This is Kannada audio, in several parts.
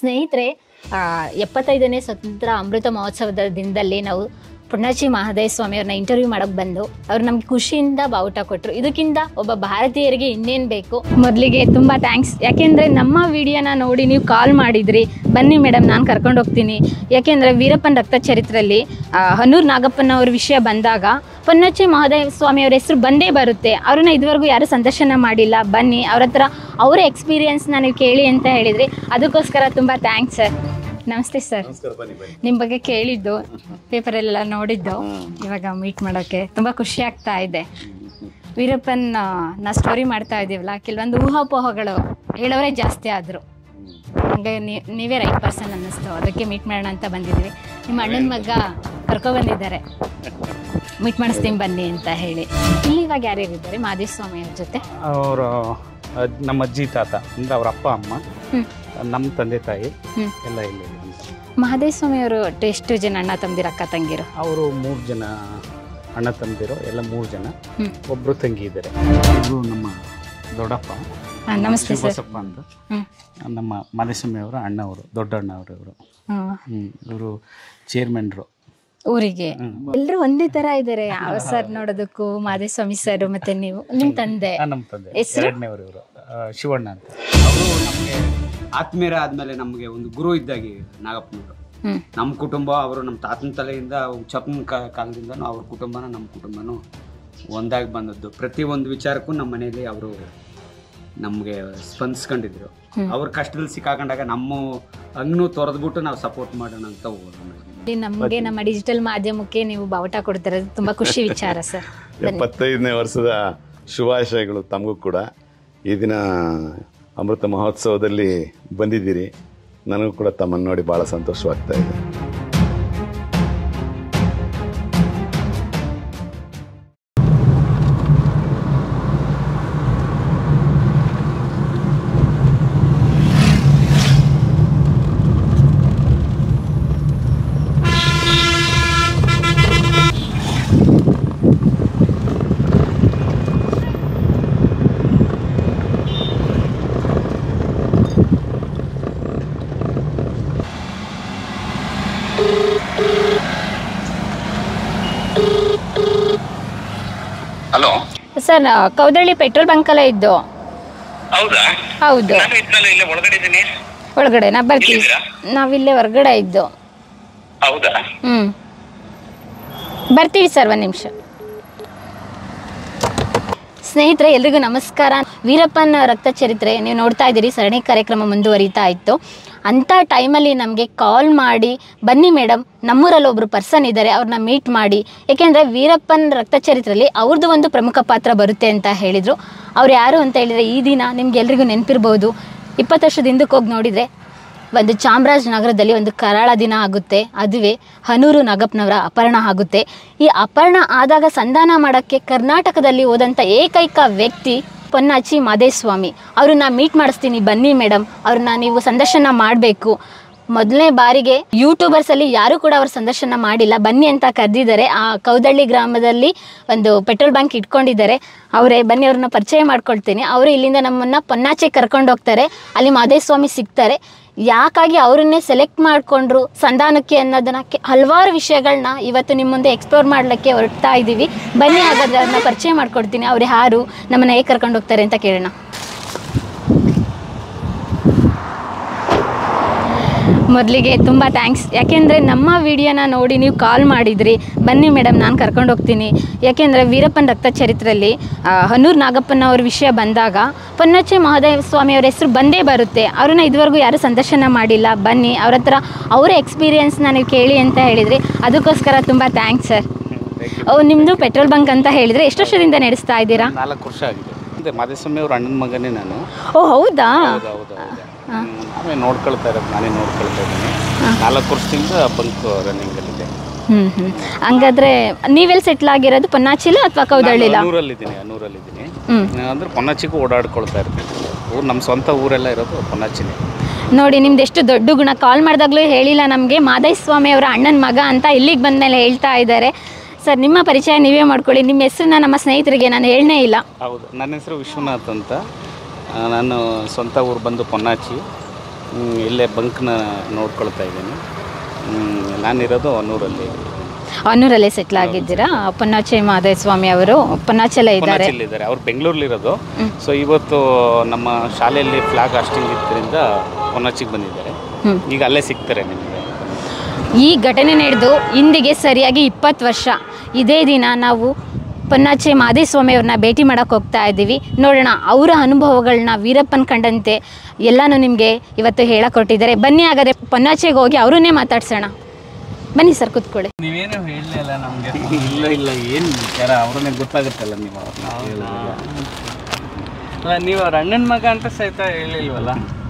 ಸ್ನೇಹಿತರೆ ಆ, ಎಪ್ಪತ್ತೈದನೇ ಸ್ವತಂತ್ರ ಅಮೃತ ಮಹೋತ್ಸವದ ದಿನದಲ್ಲಿ ನಾವು ಪುಣ್ಣಾಚಿ ಮಹದೇವ ಸ್ವಾಮಿ ಅವ್ರನ್ನ ಇಂಟರ್ವ್ಯೂ ಮಾಡಕ್ ಬಂದು ಅವ್ರು ನಮ್ಗೆ ಖುಷಿಯಿಂದ ಬಾವುಟ ಕೊಟ್ಟರು ಇದಕ್ಕಿಂತ ಒಬ್ಬ ಭಾರತೀಯರಿಗೆ ಇನ್ನೇನು ಬೇಕು ಮೊದಲಿಗೆ ತುಂಬ ಥ್ಯಾಂಕ್ಸ್ ಯಾಕೆಂದರೆ ನಮ್ಮ ವಿಡಿಯೋನ ನೋಡಿ ನೀವು ಕಾಲ್ ಮಾಡಿದ್ರಿ ಬನ್ನಿ ಮೇಡಮ್ ನಾನು ಕರ್ಕೊಂಡು ಹೋಗ್ತೀನಿ ಯಾಕೆಂದರೆ ವೀರಪ್ಪನ ರಕ್ತ ಚರಿತ್ರೆಯಲ್ಲಿ ಆ, ಹನೂರ್ ನಾಗಪ್ಪನ ಅವ್ರ ವಿಷಯ ಬಂದಾಗ ಪೊನ್ನಚ್ಚಿ ಮಹದೇವ ಸ್ವಾಮಿ ಅವ್ರ ಹೆಸರು ಬಂದೇ ಬರುತ್ತೆ ಅವ್ರನ್ನ ಇದುವರೆಗೂ ಯಾರು ಸಂದರ್ಶನ ಮಾಡಿಲ್ಲ ಬನ್ನಿ ಅವ್ರ ಹತ್ರ ಅವರ ಎಕ್ಸ್ಪೀರಿಯನ್ಸ್ನ ನೀವು ಕೇಳಿ ಅಂತ ಹೇಳಿದ್ರಿ ಅದಕ್ಕೋಸ್ಕರ ತುಂಬ ಥ್ಯಾಂಕ್ಸ್ ಸರ್ ನಮಸ್ತೆ ಸರ್ ನಮಸ್ಕಾರ ಬನ್ನಿ ಬನ್ನಿ ನಿಮ್ಮ ಬಗ್ಗೆ ಕೇಳಿದ್ದು ಪೇಪರಲ್ಲೆಲ್ಲ ನೋಡಿದ್ದು ಇವಾಗ ಮೀಟ್ ಮಾಡೋಕ್ಕೆ ತುಂಬ ಖುಷಿ ಆಗ್ತಾ ಇದೆ ವೀರಪ್ಪನ್ ಆ, ನಾ ಸ್ಟೋರಿ ಮಾಡ್ತಾ ಇದ್ದೀವಲ್ಲ ಕೆಲವೊಂದು ಊಹಾಪೋಹಗಳು ಹೇಳೋರೇ ಜಾಸ್ತಿ ಆದರು ಹಂಗೆ ನೀ- ನೀವೇ ರೈಟ್ ಪರ್ಸನ್ ಅನ್ನಿಸ್ತು ಅದಕ್ಕೆ ಮೀಟ್ ಮಾಡೋಣ ಅಂತ ಬಂದಿದ್ವಿ ನಿಮ್ಮ ಅಣ್ಣನ ಮಗ ಕರ್ಕೊಬಂದಿದ್ದಾರೆ ಮೀಟ್ ಮಾಡಿಸ್ತೀನಿ ಬನ್ನಿ ಅಂತ ಹೇಳಿ ಇಲ್ಲಿ ಇವಾಗ ಯಾರ್ಯಾರಿದ್ದಾರೆ ಮಾದೇವ ಸ್ವಾಮಿ ಅವ್ರ ಜೊತೆ ಅವರು ನಮ್ಮ ಅಜ್ಜಿ ತಾತ ಅಂದ್ರೆ ಅವ್ರ ಅಪ್ಪ ಅಮ್ಮ ಹ್ಮ್. ನಮ್ಮ ತಂದೆ ತಾಯಿ ಹ್ಮ್. ಎಲ್ಲ ಇಲ್ಲಿ ಮಹಾದೇವ ಸ್ವಾಮಿ ಅವರು ಎಷ್ಟು ಜನ ಅಣ್ಣ ತಮ್ಮದಿರ ಅಕ್ಕ ತಂಗಿರು ಅವರು ಮೂರು ಜನ ಅಣ್ಣ ತಮ್ಮದಿರು ಎಲ್ಲ ಮೂರು ಜನ ಹ್ಮ್. ಒಬ್ಬರು ತಂಗಿ ಇದ್ದಾರೆ ಇವರು ನಮ್ಮ ದೊಡ್ಡಪ್ಪ ಹಾಂ ನಮಸ್ತೆ ಸರ್ ಶಿವಬಸಪ್ಪ ಅಂತ ಹ್ಞೂ ನಮ್ಮ ಮಾದೇಸ್ವಾಮಿ ಅವರ ಅಣ್ಣವರು ದೊಡ್ಡ ಅಣ್ಣವರು ಇವರು ಹ್ಞೂ ಇವರು ಚೇರ್ಮನ್ರು ಊರಿಗೆ ಎಲ್ಲರೂ ಒಂದೇ ತರ ಇದ್ದಾರೆ ಯಾವ ಸರ್ ನೋಡೋದಕ್ಕೂ ಮಾದೇಸ್ವಾಮಿ ಸರ್ ಮತ್ತೆ ನೀವು ನಿಮ್ ತಂದೆ ನಮ್ಮ ತಂದೆ ಹೆಸ್ರು? ಎರಡನೇವರು ಇವರು ಶಿವಣ್ಣ ಅಂತ ಅವರು ನಮಗೆ ಆತ್ಮೀಯರ ಆದ್ಮೇಲೆ ನಮಗೆ ಒಂದು ಗುರು ಇದ್ದಾಗಿ ನಾಗಪ್ಪನವರು ಹ್ಮ್ ನಮ್ಮ ಕುಟುಂಬ ಅವರು ನಮ್ಮ ತಾತನ ತಲೆಯಿಂದ ಚಪ್ಪನ ಕಾಲದಿಂದನೂ ಅವ್ರ ಕುಟುಂಬನ ನಮ್ಮ ಕುಟುಂಬನೂ ಒಂದಾಗಿ ಬಂದದ್ದು ಪ್ರತಿ ಒಂದು ವಿಚಾರಕ್ಕೂ ನಮ್ಮ ಮನೆಯಲ್ಲಿ ಅವರು ನಮಗೆ ಸ್ಪಂದಿಸ್ಕೊಂಡಿದ್ರು ಅವ್ರ ಕಷ್ಟದಲ್ಲಿ ಸಿಕ್ಕಾಕೊಂಡಾಗ ನಮ್ಮ ಹಂಗೂ ತೊರೆದ್ಬಿಟ್ಟು ನಾವು ಸಪೋರ್ಟ್ ಮಾಡೋಣ ಅಂತ ಹೋಗೋಣ ಇಲ್ಲಿ ನಮ್ಗೆ ನಮ್ಮ ಡಿಜಿಟಲ್ ಮಾಧ್ಯಮಕ್ಕೆ ನೀವು ಬಾವುಟ ಕೊಡ್ತಿರೋದು ತುಂಬಾ ಖುಷಿ ವಿಚಾರ ಸರ್ ಎಪ್ಪತ್ತೈದನೇ ವರ್ಷದ ಶುಭಾಶಯಗಳು ತಮಗೂ ಕೂಡ ಈ ದಿನ ಅಮೃತ ಮಹೋತ್ಸವದಲ್ಲಿ ಬಂದಿದ್ದೀರಿ ನನಗೂ ಕೂಡ ತಮ್ಮನ್ನು ನೋಡಿ ಭಾಳ ಸಂತೋಷವಾಗ್ತಾ ಇದೆ hello sir Kaudalli petrol bunk ಅಲ್ಲ ಇದ್ದು ಹೌದಾ ಹೌದು ನಾನು ಇದ್ನಲ್ಲ ಇಲ್ಲೇ ಒಳಗಡೆ ಇದ್ದೀನಿ ಒಳಗಡೆ ನಾ ಬರ್ತೀವಿ ಎಲ್ಲಿದ್ದೀರಾ? ನಾವಿಲ್ಲೇ ಹೊರಗಡೆ ಇದ್ದು ಹೌದಾ ಹ್ಮ್ ಬರ್ತೀವಿ ಸರ್ ಒಂದು ನಿಮಿಷ ಸ್ನೇಹಿತರೆ ಎಲ್ರಿಗೂ ನಮಸ್ಕಾರ ವೀರಪ್ಪನ ರಕ್ತ ಚರಿತ್ರೆ ನೀವು ನೋಡ್ತಾ ಇದ್ದೀರಿ ಸರಣಿ ಕಾರ್ಯಕ್ರಮ ಮುಂದುವರಿತಾ ಇತ್ತು ಅಂಥ ಟೈಮಲ್ಲಿ ನಮಗೆ ಕಾಲ್ ಮಾಡಿ ಬನ್ನಿ ಮೇಡಮ್ ನಮ್ಮೂರಲ್ಲಿ ಒಬ್ಬರು ಪರ್ಸನ್ ಇದ್ದಾರೆ ಅವ್ರನ್ನ ಮೀಟ್ ಮಾಡಿ ಏಕೆಂದರೆ ವೀರಪ್ಪನ ರಕ್ತ ಚರಿತ್ರೆಯಲ್ಲಿ ಅವ್ರದ್ದು ಒಂದು ಪ್ರಮುಖ ಪಾತ್ರ ಬರುತ್ತೆ ಅಂತ ಹೇಳಿದರು ಅವ್ರು ಯಾರು ಅಂತ ಹೇಳಿದರೆ ಈ ದಿನ ನಿಮ್ಗೆ ಎಲ್ರಿಗೂ ನೆನಪಿರ್ಬೋದು ಇಪ್ಪತ್ತು ವರ್ಷದ ಹಿಂದಕ್ಕೆ ಹೋಗಿ ನೋಡಿದರೆ ಒಂದು ಚಾಮರಾಜನಗರದಲ್ಲಿ ಒಂದು ಕರಾಳ ದಿನ ಆಗುತ್ತೆ ಅದುವೇ ಹನೂರು ನಾಗಪ್ಪನವರ ಅಪಹರಣ ಆಗುತ್ತೆ ಈ ಅಪಹರಣ ಆದಾಗ ಸಂಧಾನ ಮಾಡೋಕ್ಕೆ ಕರ್ನಾಟಕದಲ್ಲಿ ಹೋದಂಥ ಏಕೈಕ ವ್ಯಕ್ತಿ ಪೊನ್ನಾಚಿ ಮಾದೇಸ್ವಾಮಿ ಅವ್ರನ್ನ ಮೀಟ್ ಮಾಡಿಸ್ತೀನಿ ಬನ್ನಿ ಮೇಡಮ್ ಅವ್ರನ್ನ ನೀವು ಸಂದರ್ಶನ ಮಾಡಬೇಕು ಮೊದಲನೇ ಬಾರಿಗೆ ಯೂಟ್ಯೂಬರ್ಸಲ್ಲಿ ಯಾರೂ ಕೂಡ ಅವ್ರ ಸಂದರ್ಶನ ಮಾಡಿಲ್ಲ ಬನ್ನಿ ಅಂತ ಕರೆದಿದ್ದಾರೆ ಆ ಕೌದಳ್ಳಿ ಗ್ರಾಮದಲ್ಲಿ ಒಂದು ಪೆಟ್ರೋಲ್ ಬಂಕ್ ಇಟ್ಕೊಂಡಿದ್ದಾರೆ ಅವರೇ ಬನ್ನಿ ಅವ್ರನ್ನ ಪರಿಚಯ ಮಾಡ್ಕೊಳ್ತೀನಿ ಅವರು ಇಲ್ಲಿಂದ ನಮ್ಮನ್ನು ಪೊನ್ನಾಚೆ ಕರ್ಕೊಂಡು ಹೋಗ್ತಾರೆ ಅಲ್ಲಿ ಮಾದೇಸ್ವಾಮಿ ಸಿಗ್ತಾರೆ ಯಾಕಾಗಿ ಅವರನ್ನೇ ಸೆಲೆಕ್ಟ್ ಮಾಡಿಕೊಂಡ್ರು ಸಂಧಾನಕ್ಕೆ ಅನ್ನೋದನ್ನ ಕೆ- ಹಲವಾರು ವಿಷಯಗಳನ್ನ ಇವತ್ತು ನಿಮ್ಮ ಮುಂದೆ ಎಕ್ಸ್ಪ್ಲೋರ್ ಮಾಡಲಿಕ್ಕೆ ಹೊರಡ್ತಾ ಇದ್ದೀವಿ ಬನ್ನಿ ಹಾಗಾದ್ರೆ ಅವ್ರನ್ನ ಪರಿಚಯ ಮಾಡ್ಕೊಡ್ತೀನಿ ಅವ್ರು ಯಾರು ನಮ್ಮನ್ನ ಹೇಗೆ ಕರ್ಕೊಂಡು ಹೋಗ್ತಾರೆ ಅಂತ ಕೇಳೋಣ ಮೊದಲಿಗೆ ತುಂಬ ಥ್ಯಾಂಕ್ಸ್ ಯಾಕೆಂದರೆ ನಮ್ಮ ವಿಡಿಯೋನ ನೋಡಿ ನೀವು ಕಾಲ್ ಮಾಡಿದ್ರಿ ಬನ್ನಿ ಮೇಡಮ್ ನಾನು ಕರ್ಕೊಂಡು ಹೋಗ್ತೀನಿ ಯಾಕೆಂದರೆ ವೀರಪ್ಪನ ರಕ್ತ ಚರಿತ್ರೆಯಲ್ಲಿ ಆ, ಹನೂರ್ ನಾಗಪ್ಪನ ಅವ್ರ ವಿಷಯ ಬಂದಾಗ ಪೊನ್ನಚ್ಚೆ ಮಹದೇವ ಸ್ವಾಮಿ ಅವ್ರ ಹೆಸರು ಬಂದೇ ಬರುತ್ತೆ ಅವ್ರನ್ನ ಇದುವರೆಗೂ ಯಾರು ಸಂದರ್ಶನ ಮಾಡಿಲ್ಲ ಬನ್ನಿ ಅವ್ರ ಹತ್ರ ಅವರ ಎಕ್ಸ್ಪೀರಿಯನ್ಸ್ನ ನೀವು ಕೇಳಿ ಅಂತ ಹೇಳಿದ್ರಿ ಅದಕ್ಕೋಸ್ಕರ ತುಂಬ ಥ್ಯಾಂಕ್ಸ್ ಸರ್ ಓ ನಿಮ್ಮದು ಪೆಟ್ರೋಲ್ ಬಂಕ್ ಅಂತ ಹೇಳಿದರೆ ಎಷ್ಟು ವರ್ಷದಿಂದ ನಡೆಸ್ತಾ ಇದ್ದೀರಾ ನಾಲ್ಕು ವರ್ಷ ಆಗಿದೆ ಅದೇ ಮಾದೇಸ್ವಾಮಿ ಅವ್ರ ಅಣ್ಣನ ಮಗನೇ ನಾನು ಓ ಹೌದಾ ಹೌದು ಹೌದು ಹೌದು ಹ್ಮ್, ನಾವೇ ನೋಡ್ಕೊಳ್ತಾ ಇರೋದು ನಾನೇ ನೋಡ್ಕೊಳ್ತಾ ಇದ್ದೀನಿ ನಾಲ್ಕು ವರ್ಷದಿಂದ ಬಂಕ್ ರನ್ನಿಂಗಲ್ಲಿದೆ ಹ್ಞೂ ಹ್ಞೂ ಹಂಗಾದ್ರೆ ನೀವೆಲ್ಲಿ ಸೆಟ್ಲ್ ಆಗಿರೋದು ಪೊನ್ನಾಚಿಲ ಅಥವಾ ಕೌದಳ್ಳಿಲ ಅನೂರಲ್ಲಿದ್ದೀನಿ ಅನೂರಲ್ಲಿದ್ದೀನಿ ಹ್ಞೂ ಅಂದ್ರೆ ಪೊನ್ನಾಚಿಗೂ ಓಡಾಡ್ಕೊಳ್ತಾ ಇರ್ತೀನಿ ಊರು ನಮ್ಮ ಸ್ವಂತ ಊರೆಲ್ಲ ಇರೋದು ಪೊನ್ನಾಚಿನೇ ನೋಡಿ ನಿಮ್ದು ಎಷ್ಟು ದೊಡ್ಡ ಗುಣ ಕಾಲ್ ಮಾಡಿದಾಗಲೂ ಹೇಳಿಲ್ಲ ನಮಗೆ ಮಾದಯ್ಯ ಸ್ವಾಮಿ ಅವರ ಅಣ್ಣನ ಮಗ ಅಂತ ಇಲ್ಲಿಗೆ ಬಂದಮೇಲೆ ಹೇಳ್ತಾ ಇದ್ದಾರೆ ಸರ್ ನಿಮ್ಮ ಪರಿಚಯ ನೀವೇ ಮಾಡ್ಕೊಳ್ಳಿ ನಿಮ್ಮ ಹೆಸರನ್ನ ನಮ್ಮ ಸ್ನೇಹಿತರಿಗೆ ನಾನು ಹೇಳನೇ ಇಲ್ಲ ಹೌದು ನನ್ನ ಹೆಸರು ವಿಶ್ವನಾಥ್ ಅಂತ ಆ, ನಾನು ಸ್ವಂತ ಊರು ಬಂದು ಪೊನ್ನಾಚಿ ಹ್ಮ್, ಇಲ್ಲೇ ಬಂಕ್ನ ನೋಡ್ಕೊಳ್ತಾ ಇದ್ದೀನಿ ಹ್ಮ್, ನಾನಿರೋದು ಹೊನ್ನೂರಲ್ಲಿ ಅನ್ನೂರಲ್ಲೇ ಸೆಟ್ಲ್ ಆಗಿದ್ದೀರಾ ಪೊನ್ನಾಚೆ ಮಾದೇವ ಸ್ವಾಮಿ ಅವರು ಪೊನ್ನಾಚೆಲ್ಲ ಇದ್ದಾರೆ ಇದ್ದಾರೆ ಅವ್ರು ಬೆಂಗಳೂರಲ್ಲಿರೋದು ಸೊ ಇವತ್ತು ನಮ್ಮ ಶಾಲೆಯಲ್ಲಿ ಫ್ಲಾಗ್ ಹಾಸ್ಟಿಂಗ್ ಇದ್ದರಿಂದ ಹೊನ್ನಾಚಿಗೆ ಬಂದಿದ್ದಾರೆ ಹ್ಮ್. ಈಗ ಅಲ್ಲೇ ಸಿಗ್ತಾರೆ ನಿಮಗೆ ಈ ಘಟನೆ ನಡೆದು ಇಂದಿಗೆ ಸರಿಯಾಗಿ ಇಪ್ಪತ್ತು ವರ್ಷ ಇದೇ ದಿನ ನಾವು ಪೊನ್ನಾಚೆ ಮಾದೇಸ್ವಾಮಿ ಅವ್ರನ್ನ ಭೇಟಿ ಮಾಡೋಕ್ಕೆ ಹೋಗ್ತಾ ಇದ್ದೀವಿ ನೋಡೋಣ ಅವರ ಅನುಭವಗಳನ್ನ ವೀರಪ್ಪನ್ ಕಂಡಂತೆ ಎಲ್ಲನೂ ನಿಮಗೆ ಇವತ್ತು ಹೇಳಕೊಟ್ಟಿದ್ದಾರೆ ಬನ್ನಿ ಹಾಗಾದ್ರೆ ಪೊನ್ನಾಚೆಗೆ ಹೋಗಿ ಅವರನ್ನೇ ಮಾತಾಡ್ಸೋಣ ಬನ್ನಿ ಸರ್ ಕೂತ್ಕೊಳ್ಳಿ ನೀವೇನು ಹೇಳಲಿಲ್ಲ ನಮಗೆ ಇಲ್ಲ ಇಲ್ಲ ಏನು ವಿಚಾರ ಅವ್ರನ್ನೇ ಗೊತ್ತಾಗುತ್ತಲ್ಲ ನೀವು ಅಲ್ಲ ನೀವು ಅವ್ರ ಅಣ್ಣನ ಮಗ ಅಂತ ಸಹಿತ ಹೇಳಿಲ್ವಲ್ಲ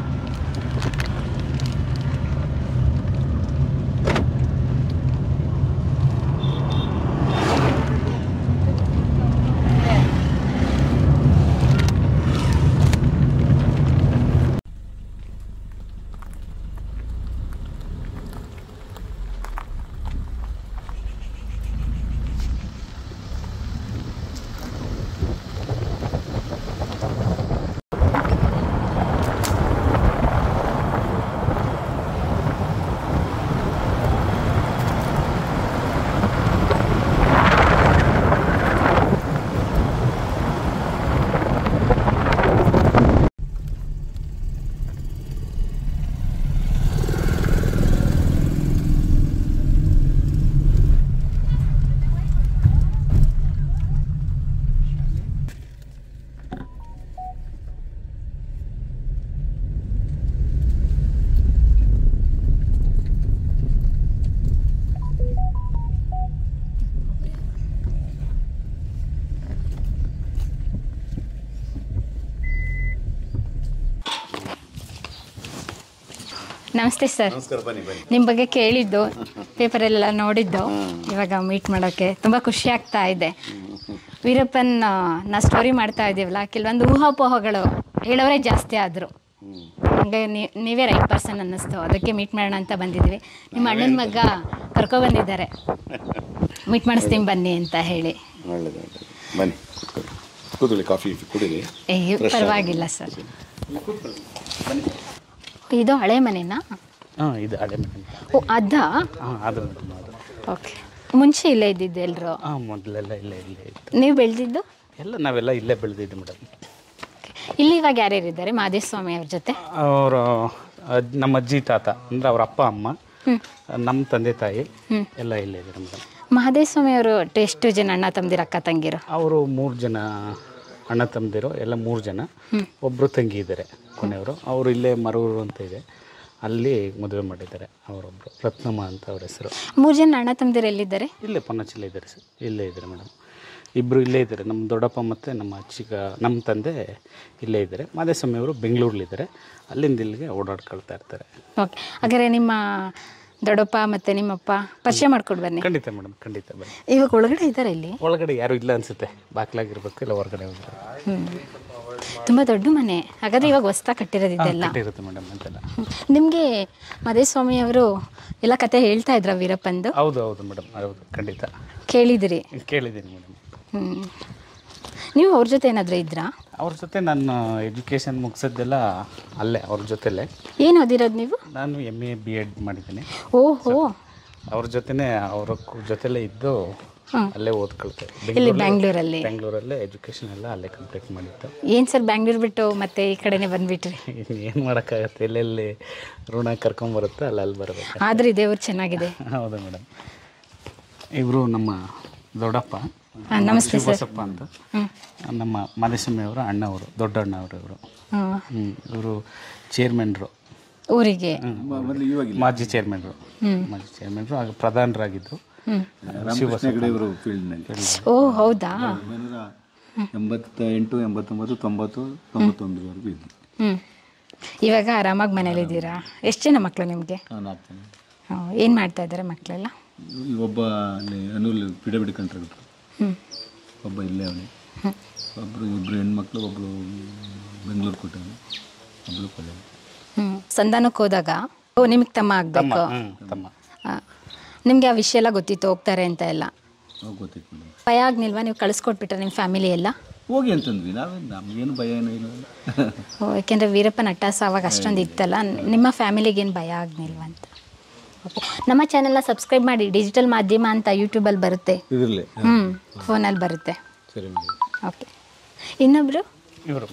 ನಮಸ್ತೆ ಸರ್ ನಮಸ್ಕಾರ ಬನ್ನಿ ಬನ್ನಿ ನಿಮ್ಮ ಬಗ್ಗೆ ಕೇಳಿದ್ದು ಪೇಪರಲ್ಲೆಲ್ಲ ನೋಡಿದ್ದು ಇವಾಗ ಮೀಟ್ ಮಾಡೋಕ್ಕೆ ತುಂಬ ಖುಷಿ ಆಗ್ತಾ ಇದೆ ವೀರಪ್ಪನ್ ಆ, ನಾ ಸ್ಟೋರಿ ಮಾಡ್ತಾ ಇದ್ದೀವಲ್ಲ ಕೆಲವೊಂದು ಊಹಾಪೋಹಗಳು ಹೇಳೋರೇ ಜಾಸ್ತಿ ಆದರು ಹಂಗೆ ನೀ- ನೀವೇ ರೈಟ್ ಪರ್ಸನ್ ಅನ್ನಿಸ್ತು ಅದಕ್ಕೆ ಮೀಟ್ ಮಾಡೋಣ ಅಂತ ಬಂದಿದ್ವಿ ನಿಮ್ಮ ಅಣ್ಣನ ಮಗ ಕರ್ಕೊಬಂದಿದ್ದಾರೆ ಮೀಟ್ ಮಾಡಿಸ್ತೀನಿ ಬನ್ನಿ ಅಂತ ಹೇಳಿ ಒಳ್ಳೇದು ಒಳ್ಳೇದು ಬನ್ನಿ ಕೂತ್ಕೊಳ್ಳಿ ಕೂತ್ಕೊಳ್ಳಿ ಕಾಫಿ ಕುಡೀರಿ ಏ Fresh ಪರವಾಗಿಲ್ಲ ಸರ್ ಇದು ಹಳೆ ಮನೆನಾ ಹಾಂ ಇದು ಹಳೆ ಮನೆ ಓ ಅದಾ ಹಾಂ ಅದು ಮೇಡಮ್ ಅದು ಓಕೆ ಮುಂಚೆ ಇಲ್ಲೇ ಇದ್ದಿದ್ದು ಎಲ್ಲರೂ ಹಾಂ ಮೊದಲೆಲ್ಲ ಇಲ್ಲೇ ಇಲ್ಲೇ ಇತ್ತು ನೀವು ಬೆಳೆದಿದ್ದು ಎಲ್ಲ ನಾವೆಲ್ಲ ಇಲ್ಲೇ ಬೆಳೆದಿದ್ದು ಮೇಡಮ್ ಇಲ್ಲಿ ಇವಾಗ ಯಾರ್ಯಾರು ಇದ್ದಾರೆ ಮಾದೇಸ್ವಾಮಿ ಅವ್ರ ಜೊತೆ ಅವರು ನಮ್ಮ ಅಜ್ಜಿ ತಾತ ಅಂದರೆ ಅವ್ರ ಅಪ್ಪ ಅಮ್ಮ ನಮ್ಮ ತಂದೆ ತಾಯಿ ಎಲ್ಲ ಇಲ್ಲೇ ಇದ್ದಾರೆ ಮೇಡಮ್ ಮಹದೇಸ್ವಾಮಿ ಅವರು ಎಷ್ಟು ಜನ ಅಣ್ಣ ತಮ್ಮದಿರ ಅಕ್ಕ ತಂಗಿರು ಅವರು ಮೂರು ಜನ ಅಣ್ಣ ತಮ್ಮದಿರು ಎಲ್ಲ ಮೂರು ಜನ ಒಬ್ಬರು ತಂಗಿ ಇದ್ದಾರೆ ಕೊನೆಯವರು ಅವರು ಇಲ್ಲೇ ಮರೂರು ಅಂತ ಇದೆ ಅಲ್ಲಿ ಮದುವೆ ಮಾಡಿದ್ದಾರೆ ಅವರೊಬ್ಬರು ರತ್ನಮ್ಮ ಅಂತ ಅವ್ರ ಹೆಸರು ಮೂರು ಜನ ಅಣ್ಣ ತಮ್ಮದಿರು ಎಲ್ಲಿದ್ದಾರೆ ಇಲ್ಲೇ ಪೊನ್ನಚಿಲ್ಲ ಇದ್ದಾರೆ ಸರ್ ಇಲ್ಲೇ ಇದ್ದಾರೆ ಮೇಡಮ್ ಇಬ್ಬರು ಇಲ್ಲೇ ಇದ್ದಾರೆ ನಮ್ಮ ದೊಡ್ಡಪ್ಪ ಮತ್ತು ನಮ್ಮ ಚಿಕ್ಕ ನಮ್ಮ ತಂದೆ ಇಲ್ಲೇ ಇದ್ದಾರೆ ಮಾದೇಸ್ವಾಮಿ ಅವರು ಬೆಂಗಳೂರಲ್ಲಿದ್ದಾರೆ ಅಲ್ಲಿಂದ ಇಲ್ಲಿಗೆ ಓಡಾಡ್ಕೊಳ್ತಾ ಇರ್ತಾರೆ ಓಕೆ ಹಾಗಾದ್ರೆ ನಿಮ್ಮ ದೊಡ್ಡಪ್ಪ ಮತ್ತು ನಿಮ್ಮಪ್ಪ ಪರಿಚಯ ಮಾಡ್ಕೊಡು ಬನ್ನಿ ಖಂಡಿತ ಮೇಡಮ್ ಖಂಡಿತ ಬನ್ನಿ ಇವಾಗ ಒಳಗಡೆ ಇದ್ದಾರೆ ಇಲ್ಲಿ ಒಳಗಡೆ ಯಾರೂ ಇಲ್ಲ ಅನಿಸುತ್ತೆ ಬಾಕ್ಲಾಗಿರ್ಬೇಕು ಇಲ್ಲ ಹೊರಗಡೆ ಹೋಗ್ಬೇಕು ಹ್ಞೂ ತುಂಬ ದೊಡ್ಡ ಮನೆ ಹಾಗಾದ್ರೆ ಇವಾಗ ಹೊಸ್ತಾ ಕಟ್ಟಿರೋದು ಇದೆಲ್ಲ ಇರುತ್ತೆ ಮೇಡಮ್ ಅಂತೆಲ್ಲ ನಿಮಗೆ ಮಹದೇಸ್ವಾಮಿ ಅವರು ಎಲ್ಲ ಕತೆ ಹೇಳ್ತಾ ಇದ್ರ ವೀರಪ್ಪಂದು ಹೌದು ಹೌದು ಮೇಡಮ್ ಹೌದು ಖಂಡಿತ ಕೇಳಿದಿರಿ ಕೇಳಿದ್ದೀನಿ ಮೇಡಮ್ ಹ್ಞೂ ನೀವು ಅವ್ರ ಜೊತೆ ಏನಾದರೂ ಇದ್ರಾ ಅವ್ರ ಜೊತೆ ನಾನು ಎಜುಕೇಷನ್ ಮುಗಿಸಿದ್ದೆಲ್ಲ ಅಲ್ಲೇ ಅವ್ರ ಜೊತೆಲೇ ಏನು ಓದಿರೋದು ನೀವು ನಾನು ಎಮ್ ಎ ಬಿ ಎಡ್ ಮಾಡಿದ್ದೀನಿ ಓಹೋ ಅವ್ರ ಜೊತೆನೇ ಅವ್ರ ಕು- ಜೊತೆಲೇ ಇದ್ದು ಹಾಂ ಅಲ್ಲೇ ಓದ್ಕೊಳ್ತೆ ಇಲ್ಲಿ ಬ್ಯಾಂಗ್ಳೂರಲ್ಲಿ ಬೆಂಗಳೂರಲ್ಲೇ ಎಜುಕೇಷನ್ ಎಲ್ಲ ಅಲ್ಲೇ ಕಂಪ್ಲೀಟ್ ಮಾಡಿದ್ದು ಏನು ಸರ್ ಬ್ಯಾಂಗ್ಳೂರ್ ಬಿಟ್ಟು ಮತ್ತೆ ಈ ಕಡೆನೇ ಬಂದ್ಬಿಟ್ರಿ ಏನು ಮಾಡೋಕ್ಕಾಗತ್ತೆ ಎಲ್ಲೆಲ್ಲಿ ಋಣ ಕರ್ಕೊಂಬರುತ್ತೋ ಅಲ್ಲಿ ಅಲ್ಲಿ ಬರಬೇಕು ಆದ್ರೆ ಇದೇ ಊರು ಚೆನ್ನಾಗಿದೆ ಹೌದು ಮೇಡಮ್ ಇವರು ನಮ್ಮ ದೊಡ್ಡಪ್ಪ ಹಾಂ ನಮಸ್ತೆ ಸರ್ ಬಸಪ್ಪ ಅಂತ ನಮ್ಮ ಮಾದೇಸ್ವಾಮಿ ಅವರ ಅಣ್ಣವರು ದೊಡ್ಡ ಅಣ್ಣವರು ಇವರು ಹಾಂ ಇವರು ಚೇರ್ಮನ್ರು ಊರಿಗೆ ಮಾಜಿ ಚೇರ್ಮನ್ರು ಮಾಜಿ ಚೇರ್ಮನ್ರು ಆಗ ಪ್ರಧಾನರಾಗಿದ್ದರು ಇವರು ಫೀಲ್ಡ್ನಲ್ಲಿ ಓ ಹೌದಾ ಒಂಬೈನೂರ ಎಂಬತ್ತ ಎಂಟು ಎಂಬತ್ತೊಂಬತ್ತು ತೊಂಬತ್ತು ತೊಂಬತ್ತೊಂದರವರೆಗೂ ಇದ್ವಿ ಹ್ಞೂ ಇವಾಗ ಆರಾಮಾಗಿ ಮನೇಲಿದ್ದೀರಾ ಎಷ್ಟು ಜನ ಮಕ್ಕಳು ನಿಮಗೆ ನಾನು ಆಗ್ತೇನೆ ಏನು ಮಾಡ್ತಾ ಇದ್ದಾರೆ ಮಕ್ಕಳೆಲ್ಲ ಒಬ್ಬ ಅಲ್ಲಿ Anul P W D contractor ಹ್ಞೂ ಒಬ್ಬ ಇಲ್ಲೇ ಅವನೇ ಒಬ್ಬರು ಇಬ್ಬರು ಹೆಣ್ಮಕ್ಳು ಒಬ್ಬಳು ಬೆಂಗಳೂರು ಕೊಟ್ಟವನು ಒಬ್ಬಳು ಕೊಲೆ ಹ್ಞೂ ಸಂಧಾನಕ್ಕೆ ಹೋದಾಗ ಓ ನಿಮಗೆ ತಮ್ಮ ಆಗಬೇಕು ಹ್ಞೂ ತಮ್ಮ ನಿಮಗೆ ಆ ವಿಷಯ ಎಲ್ಲ ಗೊತ್ತಿತ್ತು ಹೋಗ್ತಾರೆ ಅಂತ ಎಲ್ಲ ಅವಾಗ ಗೊತ್ತಿತ್ತು ಮೇಡಮ್ ಭಯ ಆಗ್ನಿಲ್ವಾ ನೀವು ಕಳಿಸ್ಕೊಟ್ಬಿಟ್ರೆ ನಿಮ್ಮ ಫ್ಯಾಮಿಲಿ ಎಲ್ಲ ಹೋಗಿ ಅಂತಂದ್ವಿ ನಾವೇನು ನಮಗೇನು ಭಯ ಏನೂ ಇಲ್ಲ ಓ, ಯಾಕೆಂದ್ರೆ ವೀರಪ್ಪನ ಅಟ್ಟಾಸ ಅವಾಗ ಅಷ್ಟೊಂದು ಇತ್ತಲ್ಲ ನಿಮ್ಮ ಫ್ಯಾಮಿಲಿಗೆ ಏನು ಭಯ ಆಗ್ನಿಲ್ವಂತ ಓಕೆ ನಮ್ಮ ಚಾನೆಲ್ನ ಸಬ್ಸ್ಕ್ರೈಬ್ ಮಾಡಿ ಡಿಜಿಟಲ್ ಮಾಧ್ಯಮ ಅಂತ ಯೂಟ್ಯೂಬಲ್ಲಿ ಬರುತ್ತೆ ಇದಿರಲಿ ಹ್ಞೂ ಫೋನಲ್ಲಿ ಬರುತ್ತೆ ಸರಿ ಮೇಡಮ್ ಓಕೆ ಇನ್ನೊಬ್ಬರು ಇವರು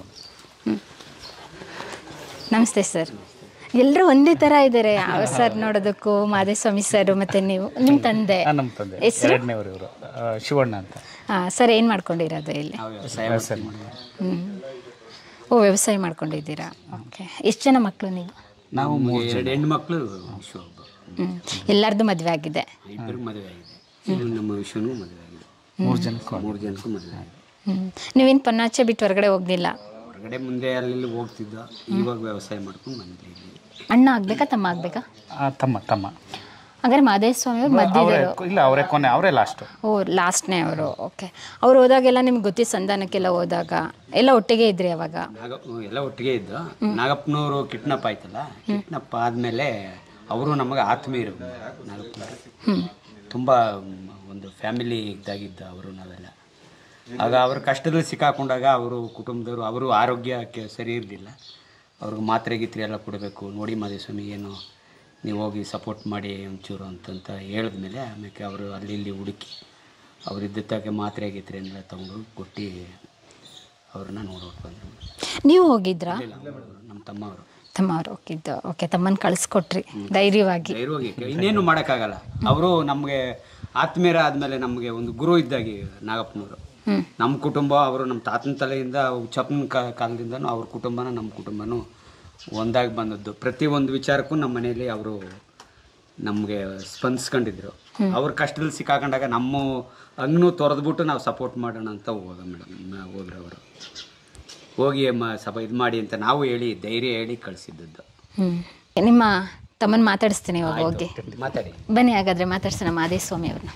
ನಮಸ್ತೆ ಸರ್ ಎಲ್ಲರೂ ಒಂದೇ ಥರ ಇದ್ದಾರೆ ಸರ್ ನೋಡೋದಕ್ಕೂ ಮಾದೇಸ್ವಾಮಿ ಸರ್ ಮತ್ತು ನೀವು ನಿಮ್ಮ ತಂದೆ ನಮ್ಮ ತಂದೆ ಹೆಸ್ರು? ಎರಡನೇವರು ಇವರು ಶಿವಣ್ಣ ಅಂತ ಹಾಂ ಸರ್ ಏನು ಮಾಡ್ಕೊಂಡಿರೋದು ಇಲ್ಲಿ ನಾವು ವ್ಯವಸಾಯ ಮಾಡ್ತೀವಿ ಮೇಡಮ್. ಹ್ಞೂ ಓ ವ್ಯವಸಾಯ ಮಾಡ್ಕೊಂಡಿದ್ದೀರಾ ಓಕೆ ಎಷ್ಟು ಜನ ಮಕ್ಕಳು ನೀವು ನಾವು ಮೂರು ಎರಡು ಹೆಣ್ಮಕ್ಳು ವಿಶ್ವ ಒಬ್ಬ ಹ್ಞೂ ಎಲ್ಲರದ್ದು ಮದುವೆ ಆಗಿದೆ ಇಬ್ಬರಿಗೆ ಮದುವೆ ಆಗಿದೆ ಇನ್ನು ನಮ್ಮ ವಿಶ್ವನೂ ಮದುವೆ ಆಗಿದೆ ಮೂರು ಜನಕ್ಕೂ ಮೂರು ಜನಕ್ಕೂ ಮದುವೆ ಆಗಿದೆ ಹ್ಞೂ ನೀವೇನು ಪನ್ನಾಚೆ ಬಿಟ್ಟು ಹೊರಗಡೆ ಹೋಗಲಿಲ್ಲ ಹೊರಗಡೆ ಮುಂದೆ ಅಲ್ಲಿ ಹೋಗ್ತಿದ್ದ ಇವಾಗ ವ್ಯವಸಾಯ ಮಾಡ್ಕೊಂಡು ಬಂದಿದ್ದೀವಿ ಇಲ್ಲಿ ಅಣ್ಣ ಆಗಬೇಕಾ ತಮ್ಮ ಆಗಬೇಕಾ ಆ, ತಮ್ಮ ತಮ್ಮ ಹಾಗಾದ್ರೆ ಮಾದೇಸ್ವಾಮಿ ಅವ್ರು ಅವರೇ ಮದ್ದಿದ್ರು ಇಲ್ಲ ಅವರೇ ಕೊನೆ ಅವರೇ ಲಾಸ್ಟು ಓ ಲಾಸ್ಟ್ನೇ ಅವರು ಓಕೆ ಅವ್ರು ಹೋದಾಗೆಲ್ಲ ನಿಮ್ಗೆ ಗೊತ್ತಿ ಸಂಧಾನಕ್ಕೆಲ್ಲ ಹೋದಾಗ ಎಲ್ಲ ಒಟ್ಟಿಗೆ ಇದ್ರಿ ಅವಾಗ ನಾಗ ಎಲ್ಲ ಒಟ್ಟಿಗೆ ಇದ್ದು ನಾಗಪ್ಪನವರು ಕಿಡ್ನಪ್ ಆಯ್ತಲ್ಲ ಕಿಡ್ನಪ್ ಆದಮೇಲೆ ಅವರು ನಮಗೆ ಆತ್ಮೀಯರು ನಾಗಪ್ಪನವರು ತುಂಬ ಒಂದು ಫ್ಯಾಮಿಲಿ ಇದ್ದಾಗಿದ್ದ ಅವರು ನಾವೆಲ್ಲ ಆಗ ಅವ್ರ ಕಷ್ಟದಲ್ಲಿ ಸಿಕ್ಕಾಕೊಂಡಾಗ ಅವರು ಕುಟುಂಬದವರು ಅವರು ಆರೋಗ್ಯಕ್ಕೆ ಸರಿ ಇರಲಿಲ್ಲ ಅವ್ರಿಗೆ ಮಾತ್ರೆ ಗೀತ್ರೆ ಎಲ್ಲ ಕೊಡಬೇಕು ನೋಡಿ ಮಾದೇಸ್ವಾಮಿ ಏನು ನೀವು ಹೋಗಿ ಸಪೋರ್ಟ್ ಮಾಡಿ ಒಂಚೂರು ಅಂತಂತ ಹೇಳಿದ್ಮೇಲೆ ಆಮೇಲೆ ಅವರು ಅಲ್ಲಿ ಇಲ್ಲಿ ಹುಡುಕಿ ಅವರಿದ್ದಕ್ಕೆ ಮಾತ್ರೆ ಗೀತ್ರೆ ಎಲ್ಲ ತೊಗೊಂಡು ಕೊಟ್ಟು ಅವ್ರನ್ನ ನೋಡೋಕೆ ಬಂದರು ನೀವು ಹೋಗಿದ್ರಾ ನಮ್ಮ ತಮ್ಮವರು ತಮ್ಮ ಅವ್ರು ಹೋಗಿದ್ದು ಓಕೆ ತಮ್ಮನ ಕಳಿಸ್ಕೊಟ್ರಿ ಧೈರ್ಯವಾಗಿ ಧೈರ್ಯವಾಗಿ ಇನ್ನೇನು ಮಾಡೋಕ್ಕಾಗಲ್ಲ ಅವರು ನಮಗೆ ಆತ್ಮೀಯರ ಆದಮೇಲೆ ನಮಗೆ ಒಂದು ಗುರು ಇದ್ದಾಗಿ ನಾಗಪ್ಪನವರು ನಮ್ಮ ಕುಟುಂಬ ಅವರು ನಮ್ಮ ತಾತನ ತಲೆಯಿಂದ ಚಪ್ಪನ ಕಾಲದಿಂದನೂ ಅವ್ರ ಕುಟುಂಬನ ನಮ್ಮ ಕುಟುಂಬನೂ ಒಂದಾಗಿ ಬಂದದ್ದು ಪ್ರತಿ ಒಂದು ವಿಚಾರಕ್ಕೂ ನಮ್ಮ ಮನೆಯಲ್ಲಿ ಅವರು ನಮಗೆ ಸ್ಪಂದಿಸ್ಕೊಂಡಿದ್ರು ಅವ್ರ ಕಷ್ಟದಲ್ಲಿ ಸಿಕ್ಕಾಕೊಂಡಾಗ ನಮ್ಮ ಹಂಗೂ ತೊರೆದ್ಬಿಟ್ಟು ನಾವು ಸಪೋರ್ಟ್ ಮಾಡೋಣ ಅಂತ ಹೋದ ಮೇಡಮ್ ಹೋದ್ರು ಅವರು ಹೋಗಿ ಮ ಸಭ ಇದು ಮಾಡಿ ಅಂತ ನಾವು ಹೇಳಿ ಧೈರ್ಯ ಹೇಳಿ ಕಳಿಸಿದ್ದದ್ದು ಹ್ಞೂ ನಿಮ್ಮ ತಮ್ಮನ ಮಾತಾಡಿಸ್ತೀನಿ ಇವಾಗ ಹೋಗಿ ಮಾತಾಡಿ ಬನ್ನಿ ಹಾಗಾದ್ರೆ ಮಾತಾಡ್ಸೋಣ ಮಾದೇಸ್ವಾಮಿ ಅವ್ರನ್ನ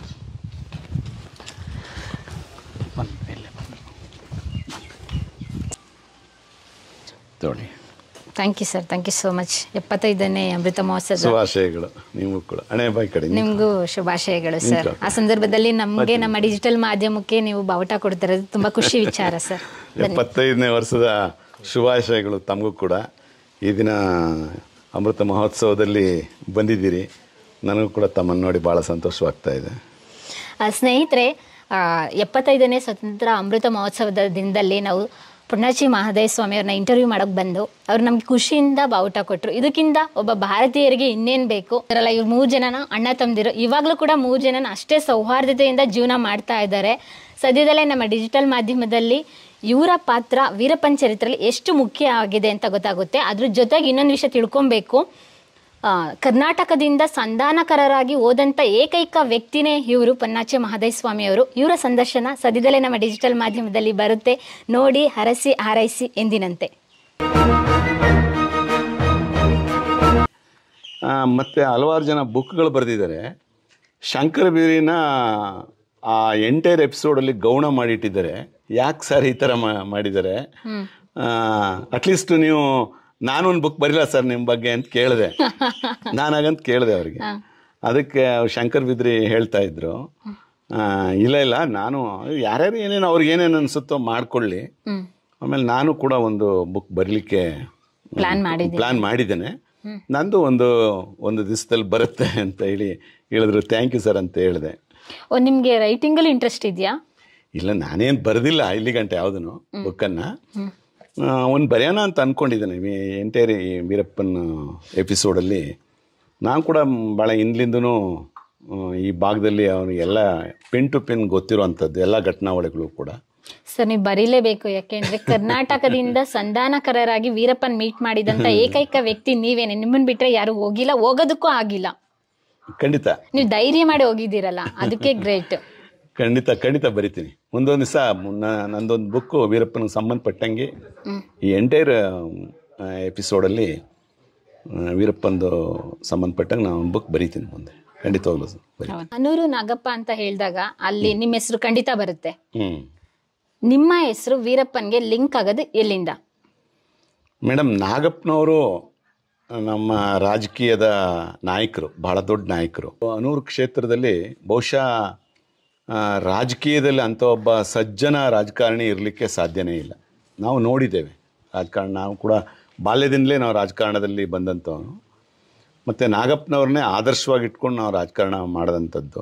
ಬಂದು ಇಲ್ಲೇ ಬಂದು ನೋಡಿ thank you sir thank you so much ಎಪ್ಪತ್ತೈದನೇ ಅಮೃತ ಮಹೋತ್ಸವ ಶುಭಾಶಯಗಳು ನೀವು ಕೂಡ ಹಣೆ ಬಾಯಿ ಕಡೆ ನೀವು ನಿಮಗೂ ಶುಭಾಶಯಗಳು ಸರ್ ಆ ಸಂದರ್ಭದಲ್ಲಿ ನಮಗೆ ನಮ್ಮ ಡಿಜಿಟಲ್ ಮಾಧ್ಯಮಕ್ಕೆ ನೀವು ಬಾವುಟ ಕೊಡ್ತಿರೋದು ತುಂಬ ಖುಷಿ ವಿಚಾರ ಸರ್ ಎಪ್ಪತ್ತೈದನೇ ವರ್ಷದ ಶುಭಾಶಯಗಳು ತಮಗೂ ಕೂಡ ಈ ದಿನ ಅಮೃತ ಮಹೋತ್ಸವದಲ್ಲಿ ಬಂದಿದ್ದೀರಿ ನನಗೂ ಕೂಡ ತಮ್ಮನ್ನು ನೋಡಿ ಭಾಳ ಸಂತೋಷವಾಗ್ತಾ ಇದೆ ಆ, ಸ್ನೇಹಿತರೆ ಆ, ಎಪ್ಪತ್ತೈದನೇ ಸ್ವತಂತ್ರ ಅಮೃತ ಮಹೋತ್ಸವದ ದಿನದಲ್ಲಿ ನಾವು ಪುಣಾಚಿ ಮಹದೇವ ಸ್ವಾಮಿ ಅವ್ರನ್ನ ಇಂಟರ್ವ್ಯೂ ಮಾಡೋಕೆ ಬಂದು ಅವ್ರು ನಮ್ಗೆ ಖುಷಿಯಿಂದ ಬಾವುಟ ಕೊಟ್ಟರು ಇದಕ್ಕಿಂತ ಒಬ್ಬ ಭಾರತೀಯರಿಗೆ ಇನ್ನೇನು ಬೇಕು ಅದರಲ್ಲ ಇವ್ರು ಮೂರು ಜನನ ಅಣ್ಣ ತಮ್ಮದಿರು ಇವಾಗಲೂ ಕೂಡ ಮೂರು ಜನನ ಅಷ್ಟೇ ಸೌಹಾರ್ದತೆಯಿಂದ ಜೀವನ ಮಾಡ್ತಾ ಇದ್ದಾರೆ ಸದ್ಯದಲ್ಲೇ ನಮ್ಮ ಡಿಜಿಟಲ್ ಮಾಧ್ಯಮದಲ್ಲಿ ಇವರ ಪಾತ್ರ ವೀರಪ್ಪನ್ ಚರಿತ್ರೆಯಲ್ಲಿ ಎಷ್ಟು ಮುಖ್ಯ ಆಗಿದೆ ಅಂತ ಗೊತ್ತಾಗುತ್ತೆ ಅದ್ರ ಜೊತೆಗೆ ಇನ್ನೊಂದು ವಿಷಯ ತಿಳ್ಕೊಬೇಕು ಆ, ಕರ್ನಾಟಕದಿಂದ ಸಂಧಾನಕರರಾಗಿ ಹೋದಂಥ ಏಕೈಕ ವ್ಯಕ್ತಿನೇ ಇವರು ಪನ್ನಾಚೆ ಮಹದೇಸ್ವಾಮಿ ಅವರು ಇವರ ಸಂದರ್ಶನ ಸದ್ಯದಲ್ಲೇ ನಮ್ಮ ಡಿಜಿಟಲ್ ಮಾಧ್ಯಮದಲ್ಲಿ ಬರುತ್ತೆ ನೋಡಿ ಹರಸಿ ಹಾರೈಸಿ ಎಂದಿನಂತೆ ಆ, ಮತ್ತೆ ಹಲವಾರು ಜನ ಬುಕ್ಗಳು ಬರೆದಿದ್ದಾರೆ ಶಂಕರ ಬೀರಿನ ಆ ಎಂಟೈರ್ ಎಪಿಸೋಡಲ್ಲಿ ಗೌಣ ಮಾಡಿಟ್ಟಿದ್ದಾರೆ ಯಾಕೆ ಸರ್ ಈ ಥರ ಮಾ- ಮಾಡಿದ್ದಾರೆ ಅಟ್ಲೀಸ್ಟ್ ನೀವು ನಾನೊಂದು ಬುಕ್ ಬರಿಲ್ಲ ಸರ್ ನಿಮ್ಮ ಬಗ್ಗೆ ಅಂತ ಕೇಳಿದೆ ನಾನಾಗಂತ ಕೇಳಿದೆ ಅವ್ರಿಗೆ ಅದಕ್ಕೆ ಅವ್ರು ಶಂಕರ್ ಬಿದ್ರಿ ಹೇಳ್ತಾ ಇದ್ರು ಆ, ಇಲ್ಲ ಇಲ್ಲ ನಾನು ಯಾರ್ಯಾರು ಏನೇನು ಅವ್ರಿಗೆ ಏನೇನು ಅನಿಸುತ್ತೋ ಮಾಡ್ಕೊಳ್ಳಿ ಆಮೇಲೆ ನಾನು ಕೂಡ ಒಂದು ಬುಕ್ ಬರಲಿಕ್ಕೆ ಪ್ಲಾನ್ ಮಾಡಿದ್ದೀನಿ ಪ್ಲಾನ್ ಮಾಡಿದ್ದೇನೆ ನಂದು ಒಂದು ಒಂದು ದಿವಸದಲ್ಲಿ ಬರುತ್ತೆ ಅಂತ ಹೇಳಿ ಹೇಳಿದ್ರು ಥ್ಯಾಂಕ್ ಯು ಸರ್ ಅಂತ ಹೇಳಿದೆ ಓ ನಿಮಗೆ ರೈಟಿಂಗಲ್ಲಿ ಇಂಟ್ರೆಸ್ಟ್ ಇದೆಯಾ ಇಲ್ಲ ನಾನೇನು ಬರೆದಿಲ್ಲ ಇಲ್ಲಿ ಗಂಟೆ ಯಾವುದನ್ನು ಬುಕ್ಕನ್ನು ಒಂದು ಬರೆಯೋಣ ಅಂತ ಅಂದ್ಕೊಂಡಿದ್ದೇನೆ ಎಂಟೈರ್ ಈ ವೀರಪ್ಪನ ಎಪಿಸೋಡಲ್ಲಿ ನಾನು ಕೂಡ ಭಾಳ ಹಿಂದ್ಲಿಂದನೂ ಆ, ಈ ಭಾಗದಲ್ಲಿ ಅವನಿಗೆ ಎಲ್ಲ ಪೆನ್ ಟು ಪೆನ್ ಗೊತ್ತಿರುವಂಥದ್ದು ಎಲ್ಲ ಘಟನಾವಳಿಗಳು ಕೂಡ ಸರ್ ನೀವು ಬರೀಲೇಬೇಕು ಯಾಕೆಂದ್ರೆ ಕರ್ನಾಟಕದಿಂದ ಸಂಧಾನಕರರಾಗಿ ವೀರಪ್ಪನ್ ಮೀಟ್ ಮಾಡಿದಂಥ ಏಕೈಕ ವ್ಯಕ್ತಿ ನೀವೇನೆ ನಿಮ್ಮನ್ನ ಬಿಟ್ರೆ ಯಾರು ಹೋಗಿಲ್ಲ ಹೋಗೋದಕ್ಕೂ ಆಗಿಲ್ಲ ಖಂಡಿತ ನೀವು ಧೈರ್ಯ ಮಾಡಿ ಹೋಗಿದ್ದೀರಲ್ಲ ಅದಕ್ಕೆ ಗ್ರೇಟ್ ಖಂಡಿತ ಖಂಡಿತ ಬರಿತೀನಿ ಮುಂದೊಂದು ದಿವಸ ನಂದೊಂದು ಬುಕ್ಕು ವೀರಪ್ಪನಿಗೆ ಸಂಬಂಧಪಟ್ಟಂಗೆ ಈ ಎಂಟೈರ್ ಎಪಿಸೋಡಲ್ಲಿ ವೀರಪ್ಪಂದು ಸಂಬಂಧಪಟ್ಟಂಗೆ ನಾನು ಒಂದು ಬುಕ್ ಬರಿತೀನಿ ಮುಂದೆ ಖಂಡಿತವಾಗ್ಲೂ ಸರ್ ಬರಿ ಅನೂರು ನಾಗಪ್ಪ ಅಂತ ಹೇಳಿದಾಗ ಅಲ್ಲಿ ನಿಮ್ಮ ಹೆಸರು ಖಂಡಿತ ಬರುತ್ತೆ ಹ್ಞೂ ನಿಮ್ಮ ಹೆಸರು ವೀರಪ್ಪನ್ಗೆ ಲಿಂಕ್ ಆಗೋದು ಎಲ್ಲಿಂದ ಮೇಡಮ್ ನಾಗಪ್ಪನವರು ನಮ್ಮ ರಾಜಕೀಯದ ನಾಯಕರು ಬಹಳ ದೊಡ್ಡ ನಾಯಕರು ಅನೂರು ಕ್ಷೇತ್ರದಲ್ಲಿ ಬಹುಶಃ ಆ, ರಾಜಕೀಯದಲ್ಲಿ ಅಂಥ ಒಬ್ಬ ಸಜ್ಜನ ರಾಜಕಾರಣಿ ಇರಲಿಕ್ಕೆ ಸಾಧ್ಯನೇ ಇಲ್ಲ ನಾವು ನೋಡಿದ್ದೇವೆ ರಾಜಕಾರಣ ನಾವು ಕೂಡ ಬಾಲ್ಯದಿಂದಲೇ ನಾವು ರಾಜಕಾರಣದಲ್ಲಿ ಬಂದಂಥವನು ಮತ್ತು ನಾಗಪ್ಪನವ್ರನ್ನೇ ಆದರ್ಶವಾಗಿ ಇಟ್ಕೊಂಡು ನಾವು ರಾಜಕಾರಣ ಮಾಡಿದಂಥದ್ದು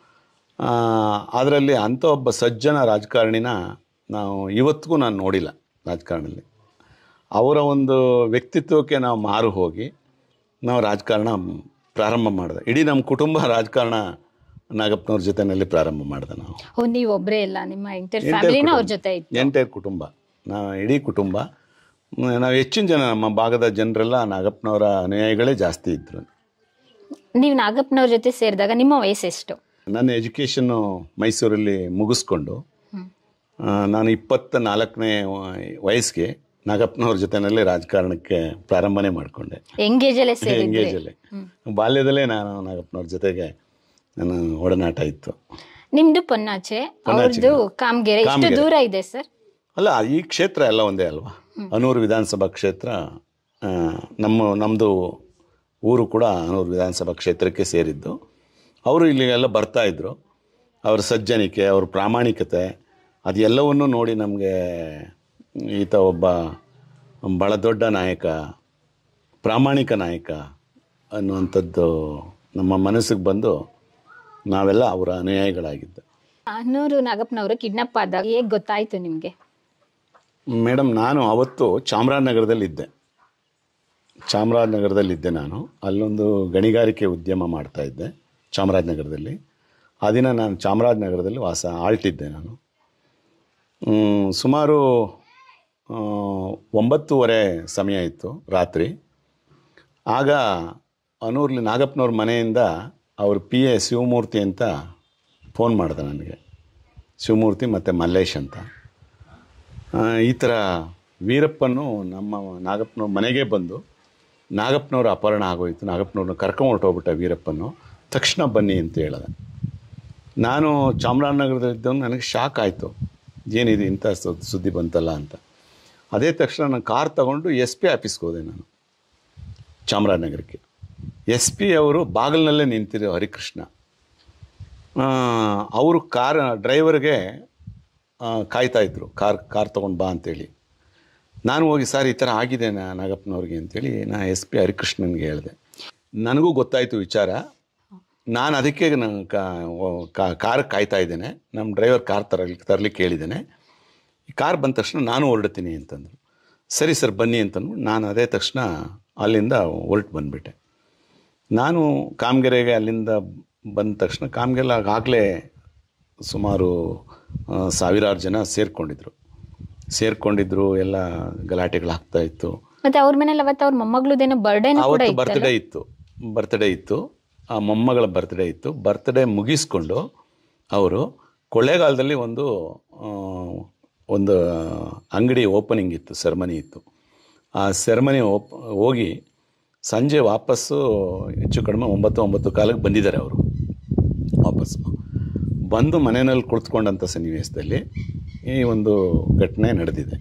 ಅದರಲ್ಲಿ ಅಂಥ ಒಬ್ಬ ಸಜ್ಜನ ರಾಜಕಾರಣಿನ ನಾವು ಇವತ್ತಿಗೂ ನಾನು ನೋಡಿಲ್ಲ ರಾಜಕಾರಣದಲ್ಲಿ ಅವರ ಒಂದು ವ್ಯಕ್ತಿತ್ವಕ್ಕೆ ನಾವು ಮಾರು ಹೋಗಿ ನಾವು ರಾಜಕಾರಣ ಪ್ರಾರಂಭ ಮಾಡಿದೆ ಇಡೀ ನಮ್ಮ ಕುಟುಂಬ ರಾಜಕಾರಣ ನಾಗಪ್ಪನವ್ರ ಜೊತೆಯಲ್ಲಿ ಪ್ರಾರಂಭ ಮಾಡಿದೆ ನಾವು ಓ ನೀವು ಒಬ್ರೇ ಇಲ್ಲ ನಿಮ್ಮ ಎಂಟರ್ ಫ್ಯಾಮಿಲಿನ ಅವ್ರ ಜೊತೆ ಇತ್ತು ಎಂಟೈರ್ ಕುಟುಂಬ ನಾವು ಇಡೀ ಕುಟುಂಬ ಮ್, ನಾವು ಹೆಚ್ಚಿನ ಜನ ನಮ್ಮ ಭಾಗದ ಜನರೆಲ್ಲ ನಾಗಪ್ಪನವರ ಅನುಯಾಯಿಗಳೇ ಜಾಸ್ತಿ ಇದ್ದರು ನೀವು ನಾಗಪ್ಪನವ್ರ ಜೊತೆ ಸೇರಿದಾಗ ನಿಮ್ಮ ವಯಸ್ಸೆಷ್ಟು ನನ್ನ ಎಜುಕೇಷನ್ನು ಮೈಸೂರಲ್ಲಿ ಮುಗಿಸ್ಕೊಂಡು ಆ, ನಾನು ಇಪ್ಪತ್ತ ನಾಲ್ಕನೇ ವಯಸ್ಸಿಗೆ ನಾಗಪ್ಪನವ್ರ ಜೊತೆಯಲ್ಲಿ ರಾಜಕಾರಣಕ್ಕೆ ಪ್ರಾರಂಭನೇ ಮಾಡಿಕೊಂಡೆ ಎಂಗೇಜಲ್ಲೇ ಸೇರಿದ್ರಿ ಎಂಗೇಜಲ್ಲೇ ಬಾಲ್ಯದಲ್ಲೇ ನಾನು ನಾಗಪ್ಪನವ್ರ ಜೊತೆಗೆ ನನ್ನ ಒಡನಾಟ ಇತ್ತು ನಿಮ್ದು ಪೊನ್ನಾಚೆ ಅವ್ರದ್ದು ಕಾಮಗೆರೆ ಎಷ್ಟು ಕಾಮಗೆರೆ. ದೂರ ಇದೆ ಸರ್ ಅಲ್ಲ ಈ ಕ್ಷೇತ್ರ ಎಲ್ಲ ಒಂದೇ ಅಲ್ವಾ ಅನೂರು ವಿಧಾನಸಭಾ ಕ್ಷೇತ್ರ ಆ, ನಮ್ಮ ನಮ್ಮದು ಊರು ಕೂಡ ಅನೂರು ವಿಧಾನಸಭಾ ಕ್ಷೇತ್ರಕ್ಕೆ ಸೇರಿದ್ದು ಅವರು ಇಲ್ಲಿಗೆಲ್ಲ ಬರ್ತಾ ಇದ್ರು ಅವ್ರ ಸಜ್ಜನಿಕೆ ಅವ್ರ ಪ್ರಾಮಾಣಿಕತೆ ಅದೆಲ್ಲವನ್ನೂ ನೋಡಿ ನಮಗೆ ಈತ ಒಬ್ಬ ಭಾಳ ದೊಡ್ಡ ನಾಯಕ ಪ್ರಾಮಾಣಿಕ ನಾಯಕ ಅನ್ನುವಂಥದ್ದು ನಮ್ಮ ಮನಸ್ಸಿಗೆ ಬಂದು ನಾವೆಲ್ಲ ಅವರ ಅನುಯಾಯಿಗಳಾಗಿದ್ದು ಅನ್ನೂರು ನಾಗಪ್ಪನವರು ಕಿಡ್ನಾಪ್ ಆದಾಗ ಹೇಗ್ ಗೊತ್ತಾಯ್ತು ನಿಮ್ಗೆ ಮೇಡಮ್ ನಾನು ಅವತ್ತು ಚಾಮರಾಜನಗರದಲ್ಲಿದ್ದೆ ಚಾಮರಾಜನಗರದಲ್ಲಿದ್ದೆ ನಾನು ಅಲ್ಲೊಂದು ಗಣಿಗಾರಿಕೆ ಉದ್ಯಮ ಮಾಡ್ತಾ ಇದ್ದೆ ಚಾಮರಾಜನಗರದಲ್ಲಿ ಆ ದಿನ ನಾನು ಚಾಮರಾಜನಗರದಲ್ಲಿ ವಾಸ ಆಳ್ತಿದ್ದೆ ನಾನು ಮ್, ಸುಮಾರು ಆ, ಒಂಬತ್ತೂವರೆ ಸಮಯ ಇತ್ತು ರಾತ್ರಿ ಆಗ ಅನೂರ್ಲಿ ನಾಗಪ್ಪನವ್ರ ಮನೆಯಿಂದ ಅವ್ರ ಪಿ ಎ ಶಿವಮೂರ್ತಿ ಅಂತ ಫೋನ್ ಮಾಡಿದೆ ನನಗೆ ಶಿವಮೂರ್ತಿ ಮತ್ತು ಮಲ್ಲೇಶ್ ಅಂತ ಆ, ಈ ಥರ ವೀರಪ್ಪನು ನಮ್ಮ ನಾಗಪ್ಪನವ್ರ ಮನೆಗೆ ಬಂದು ನಾಗಪ್ಪನವ್ರ ಅಪಹರಣ ಆಗೋಯ್ತು ನಾಗಪ್ಪನವ್ರನ್ನ ಕರ್ಕೊಂಡು ಹೊರಟೋಗ್ಬಿಟ್ಟ ವೀರಪ್ಪನು ತಕ್ಷಣ ಬನ್ನಿ ಅಂತ ಹೇಳಿದೆ ನಾನು ಚಾಮರಾಜನಗರದಲ್ಲಿದ್ದವನು ನನಗೆ ಶಾಕ್ ಆಯಿತು ಏನಿದೆ ಇಂಥ ಸು- ಸುದ್ದಿ ಬಂತಲ್ಲ ಅಂತ ಅದೇ ತಕ್ಷಣ ನಾನು ಕಾರ್ ತಗೊಂಡು ಎಸ್ ಪಿ ಆಫೀಸ್ಗೆ ಹೋದೆ ನಾನು ಚಾಮರಾಜನಗರಕ್ಕೆ ಎಸ್ ಪಿ ಅವರು ಬಾಗಿಲಿನಲ್ಲೇ ನಿಂತಿರೋ ಹರಿಕೃಷ್ಣ ಆ, ಅವರು ಕಾರ್ ಡ್ರೈವರ್ಗೆ ಆ, ಕಾಯ್ತಾ ಇದ್ರು ಕಾರ್ ಕಾರ್ ತೊಗೊಂಡು ಬಾ ಅಂತೇಳಿ ನಾನು ಹೋಗಿ ಸರ್ ಈ ಥರ ಆಗಿದೆ ನಾ ನಾಗಪ್ಪನವ್ರಿಗೆ ಅಂತೇಳಿ ನಾ ಎಸ್ ಪಿ ಹರಿಕೃಷ್ಣನ್ಗೆ ಹೇಳಿದೆ ನನಗೂ ಗೊತ್ತಾಯಿತು ವಿಚಾರ ನಾನು ಅದಕ್ಕೆ ನಾನು ಕಾರ್ ಕಾಯ್ತಾ ಇದ್ದೇನೆ ನಮ್ಮ ಡ್ರೈವರ್ ಕಾರ್ ತರಲಿಕ್ಕೆ ತರಲಿಕ್ಕೆ ಹೇಳಿದ್ದೇನೆ ಈ ಕಾರ್ ಬಂದ ತಕ್ಷಣ ನಾನು ಹೊರಡ್ತೀನಿ ಅಂತಂದರು ಸರಿ ಸರ್ ಬನ್ನಿ ಅಂತಂದ್ಬಿಟ್ಟು ನಾನು ಅದೇ ತಕ್ಷಣ ಅಲ್ಲಿಂದ ಹೊರಟು ಬಂದುಬಿಟ್ಟೆ ನಾನು ಕಾಮಗೆರೆಗೆ ಅಲ್ಲಿಂದ ಬಂದ ತಕ್ಷಣ ಕಾಮಗೆಲ್ಲ ಆಗಲೇ ಸುಮಾರು ಆ, ಸಾವಿರಾರು ಜನ ಸೇರಿಕೊಂಡಿದ್ರು ಸೇರಿಕೊಂಡಿದ್ರು ಎಲ್ಲ ಗಲಾಟೆಗಳಾಗ್ತಾ ಇತ್ತು ಮತ್ತೆ ಅವ್ರ ಮನೇಲಿ ಅವತ್ತು ಅವ್ರ ಮೊಮ್ಮಗಳದೇನೋ ಬರ್ಡೇನೂ ಕೂಡ ಅವತ್ತು ಇತ್ತಲ್ಲ ಬರ್ತ್ಡೇ ಇತ್ತು ಬರ್ತ್ಡೇ ಇತ್ತು ಆ ಮೊಮ್ಮಗಳ ಬರ್ತ್ಡೇ ಇತ್ತು ಬರ್ತ್ಡೇ ಮುಗಿಸ್ಕೊಂಡು ಅವರು ಕೊಳ್ಳೇಗಾಲದಲ್ಲಿ ಒಂದು ಆ, ಒಂದು ಅಂಗಡಿ ಓಪನಿಂಗ್ ಇತ್ತು ಸೆರೆಮನಿ ಇತ್ತು ಆ ಸೆರೆಮನಿ ಓಪ್ ಹೋಗಿ ಸಂಜೆ ವಾಪಸ್ಸು ಹೆಚ್ಚು ಕಡಿಮೆ ಒಂಬತ್ತು ಒಂಬತ್ತು ಕಾಲಕ್ಕೆ ಬಂದಿದ್ದಾರೆ ಅವರು ವಾಪಸ್ಸು ಬಂದು ಮನೆಯಲ್ಲಿ ಕುಳಿತುಕೊಂಡಂಥ ಸನ್ನಿವೇಶದಲ್ಲಿ ಈ ಒಂದು ಘಟನೆ ನಡೆದಿದೆ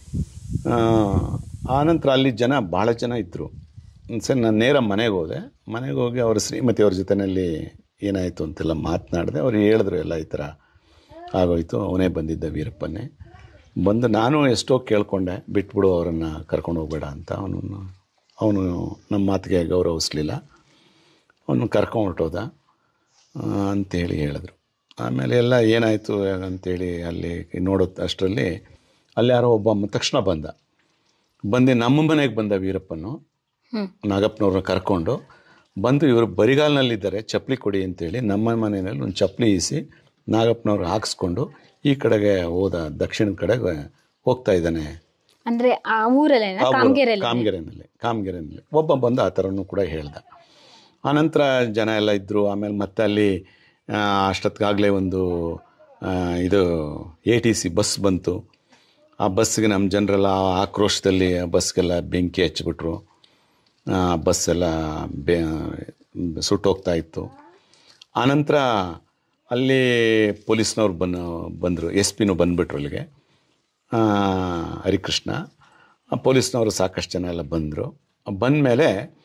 ಆ, ಆನಂತರ ಅಲ್ಲಿ ಜನ ಭಾಳ ಜನ ಇದ್ದರು ಸರಿ ನಾನು ನೇರ ಮನೆಗೆ ಹೋದೆ ಮನೆಗೆ ಹೋಗಿ ಅವ್ರ ಶ್ರೀಮತಿ ಅವ್ರ ಜೊತೆಯಲ್ಲಿ ಏನಾಯಿತು ಅಂತೆಲ್ಲ ಮಾತನಾಡಿದೆ ಅವ್ರು ಹೇಳಿದ್ರು ಎಲ್ಲ ಈ ಥರ ಆಗೋಯ್ತು ಅವನೇ ಬಂದಿದ್ದ ವೀರಪ್ಪನೇ ಬಂದು ನಾನು ಎಷ್ಟೋ ಕೇಳ್ಕೊಂಡೆ ಬಿಟ್ಬಿಡು ಅವರನ್ನು ಕರ್ಕೊಂಡು ಹೋಗ್ಬೇಡ ಅಂತ ಅವನು ಅವನು ನಮ್ಮ ಮಾತಿಗೆ ಗೌರವಿಸ್ಲಿಲ್ಲ ಅವನು ಕರ್ಕೊಂಡು ಹೊರಟೋದ ಆ, ಅಂತೇಳಿ ಹೇಳಿದ್ರು ಆಮೇಲೆ ಎಲ್ಲ ಏನಾಯಿತು ಅಂತೇಳಿ ಅಲ್ಲಿ ನೋಡೋ ಅಷ್ಟರಲ್ಲಿ ಅಲ್ಲಿ ಯಾರೋ ಒಬ್ಬ ಮ- ತಕ್ಷಣ ಬಂದ ಬಂದು ನಮ್ಮ ಮನೆಗೆ ಬಂದ ವೀರಪ್ಪನು ಹ್ಮ್. ನಾಗಪ್ಪನವ್ರನ್ನ ಕರ್ಕೊಂಡು ಬಂದು ಇವರು ಬರಿಗಾಲಿನಲ್ಲಿದ್ದಾರೆ ಚಪ್ಪಲಿ ಕೊಡಿ ಅಂತೇಳಿ ನಮ್ಮ ಮನೆಯಲ್ಲಿ ಒಂದು ಚಪ್ಪಲಿ ಈಸಿ ನಾಗಪ್ಪನವ್ರು ಹಾಕ್ಸ್ಕೊಂಡು ಈ ಕಡೆಗೆ ಹೋದ ದಕ್ಷಿಣದ ಕಡೆಗೆ ಹೋಗ್ತಾ ಇದ್ದಾನೆ ಅಂದ್ರೆ ಆ ಊರಲ್ಲೇನ ಆ ಊರು, ಕಾಮಗೆರೆಯಲ್ಲಿ ಕಾಮಗೆರೆನಲ್ಲಿ ಕಾಮಗೆರೆನಲ್ಲಿ ಒಬ್ಬ ಬಂದು ಆ ಥರನೂ ಕೂಡ ಹೇಳ್ದ ಆನಂತರ ಜನ ಎಲ್ಲ ಇದ್ದರು ಆಮೇಲೆ ಮತ್ತೆ ಅಲ್ಲಿ ಆ, ಅಷ್ಟೊತ್ತಿಗಾಗಲೇ ಒಂದು ಆ, ಇದು ಎ ಟಿ ಸಿ ಬಸ್ ಬಂತು ಆ ಬಸ್ಸಿಗೆ ನಮ್ಮ ಜನರೆಲ್ಲ ಆಕ್ರೋಶದಲ್ಲಿ ಆ ಬಸ್ಗೆಲ್ಲ ಬೆಂಕಿ ಹಚ್ಚಿಬಿಟ್ರು ಆ ಬಸ್ ಎಲ್ಲ ಬೆ ಸುಟ್ಟೋಗ್ತಾ ಇತ್ತು ಆನಂತರ ಅಲ್ಲಿ ಪೊಲೀಸ್ನವ್ರು ಬನ್ನ ಬಂದರು ಎಸ್ ಪಿನೂ ಬಂದುಬಿಟ್ರು ಅಲ್ಲಿಗೆ ಆ, ಹರಿಕೃಷ್ಣ ಆ ಪೊಲೀಸ್ನವರು ಸಾಕಷ್ಟು ಜನ ಎಲ್ಲ ಬಂದರು ಬಂದಮೇಲೆ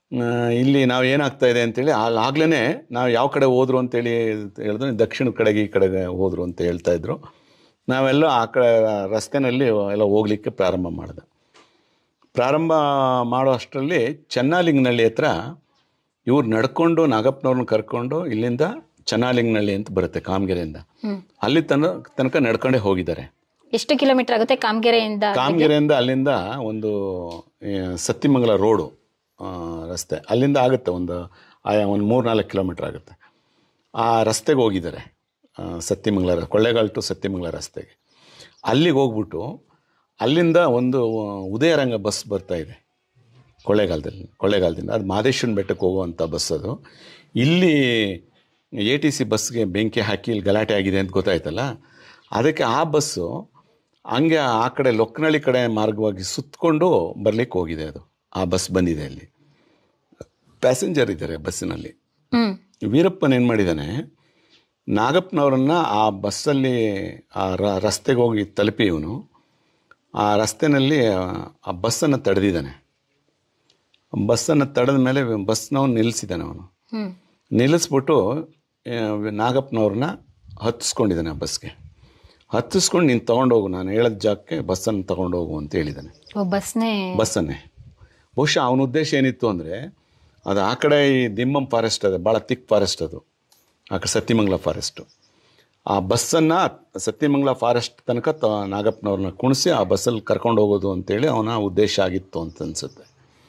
ಆ, ಇಲ್ಲಿ ನಾವು ಏನಾಗ್ತಾ ಇದೆ ಅಂತೇಳಿ ಅಲ್ಲಿ ಆಗ್ಲೇ ನಾವು ಯಾವ ಕಡೆ ಹೋದ್ರು ಅಂತೇಳಿ ಹೇಳಿದ್ರೆ ದಕ್ಷಿಣ ಕಡೆಗೆ ಈ ಕಡೆಗೆ ಹೋದ್ರು ಅಂತ ಹೇಳ್ತಾ ಇದ್ರು ನಾವೆಲ್ಲ ಆ ಕಡೆ ರಸ್ತೆನಲ್ಲಿ ಎಲ್ಲ ಹೋಗ್ಲಿಕ್ಕೆ ಪ್ರಾರಂಭ ಮಾಡಿದೆ ಪ್ರಾರಂಭ ಮಾಡೋ ಅಷ್ಟರಲ್ಲಿ ಚೆನ್ನಾಲಿಂಗನಹಳ್ಳಿ ಹತ್ರ ಇವ್ರು ನಡ್ಕೊಂಡು ನಾಗಪ್ಪನವ್ರನ್ನ ಕರ್ಕೊಂಡು ಇಲ್ಲಿಂದ ಚೆನ್ನಾಲಿಂಗನಹಳ್ಳಿ ಅಂತ ಬರುತ್ತೆ ಕಾಮಗೆರೆಯಿಂದ ಅಲ್ಲಿ ತನ ತನಕ ನಡ್ಕೊಂಡೇ ಹೋಗಿದ್ದಾರೆ ಎಷ್ಟು ಕಿಲೋಮೀಟರ್ ಆಗುತ್ತೆ ಕಾಮಗೆರೆಯಿಂದ ಕಾಮಗೆರೆಯಿಂದ ಅಲ್ಲಿಂದ ಒಂದು ಆ, ಸತ್ತಿಮಂಗಲ ರೋಡು ಆ, ರಸ್ತೆ ಅಲ್ಲಿಂದ ಆಗುತ್ತೆ ಒಂದು ಆಯಾ ಒಂದು ಮೂರು ನಾಲ್ಕು ಕಿಲೋಮೀಟ್ರ್ ಆಗುತ್ತೆ ಆ ರಸ್ತೆಗೆ ಹೋಗಿದ್ದಾರೆ ಆ, ಸತ್ತಿಮಂಗಲ ರ- ಕೊಳ್ಳೇಗಾಲ ಟು ಸತ್ತಿಮಂಗಲ ರಸ್ತೆಗೆ ಅಲ್ಲಿಗೆ ಹೋಗ್ಬಿಟ್ಟು ಅಲ್ಲಿಂದ ಒಂದು ಉದಯರಂಗ ಬಸ್ ಬರ್ತಾ ಇದೆ ಕೊಳ್ಳೇಗಾಲದಲ್ಲಿ ಕೊಳ್ಳೇಗಾಲದಿಂದ ಅದು ಮಾದೇಶ್ವರನ ಬೆಟ್ಟಕ್ಕೆ ಹೋಗುವಂಥ ಬಸ್ ಅದು ಇಲ್ಲಿ ಎ ಟಿ ಸಿ ಬಸ್ಗೆ ಬೆಂಕಿ ಹಾಕಿ ಇಲ್ಲಿ ಗಲಾಟೆ ಆಗಿದೆ ಅಂತ ಗೊತ್ತಾಯ್ತಲ್ಲ ಅದಕ್ಕೆ ಆ ಬಸ್ಸು ಹಂಗೆ ಆ ಕಡೆ ಲೊಕ್ಕನಳ್ಳಿ ಕಡೆ ಮಾರ್ಗವಾಗಿ ಸುತ್ತಕೊಂಡು ಬರ್ಲಿಕ್ಕೆ ಹೋಗಿದೆ ಅದು ಆ ಬಸ್ ಬಂದಿದೆ ಅಲ್ಲಿ ಪ್ಯಾಸೆಂಜರ್ ಇದ್ದಾರೆ ಬಸ್ಸಿನಲ್ಲಿ ಹ್ಮ್ ವೀರಪ್ಪನ್ ಏನು ಮಾಡಿದ್ದಾನೆ ನಾಗಪ್ಪನವರನ್ನ ಆ ಬಸ್ಸಲ್ಲಿ ಆ ರ- ರಸ್ತೆಗೆ ಹೋಗಿ ತಲುಪಿ ಇವನು ಆ ರಸ್ತೆನಲ್ಲಿ ಆ ಬಸ್ಸನ್ನು ತಡೆದಿದ್ದಾನೆ ಬಸ್ಸನ್ನು ತಡೆದ ಮೇಲೆ ಬಸ್ನವನು ನಿಲ್ಲಿಸಿದ್ದಾನೆ ಅವನು ಹ್ಮ್ ನಿಲ್ಲಿಸ್ಬಿಟ್ಟು ಆ, ನಾಗಪ್ಪನವ್ರನ್ನ ಹತ್ತಿಸ್ಕೊಂಡಿದ್ದಾನೆ ಆ ಬಸ್ಗೆ ಹತ್ತಿಸ್ಕೊಂಡು ನೀನು ತೊಗೊಂಡೋಗು ನಾನು ಹೇಳಿದ ಜಾಗಕ್ಕೆ ಬಸ್ಸನ್ನು ತೊಗೊಂಡೋಗು ಅಂತ ಹೇಳಿದ್ದಾನೆ ಓ ಬಸ್ನೇ ಬಸ್ಸನ್ನೇ ಬಹುಶಃ ಅವನ ಉದ್ದೇಶ ಏನಿತ್ತು ಅಂದರೆ ಅದು ಆ ಕಡೆ ಈ ದಿಮ್ಮಂ ಫಾರೆಸ್ಟ್ ಅದೇ ಭಾಳ ತಿಕ್ ಫಾರೆಸ್ಟ್ ಅದು ಆ ಕಡೆ ಸತ್ಯಮಂಗಲ ಫಾರೆಸ್ಟು ಆ ಬಸ್ಸನ್ನು ಸತ್ಯಮಂಗಲ ಫಾರೆಸ್ಟ್ ತನಕ ತ ನಾಗಪ್ಪನವ್ರನ್ನ ಕುಣಿಸಿ ಆ ಬಸ್ಸಲ್ಲಿ ಕರ್ಕೊಂಡು ಹೋಗೋದು ಅಂತೇಳಿ ಅವನ ಉದ್ದೇಶ ಆಗಿತ್ತು ಅಂತ ಅನಿಸುತ್ತೆ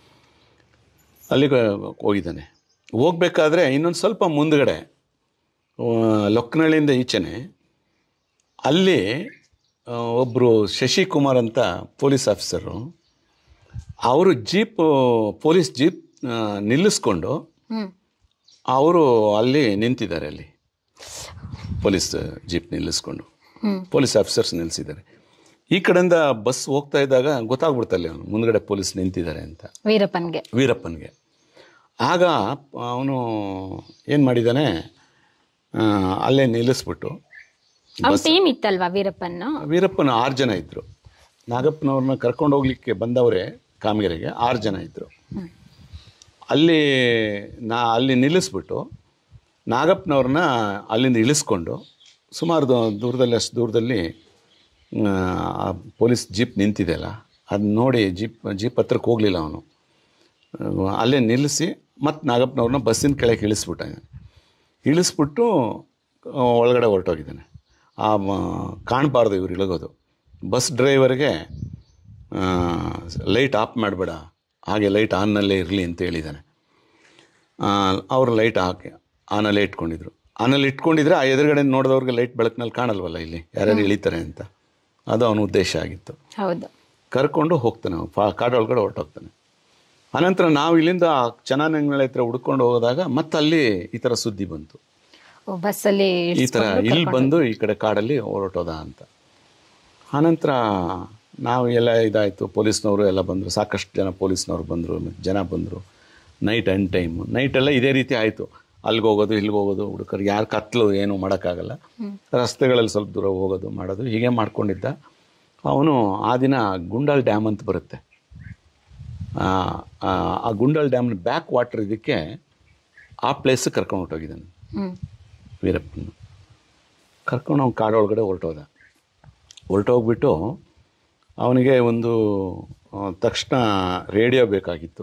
ಅಲ್ಲಿಗೆ ಹೋಗಿದ್ದಾನೆ ಹೋಗ್ಬೇಕಾದ್ರೆ ಇನ್ನೊಂದು ಸ್ವಲ್ಪ ಮುಂದ್ಗಡೆ ಆ, ಲೊಕ್ಕನಹಳ್ಳಿಯಿಂದ ಈಚೆನೆ ಅಲ್ಲಿ ಒಬ್ಬರು ಶಶಿಕುಮಾರ್ ಅಂತ ಪೊಲೀಸ್ ಆಫೀಸರು ಅವರು ಜೀಪ್ ಪೊಲೀಸ್ ಜೀಪ್ ಆ, ನಿಲ್ಲಿಸ್ಕೊಂಡು ಹ್ಮ್ ಅವರು ಅಲ್ಲಿ ನಿಂತಿದ್ದಾರೆ ಅಲ್ಲಿ ಪೊಲೀಸ್ ಜೀಪ್ ನಿಲ್ಲಿಸ್ಕೊಂಡು ಹ್ಮ್ ಪೊಲೀಸ್ ಆಫೀಸರ್ಸ್ ನಿಲ್ಲಿಸಿದ್ದಾರೆ ಈ ಕಡೆಯಿಂದ ಬಸ್ ಹೋಗ್ತಾ ಇದ್ದಾಗ ಗೊತ್ತಾಗ್ಬಿಡ್ತಲ್ಲಿ ಅವನು ಮುಂದ್ಗಡೆ ಪೊಲೀಸ್ ನಿಂತಿದ್ದಾರೆ ಅಂತ ವೀರಪ್ಪನ್ಗೆ ವೀರಪ್ಪನಿಗೆ ಆಗ ಅವನು ಏನು ಮಾಡಿದ್ದಾನೆ ಆ, ಅಲ್ಲೇ ನಿಲ್ಲಿಸ್ಬಿಟ್ಟು ಅವ್ನ ಟೀಮ್ ಇತ್ತಲ್ವಾ ವೀರಪ್ಪನ್ ವೀರಪ್ಪನ ಆರು ಜನ ಇದ್ದರು ನಾಗಪ್ಪನವ್ರನ್ನ ಕರ್ಕೊಂಡು ಹೋಗ್ಲಿಕ್ಕೆ ಬಂದವರೇ ಕಾಮಗೆರೆಗೆ ಆರು ಜನ ಇದ್ದರು ಅಲ್ಲಿ ನಾ ಅಲ್ಲಿ ನಿಲ್ಲಿಸ್ಬಿಟ್ಟು ನಾಗಪ್ಪನವ್ರನ್ನ ಅಲ್ಲಿಂದ ಇಳಿಸ್ಕೊಂಡು ಸುಮಾರು ದೂ- ದೂರದಲ್ಲಿ ಅಷ್ಟು ದೂರದಲ್ಲಿ ಆ, ಆ ಪೊಲೀಸ್ ಜೀಪ್ ನಿಂತಿದೆಯಲ್ಲ ಅದನ್ನ ನೋಡಿ ಜೀಪ್ ಜೀಪ್ ಹತ್ರಕ್ಕೆ ಹೋಗಲಿಲ್ಲ ಅವನು ಅಲ್ಲೇ ನಿಲ್ಲಿಸಿ ಮತ್ತು ನಾಗಪ್ಪನವ್ರನ್ನ ಬಸ್ಸಿನ ಕೆಳಗೆ ಇಳಿಸ್ಬಿಟ್ಟ ಇಳಿಸ್ಬಿಟ್ಟು ಆ, ಒಳಗಡೆ ಹೊರಟೋಗಿದ್ದಾನೆ ಆ ಮ- ಕಾಣಬಾರ್ದು ಇವ್ರು ಇಳಗೋದು ಬಸ್ ಡ್ರೈವರ್ಗೆ ಲೈಟ್ ಆಫ್ ಮಾಡಬೇಡ ಹಾಗೆ ಲೈಟ್ ಆನ್ನಲ್ಲೇ ಇರಲಿ ಅಂತ ಹೇಳಿದ್ದಾನೆ ಅವರು ಲೈಟ್ ಹಾಕಿ ಆನಲ್ಲೇ ಇಟ್ಕೊಂಡಿದ್ರು ಆನಲ್ಲಿ ಇಟ್ಕೊಂಡಿದ್ರೆ ಆ ಎದುರುಗಡೆ ನೋಡಿದವ್ರಿಗೆ ಲೈಟ್ ಬೆಳಕಿನಲ್ಲಿ ಕಾಣಲ್ವಲ್ಲ ಇಲ್ಲಿ ಯಾರ್ಯಾರು ಇಳಿತಾರೆ ಅಂತ ಅದು ಅವನ ಉದ್ದೇಶ ಆಗಿತ್ತು ಹೌದು ಕರ್ಕೊಂಡು ಹೋಗ್ತಾನೆ ಅವ್ನು. ಫಾ ಕಾಡೊಳಗಡೆ ಹೊರಟೋಗ್ತಾನೆ ಆನಂತರ ನಾವು ಇಲ್ಲಿಂದ ಚೆನ್ನಾನಂಗಳ ಹತ್ರ ಹುಡ್ಕೊಂಡು ಹೋದಾಗ ಮತ್ತೆ ಅಲ್ಲಿ ಈ ಥರ ಸುದ್ದಿ ಬಂತು ಓ ಬಸ್ಸಲ್ಲಿ ಈ ಥರ ಇಲ್ಲಿ ಬಂದು ಈ ಕಡೆ ಕಾಡಲ್ಲಿ ಹೊರಟೋದ ಅಂತ ಆನಂತರ ನಾವು ಎಲ್ಲ ಇದಾಯಿತು ಪೊಲೀಸ್ನವರು ಎಲ್ಲ ಬಂದರು ಸಾಕಷ್ಟು ಜನ ಪೊಲೀಸ್ನವ್ರು ಬಂದರು ಜನ ಬಂದರು ನೈಟ್ ಅಂಡ್ ಟೈಮ್ ನೈಟೆಲ್ಲ ಇದೇ ರೀತಿ ಆಯಿತು ಅಲ್ಲಿಗೆ ಹೋಗೋದು ಇಲ್ಲಿಗೆ ಹೋಗೋದು ಹುಡುಗರು ಯಾರು ಕತ್ಲು ಏನು ಮಾಡೋಕ್ಕಾಗಲ್ಲ ರಸ್ತೆಗಳಲ್ಲಿ ಸ್ವಲ್ಪ ದೂರ ಹೋಗೋದು ಮಾಡೋದು ಹೀಗೆ ಮಾಡ್ಕೊಂಡಿದ್ದ ಅವನು ಆ ದಿನ ಗುಂಡಾಲ್ ಡ್ಯಾಮ್ ಅಂತ ಬರುತ್ತೆ ಆ, ಆ ಆ ಗುಂಡಾಲ್ ಡ್ಯಾಮ್ನ ಬ್ಯಾಕ್ ವಾಟರ್ ಇದಕ್ಕೆ ಆ ಪ್ಲೇಸಿಗೆ ಕರ್ಕೊಂಡು ಹೊರಟೋಗಿದ್ದಾನೆ ಹ್ಮ್ ವೀರಪ್ಪನ ಕರ್ಕೊಂಡು ಅವ್ನು ಕಾಡೊಳಗಡೆ ಹೊರಟೋದ ಹೊರಟೋಗ್ಬಿಟ್ಟು ಅವನಿಗೆ ಒಂದು ಆ, ತಕ್ಷಣ ರೇಡಿಯೋ ಬೇಕಾಗಿತ್ತು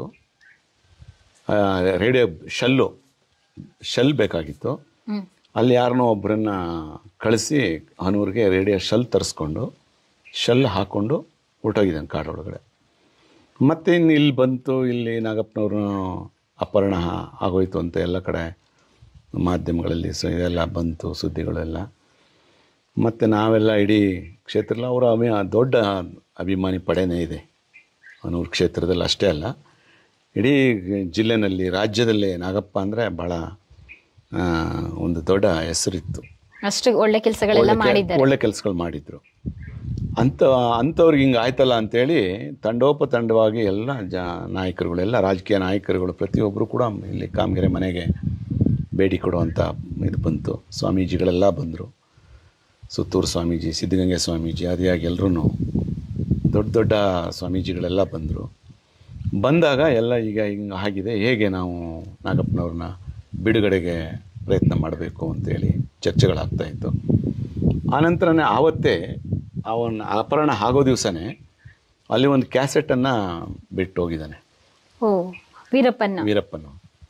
ಆ, ರೇಡಿಯೋ ಶಲ್ಲು ಶೆಲ್ ಬೇಕಾಗಿತ್ತು ಹ್ಮ್ ಅಲ್ಲಿ ಯಾರನ್ನೋ ಒಬ್ಬರನ್ನ ಕಳಿಸಿ ಅವನವ್ರಿಗೆ ರೇಡಿಯೋ ಶೆಲ್ ತರಿಸ್ಕೊಂಡು ಶೆಲ್ ಹಾಕ್ಕೊಂಡು ಹೊರಟೋಗಿದ್ದಾನೆ ಕಾಡೊಳಗಡೆ ಮತ್ತೆ ಇನ್ನು ಇಲ್ಲಿ ಬಂತು ಇಲ್ಲಿ ನಾಗಪ್ಪನವರು ಅಪಹರಣ ಆಗೋಯ್ತು ಅಂತ ಎಲ್ಲ ಕಡೆ ಮಾಧ್ಯಮಗಳಲ್ಲಿ ಸೊ ಇದೆಲ್ಲ ಬಂತು ಸುದ್ದಿಗಳೆಲ್ಲ ಮತ್ತು ನಾವೆಲ್ಲ ಇಡೀ ಕ್ಷೇತ್ರದಲ್ಲಿ ಅವರ ಅಭಿ ದೊಡ್ಡ ಅಭಿಮಾನಿ ಪಡೆನೇ ಇದೆ ಅವನೂರು ಕ್ಷೇತ್ರದಲ್ಲಿ ಅಷ್ಟೇ ಅಲ್ಲ ಇಡೀ ಜಿಲ್ಲೆನಲ್ಲಿ ರಾಜ್ಯದಲ್ಲಿ ನಾಗಪ್ಪ ಅಂದರೆ ಭಾಳ ಆ, ಒಂದು ದೊಡ್ಡ ಹೆಸರಿತ್ತು ಅಷ್ಟು ಒಳ್ಳೆ ಕೆಲಸಗಳೆಲ್ಲ ಒಳ್ಳೆ ಕೆ- ಮಾಡಿದ್ದಾರೆ ಒಳ್ಳೆ ಕೆಲಸಗಳು ಮಾಡಿದ್ರು ಅಂಥ ಅಂಥವ್ರಿಗೆ ಹಿಂಗೆ ಆಯ್ತಲ್ಲ ಅಂತೇಳಿ ತಂಡೋಪತಂಡವಾಗಿ ಎಲ್ಲ ಜ ನಾಯಕರುಗಳೆಲ್ಲ ರಾಜಕೀಯ ನಾಯಕರುಗಳು ಪ್ರತಿಯೊಬ್ಬರು ಕೂಡ ಇಲ್ಲಿ ಕಾಮಗೆರೆ ಮನೆಗೆ ಭೇಟಿ ಕೊಡುವಂಥ ಇದು ಬಂತು ಸ್ವಾಮೀಜಿಗಳೆಲ್ಲ ಬಂದರು ಸುತ್ತೂರು ಸ್ವಾಮೀಜಿ ಸಿದ್ಧಗಂಗೆ ಸ್ವಾಮೀಜಿ ಆದಿಯಾಗಿ ಎಲ್ಲರೂ ದೊಡ್ಡ ದೊಡ್ಡ ಸ್ವಾಮೀಜಿಗಳೆಲ್ಲ ಬಂದರು ಬಂದಾಗ ಎಲ್ಲ ಈಗ ಹಿಂಗೆ ಆಗಿದೆ ಹೇಗೆ ನಾವು ನಾಗಪ್ಪನವ್ರನ್ನ ಬಿಡುಗಡೆಗೆ ಪ್ರಯತ್ನ ಮಾಡಬೇಕು ಅಂತೇಳಿ ಚರ್ಚೆಗಳಾಗ್ತಾ ಇತ್ತು ಆನಂತರನೇ ಆವತ್ತೇ ಅವನ ಅಪಹರಣ ಆಗೋ ದಿವಸನೇ ಅಲ್ಲಿ ಒಂದು ಕ್ಯಾಸೆಟನ್ನು ಬಿಟ್ಟು ಹೋಗಿದ್ದಾನೆ ಓ ವೀರಪ್ಪನ್ನ ವೀರಪ್ಪನು